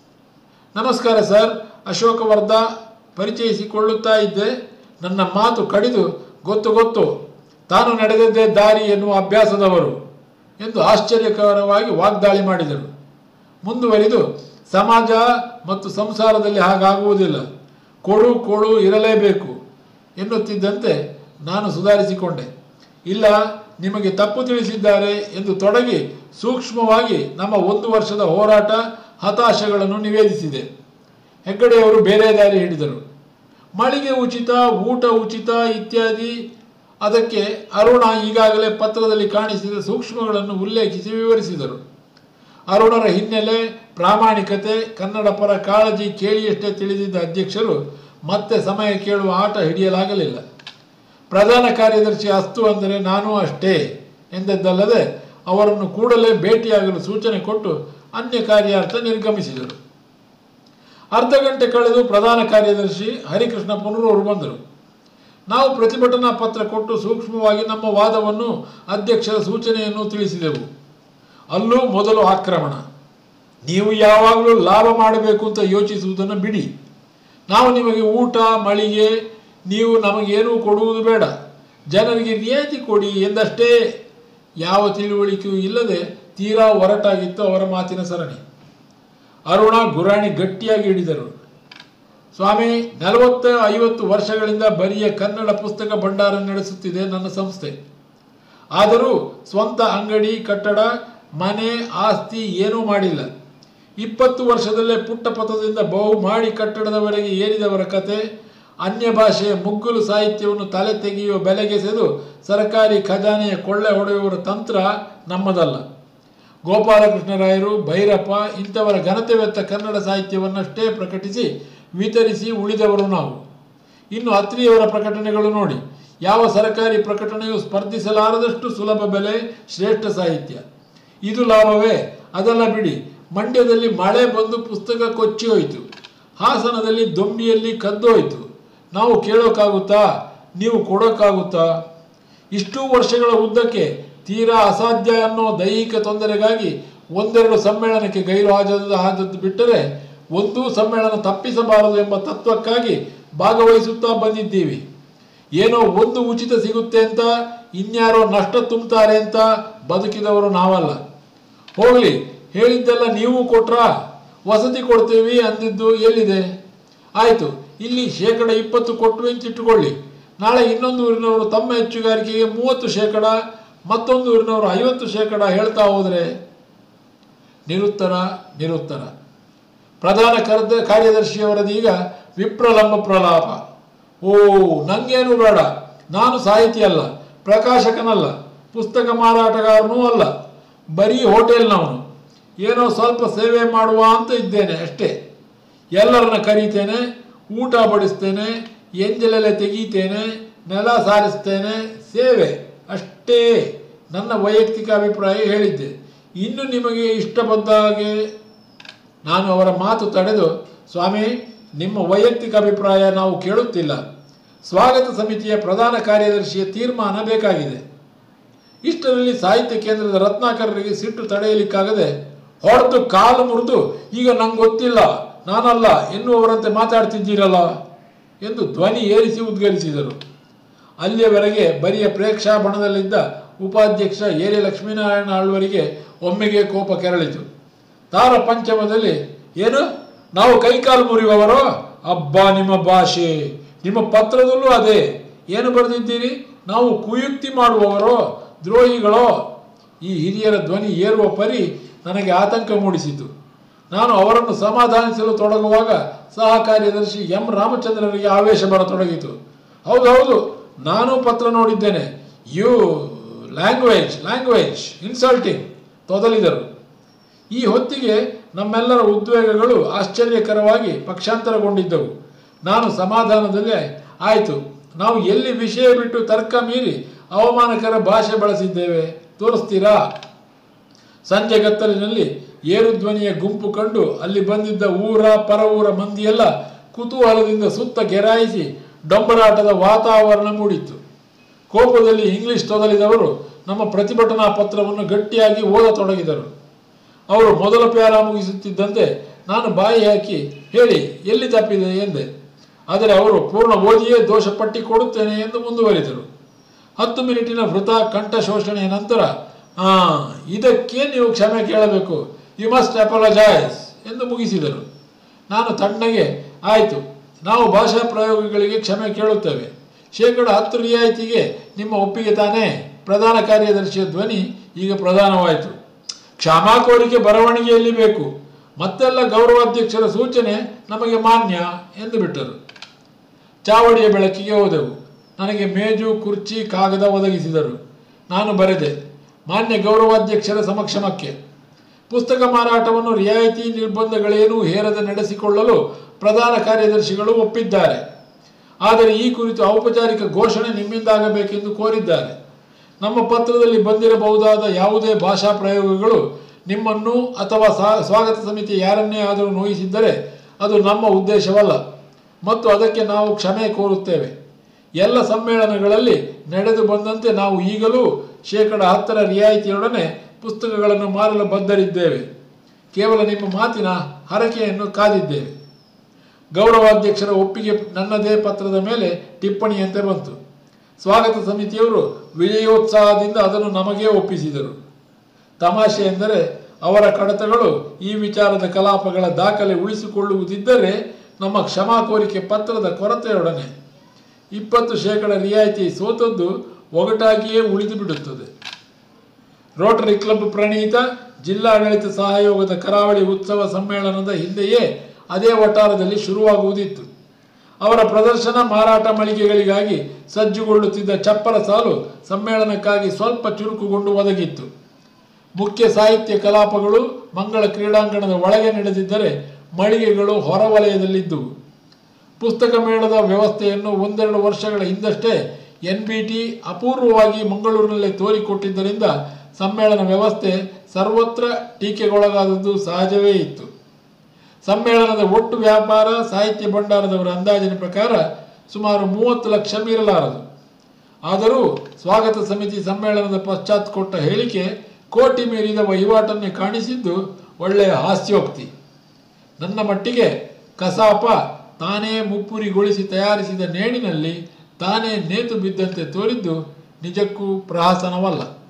Speaker 1: ನಮಸ್ಕಾರ ಸರ್ ಅಶೋಕವರ್ಧ ಪರಿಚಯಿಸಿಕೊಳ್ಳುತ್ತಾ ಇದ್ದೆ ನನ್ನ ಮಾತು ಕಡಿದು ಗೊತ್ತು ಗೊತ್ತು ತಾನು ನಡೆದದ್ದೇ ದಾರಿ ಎನ್ನುವ ಅಭ್ಯಾಸದವರು ಎಂದು ಆಶ್ಚರ್ಯಕರವಾಗಿ ವಾಗ್ದಾಳಿ ಮಾಡಿದರು ಮುಂದುವರಿದು ಸಮಾಜ ಮತ್ತು ಸಂಸಾರದಲ್ಲಿ ಹಾಗಾಗುವುದಿಲ್ಲ ಕೊಡು ಕೊಡು ಇರಲೇಬೇಕು ಎನ್ನುತ್ತಿದ್ದಂತೆ ನಾನು ಸುಧಾರಿಸಿಕೊಂಡೆ ಇಲ್ಲ ನಿಮಗೆ ತಪ್ಪು ತಿಳಿಸಿದ್ದಾರೆ ಎಂದು ತೊಡಗಿ ಸೂಕ್ಷ್ಮವಾಗಿ ನಮ್ಮ ಒಂದು ವರ್ಷದ ಹೋರಾಟ ಹತಾಶೆಗಳನ್ನು ನಿವೇದಿಸಿದೆ ಹೆಗ್ಗಡೆಯವರು ಬೇರೆ ದಾರಿ ಹಿಡಿದರು ಮಳಿಗೆ ಉಚಿತ ಊಟ ಉಚಿತ ಇತ್ಯಾದಿ ಅದಕ್ಕೆ ಅರುಣ ಈಗಾಗಲೇ ಪತ್ರದಲ್ಲಿ ಕಾಣಿಸಿದ ಸೂಕ್ಷ್ಮಗಳನ್ನು ಉಲ್ಲೇಖಿಸಿ ವಿವರಿಸಿದರು ಅರುಣರ ಹಿನ್ನೆಲೆ ಪ್ರಾಮಾಣಿಕತೆ ಕನ್ನಡ ಪರ ಕಾಳಜಿ ಕೇಳಿಯಷ್ಟೇ ತಿಳಿದಿದ್ದ ಅಧ್ಯಕ್ಷರು ಮತ್ತೆ ಸಮಯ ಕೇಳುವ ಆಟ ಹಿಡಿಯಲಾಗಲಿಲ್ಲ ಪ್ರಧಾನ ಕಾರ್ಯದರ್ಶಿ ಅಸ್ತು ಅಂದರೆ ನಾನೂ ಅಷ್ಟೇ ಎಂದದ್ದಲ್ಲದೆ ಅವರನ್ನು ಕೂಡಲೇ ಭೇಟಿಯಾಗಲು ಸೂಚನೆ ಕೊಟ್ಟು ಅನ್ಯ ಕಾರ್ಯಾರ್ಥ ನಿರ್ಗಮಿಸಿದರು ಅರ್ಧ ಗಂಟೆ ಕಳೆದು ಪ್ರಧಾನ ಕಾರ್ಯದರ್ಶಿ ಹರಿಕೃಷ್ಣ ಪುನರೂರು ಬಂದರು ನಾವು ಪ್ರತಿಭಟನಾ ಪತ್ರ ಕೊಟ್ಟು ಸೂಕ್ಷ್ಮವಾಗಿ ನಮ್ಮ ವಾದವನ್ನು ಅಧ್ಯಕ್ಷರ ಸೂಚನೆಯನ್ನು ತಿಳಿಸಿದೆವು ಅಲ್ಲೂ ಮೊದಲು ಆಕ್ರಮಣ ನೀವು ಯಾವಾಗಲೂ ಲಾಭ ಮಾಡಬೇಕು ಅಂತ ಯೋಚಿಸುವುದನ್ನು ಬಿಡಿ ನಾವು ನಿಮಗೆ ಊಟ ಮಳಿಗೆ ನೀವು ನಮಗೇನೂ ಕೊಡುವುದು ಬೇಡ ಜನರಿಗೆ ರಿಯಾಯಿತಿ ಕೊಡಿ ಎಂದಷ್ಟೇ ಯಾವ ತಿಳುವಳಿಕೆಯೂ ಇಲ್ಲದೆ ತೀರಾ ಒರಟಾಗಿತ್ತು ಅವರ ಮಾತಿನ ಸರಣಿ ಅರುಣ ಗುರಾಣಿ ಗಟ್ಟಿಯಾಗಿ ಹಿಡಿದರು ಸ್ವಾಮಿ ನಲವತ್ತು ಐವತ್ತು ವರ್ಷಗಳಿಂದ ಬರಿಯ ಕನ್ನಡ ಪುಸ್ತಕ ಭಂಡಾರ ನಡೆಸುತ್ತಿದೆ ನನ್ನ ಸಂಸ್ಥೆ ಆದರೂ ಸ್ವಂತ ಅಂಗಡಿ ಕಟ್ಟಡ ಮನೆ ಆಸ್ತಿ ಏನೂ ಮಾಡಿಲ್ಲ ಇಪ್ಪತ್ತು ವರ್ಷದಲ್ಲೇ ಪುಟ್ಟ ಪಥದಿಂದ ಬಹು ಮಾಡಿ ಕಟ್ಟಡದವರೆಗೆ ಏರಿದವರ ಕತೆ ಅನ್ಯ ಭಾಷೆಯ ಮುಗ್ಗುಲು ಸಾಹಿತ್ಯವನ್ನು ತಲೆ ತೆಗೆಯುವ ಬೆಲೆಗೆಸೆದು ಸರ್ಕಾರಿ ಖಜಾನೆಯ ಕೊಳ್ಳೆ ಹೊಡೆಯುವವರ ತಂತ್ರ ನಮ್ಮದಲ್ಲ ಗೋಪಾಲಕೃಷ್ಣರಾಯರು ಭೈರಪ್ಪ ಇಂಥವರ ಘನತೆವೆತ್ತ ಕನ್ನಡ ಸಾಹಿತ್ಯವನ್ನಷ್ಟೇ ಪ್ರಕಟಿಸಿ ವಿತರಿಸಿ ಉಳಿದವರು ನಾವು ಇನ್ನು ಅತ್ರಿಯವರ ಪ್ರಕಟಣೆಗಳು ನೋಡಿ ಯಾವ ಸರ್ಕಾರಿ ಪ್ರಕಟಣೆಯು ಸ್ಪರ್ಧಿಸಲಾರದಷ್ಟು ಸುಲಭ ಬೆಲೆ ಶ್ರೇಷ್ಠ ಸಾಹಿತ್ಯ ಇದು ಲಾಭವೇ ಅದೆಲ್ಲ ಬಿಡಿ ಮಂಡ್ಯದಲ್ಲಿ ಮಳೆ ಬಂದು ಪುಸ್ತಕ ಕೊಚ್ಚಿ ಹೋಯಿತು ಹಾಸನದಲ್ಲಿ ದೊಂಬಿಯಲ್ಲಿ ಕದ್ದೋಯ್ತು ನಾವು ಕೇಳೋಕ್ಕಾಗುತ್ತಾ ನೀವು ಕೊಡೋಕ್ಕಾಗುತ್ತಾ ಇಷ್ಟೂ ವರ್ಷಗಳ ಉದ್ದಕ್ಕೆ ತೀರಾ ಅಸಾಧ್ಯ ಅನ್ನೋ ದೈಹಿಕ ತೊಂದರೆಗಾಗಿ ಒಂದೆರಡು ಸಮ್ಮೇಳನಕ್ಕೆ ಗೈರು ಹಾಜರಾದ ಹಾಜದ್ದು ಬಿಟ್ಟರೆ ಒಂದೂ ಸಮ್ಮೇಳನ ತಪ್ಪಿಸಬಾರದು ಎಂಬ ತತ್ವಕ್ಕಾಗಿ ಭಾಗವಹಿಸುತ್ತಾ ಬಂದಿದ್ದೀವಿ ಏನೋ ಒಂದು ಉಚಿತ ಸಿಗುತ್ತೆ ಅಂತ ಇನ್ಯಾರೋ ನಷ್ಟ ತುಂಬುತ್ತಾರೆ ಅಂತ ಬದುಕಿದವರು ನಾವಲ್ಲ ಹೋಗಲಿ ಹೇಳಿದ್ದೆಲ್ಲ ನೀವು ಕೊಟ್ರಾ ವಸತಿ ಕೊಡ್ತೀವಿ ಅಂದಿದ್ದು ಎಲ್ಲಿದೆ ಆಯಿತು ಇಲ್ಲಿ ಶೇಕಡ ಇಪ್ಪತ್ತು ಕೊಟ್ಟು ಇಟ್ಕೊಳ್ಳಿ ನಾಳೆ ಇನ್ನೊಂದು ಊರಿನವರು ತಮ್ಮ ಹೆಚ್ಚುಗಾರಿಕೆಗೆ ಮೂವತ್ತು ಶೇಕಡ ಮತ್ತೊಂದು ಊರಿನವರು ಐವತ್ತು ಶೇಕಡ ಹೇಳ್ತಾ ಹೋದರೆ ನಿರುತ್ತರ ನಿರುತ್ತರ ಪ್ರಧಾನ ಕರ್ದ ಕಾರ್ಯದರ್ಶಿಯವರದು ಈಗ ವಿಪ್ರಲಂಬ ಪ್ರಲಾಪ ಓ ನಂಗೇನು ಬೇಡ ನಾನು ಸಾಹಿತಿ ಅಲ್ಲ ಪ್ರಕಾಶಕನಲ್ಲ ಪುಸ್ತಕ ಮಾರಾಟಗಾರನೂ ಅಲ್ಲ ಬರೀ ಹೋಟೆಲ್ನವನು ಏನೋ ಸ್ವಲ್ಪ ಸೇವೆ ಮಾಡುವ ಅಂತ ಇದ್ದೇನೆ ಅಷ್ಟೇ ಎಲ್ಲರನ್ನ ಕರೀತೇನೆ ಊಟ ಬಡಿಸ್ತೇನೆ ಎಂಜಲೆಲೆ ತೆಗೀತೇನೆ ನೆಲ ಸಾರಿಸ್ತೇನೆ ಸೇವೆ ಅಷ್ಟೇ ನನ್ನ ವೈಯಕ್ತಿಕ ಅಭಿಪ್ರಾಯ ಹೇಳಿದ್ದೆ ಇನ್ನು ನಿಮಗೆ ಇಷ್ಟ ಬಂದ ಹಾಗೆ ನಾನು ಅವರ ಮಾತು ತಡೆದು ಸ್ವಾಮಿ ನಿಮ್ಮ ವೈಯಕ್ತಿಕ ಅಭಿಪ್ರಾಯ ನಾವು ಕೇಳುತ್ತಿಲ್ಲ ಸ್ವಾಗತ ಸಮಿತಿಯ ಪ್ರಧಾನ ಕಾರ್ಯದರ್ಶಿಯ ತೀರ್ಮಾನ ಬೇಕಾಗಿದೆ ಇಷ್ಟರಲ್ಲಿ ಸಾಹಿತ್ಯ ಕೇಂದ್ರದ ರತ್ನಾಕರರಿಗೆ ಸಿಟ್ಟು ತಡೆಯಲಿಕ್ಕಾಗದೆ ಹೊಡೆದು ಕಾಲು ಮುರಿದು ಈಗ ನಂಗೆ ಗೊತ್ತಿಲ್ಲ ನಾನಲ್ಲ ಎನ್ನುವವರಂತೆ ಮಾತಾಡ್ತಿದ್ದೀರಲ್ಲ ಎಂದು ಧ್ವನಿ ಏರಿಸಿ ಉದ್ಗರಿಸಿದರು ಅಲ್ಲಿಯವರೆಗೆ ಬರಿಯ ಪ್ರೇಕ್ಷಾಭಣದಲ್ಲಿದ್ದ ಉಪಾಧ್ಯಕ್ಷ ಏರಿ ಲಕ್ಷ್ಮೀನಾರಾಯಣ ಆಳ್ವರಿಗೆ ಒಮ್ಮೆಗೆ ಕೋಪ ಕೆರಳಿತು ತಾರ ಪಂಚಮದಲ್ಲಿ ಏನು ನಾವು ಕೈಕಾಲು ಮುರಿಯುವವರು ಅಬ್ಬಾ ನಿಮ್ಮ ಭಾಷೆ ನಿಮ್ಮ ಪತ್ರದಲ್ಲೂ ಅದೇ ಏನು ಬರೆದಿದ್ದೀರಿ ನಾವು ಕುಯುಕ್ತಿ ಮಾಡುವವರೋ ದ್ರೋಹಿಗಳೋ ಈ ಹಿರಿಯರ ಧ್ವನಿ ಏರುವ ಪರಿ ನನಗೆ ಆತಂಕ ಮೂಡಿಸಿತು ನಾನು ಅವರನ್ನು ಸಮಾಧಾನಿಸಲು ತೊಡಗುವಾಗ ಸಹ ಕಾರ್ಯದರ್ಶಿ ಎಂ ರಾಮಚಂದ್ರನಿಗೆ ಆವೇಶ ಬರತೊಡಗಿತು ಹೌದು ಹೌದು ನಾನು ಪತ್ರ ನೋಡಿದ್ದೇನೆ ಯು ಲ್ಯಾಂಗ್ವೇಜ್ ಲ್ಯಾಂಗ್ವೇಜ್ ಇನ್ಸಲ್ಟಿಂಗ್ ತೊದಲಿದರು ಈ ಹೊತ್ತಿಗೆ ನಮ್ಮೆಲ್ಲರ ಉದ್ವೇಗಗಳು ಆಶ್ಚರ್ಯಕರವಾಗಿ ಪಕ್ಷಾಂತರಗೊಂಡಿದ್ದವು ನಾನು ಸಮಾಧಾನದಲ್ಲೇ ಆಯಿತು ನಾವು ಎಲ್ಲಿ ವಿಷಯ ಬಿಟ್ಟು ತರ್ಕ ಮೀರಿ ಅವಮಾನಕರ ಭಾಷೆ ಬಳಸಿದ್ದೇವೆ ತೋರಿಸ್ತೀರಾ ಸಂಜೆ ಗತ್ತಲಿನಲ್ಲಿ ಏರುಧ್ವನಿಯ ಗುಂಪು ಕಂಡು ಅಲ್ಲಿ ಬಂದಿದ್ದ ಊರ ಪರ ಊರ ಮಂದಿಯೆಲ್ಲ ಕುತೂಹಲದಿಂದ ಸುತ್ತ ಗೆರಾಯಿಸಿ ಡೊಂಬರಾಟದ ವಾತಾವರಣ ಮೂಡಿತ್ತು ಕೋಪದಲ್ಲಿ ಇಂಗ್ಲಿಷ್ ತೊದಲಿದವರು ನಮ್ಮ ಪ್ರತಿಭಟನಾ ಪತ್ರವನ್ನು ಗಟ್ಟಿಯಾಗಿ ಓದತೊಡಗಿದರು ಅವರು ಮೊದಲ ಪ್ಯಾರ ಮುಗಿಸುತ್ತಿದ್ದಂತೆ ನಾನು ಬಾಯಿ ಹಾಕಿ ಹೇಳಿ ಎಲ್ಲಿ ತಪ್ಪಿದೆ ಎಂದೆ ಆದರೆ ಅವರು ಪೂರ್ಣ ಓದಿಯೇ ದೋಷ ಪಟ್ಟಿ ಕೊಡುತ್ತೇನೆ ಎಂದು ಮುಂದುವರಿದರು ಹತ್ತು ಮಿನಿಟಿನ ವೃತ ಕಂಠ ಶೋಷಣೆಯ ನಂತರ ಆ ಇದಕ್ಕೆ ನೀವು ಕ್ಷಮೆ ಕೇಳಬೇಕು ಯು ಮಸ್ಟ್ ಅಪಾಲಜೈಸ್ ಎಂದು ಮುಗಿಸಿದರು ನಾನು ತಣ್ಣಗೆ ಆಯಿತು ನಾವು ಭಾಷಾ ಪ್ರಯೋಗಗಳಿಗೆ ಕ್ಷಮೆ ಕೇಳುತ್ತೇವೆ ಶೇಕಡ ಹತ್ತು ರಿಯಾಯಿತಿಗೆ ನಿಮ್ಮ ಒಪ್ಪಿಗೆ ತಾನೇ ಪ್ರಧಾನ ಕಾರ್ಯದರ್ಶಿಯ ಧ್ವನಿ ಈಗ ಪ್ರಧಾನವಾಯಿತು ಕ್ಷಮಾ ಕೋರಿಕೆ ಬರವಣಿಗೆಯಲ್ಲಿ ಬೇಕು ಮತ್ತೆಲ್ಲ ಗೌರವಾಧ್ಯಕ್ಷರ ಸೂಚನೆ ನಮಗೆ ಮಾನ್ಯ ಎಂದು ಬಿಟ್ಟರು ಚಾವಡಿಯ ಬೆಳಕಿಗೆ ಹೋದೆವು ನನಗೆ ಮೇಜು ಕುರ್ಚಿ ಕಾಗದ ಒದಗಿಸಿದರು ನಾನು ಬರೆದೆ ಮಾನ್ಯ ಗೌರವಾಧ್ಯಕ್ಷರ ಸಮಕ್ಷಮಕ್ಕೆ ಪುಸ್ತಕ ಮಾರಾಟವನ್ನು ರಿಯಾಯಿತಿ ನಿರ್ಬಂಧಗಳೇನೂ ಹೇರದೆ ನಡೆಸಿಕೊಳ್ಳಲು ಪ್ರಧಾನ ಕಾರ್ಯದರ್ಶಿಗಳು ಒಪ್ಪಿದ್ದಾರೆ ಆದರೆ ಈ ಕುರಿತು ಔಪಚಾರಿಕ ಘೋಷಣೆ ನಿಮ್ಮಿಂದಾಗಬೇಕೆಂದು ಕೋರಿದ್ದಾರೆ ನಮ್ಮ ಪತ್ರದಲ್ಲಿ ಬಂದಿರಬಹುದಾದ ಯಾವುದೇ ಭಾಷಾ ಪ್ರಯೋಗಗಳು ನಿಮ್ಮನ್ನು ಅಥವಾ ಸಾ- ಸ್ವಾಗತ ಸಮಿತಿ ಯಾರನ್ನೇ ಆದರೂ ನೋಯಿಸಿದ್ದರೆ ಅದು ನಮ್ಮ ಉದ್ದೇಶವಲ್ಲ ಮತ್ತು ಅದಕ್ಕೆ ನಾವು ಕ್ಷಮೆ ಕೋರುತ್ತೇವೆ ಎಲ್ಲ ಸಮ್ಮೇಳನಗಳಲ್ಲಿ ನಡೆದು ಬಂದಂತೆ ನಾವು ಈಗಲೂ ಶೇಕಡ ಹತ್ತರ ರಿಯಾಯಿತಿಯೊಡನೆ ಪುಸ್ತಕಗಳನ್ನು ಮಾರಲು ಬದ್ಧರಿದ್ದೇವೆ ಕೇವಲ ನಿಮ್ಮ ಮಾತಿನ ಹರಕೆಯನ್ನು ಕಾದಿದ್ದೇವೆ ಗೌರವಾಧ್ಯಕ್ಷರ ಒಪ್ಪಿಗೆ ನನ್ನದೇ ಪತ್ರದ ಮೇಲೆ ಟಿಪ್ಪಣಿಯಂತೆ ಬಂತು ಸ್ವಾಗತ ಸಮಿತಿಯವರು ವಿಜಯೋತ್ಸಾಹದಿಂದ ಅದನ್ನು ನಮಗೇ ಒಪ್ಪಿಸಿದರು ತಮಾಷೆ ಎಂದರೆ ಅವರ ಕಡತಗಳು ಈ ವಿಚಾರದ ಕಲಾಪಗಳ ದಾಖಲೆ ಉಳಿಸಿಕೊಳ್ಳುವುದಿದ್ದರೆ ನಮ್ಮ ಕ್ಷಮಾ ಕೋರಿಕೆ ಪತ್ರದ ಕೊರತೆಯೊಡನೆ ಇಪ್ಪತ್ತು ಶೇಕಡ ರಿಯಾಯಿತಿ ಸೋತದ್ದು ಒಗಟಾಗಿಯೇ ಉಳಿದು ಬಿಡುತ್ತದೆ ರೋಟರಿ ಕ್ಲಬ್ ಪ್ರಣೀತ ಜಿಲ್ಲಾಡಳಿತ ಸಹಯೋಗದ ಕರಾವಳಿ ಉತ್ಸವ ಸಮ್ಮೇಳನದ ಹಿಂದೆಯೇ ಅದೇ ವಟಾರದಲ್ಲಿ ಶುರುವಾಗುವುದಿತ್ತು ಅವರ ಪ್ರದರ್ಶನ ಮಾರಾಟ ಮಳಿಗೆಗಳಿಗಾಗಿ ಸಜ್ಜುಗೊಳ್ಳುತ್ತಿದ್ದ ಚಪ್ಪರ ಸಾಲು ಸಮ್ಮೇಳನಕ್ಕಾಗಿ ಸ್ವಲ್ಪ ಚುರುಕುಗೊಂಡು ಒದಗಿತ್ತು ಮುಖ್ಯ ಸಾಹಿತ್ಯ ಕಲಾಪಗಳು ಮಂಗಳ ಕ್ರೀಡಾಂಗಣದ ಒಳಗೆ ನಡೆದಿದ್ದರೆ ಮಳಿಗೆಗಳು ಹೊರವಲಯದಲ್ಲಿದ್ದುವು ಪುಸ್ತಕ ಮೇಳದ ವ್ಯವಸ್ಥೆಯನ್ನು ಒಂದೆರಡು ವರ್ಷಗಳ ಹಿಂದಷ್ಟೇ ಎನ್ ಬಿ ಟಿ ಅಪೂರ್ವವಾಗಿ ಮಂಗಳೂರಿನಲ್ಲೇ ತೋರಿಕೊಟ್ಟಿದ್ದರಿಂದ ಸಮ್ಮೇಳನ ವ್ಯವಸ್ಥೆ ಸರ್ವತ್ರ ಟೀಕೆಗೊಳಗಾದದ್ದು ಸಹಜವೇ ಇತ್ತು ಸಮ್ಮೇಳನದ ಒಟ್ಟು ವ್ಯಾಪಾರ ಸಾಹಿತ್ಯ ಭಂಡಾರದವರ ಅಂದಾಜಿನ ಪ್ರಕಾರ ಸುಮಾರು ಮೂವತ್ತು ಲಕ್ಷ ಮೀರಲಾರದು ಆದರೂ ಸ್ವಾಗತ ಸಮಿತಿ ಸಮ್ಮೇಳನದ ಪಶ್ಚಾತ್ ಕೊಟ್ಟ ಹೇಳಿಕೆ ಕೋಟಿ ಮೀರಿದ ವಹಿವಾಟನ್ನೇ ಕಾಣಿಸಿದ್ದು ಒಳ್ಳೆಯ ಹಾಸ್ಯೋಕ್ತಿ ನನ್ನ ಮಟ್ಟಿಗೆ ಕಸಾಪ ತಾನೇ ಮುಪ್ಪುರಿಗೊಳಿಸಿ ತಯಾರಿಸಿದ ನೇಣಿನಲ್ಲಿ ತಾನೇ ನೇತು ಬಿದ್ದಂತೆ ತೋರಿದ್ದು ನಿಜಕ್ಕೂ ಪ್ರಹಸನವಲ್ಲ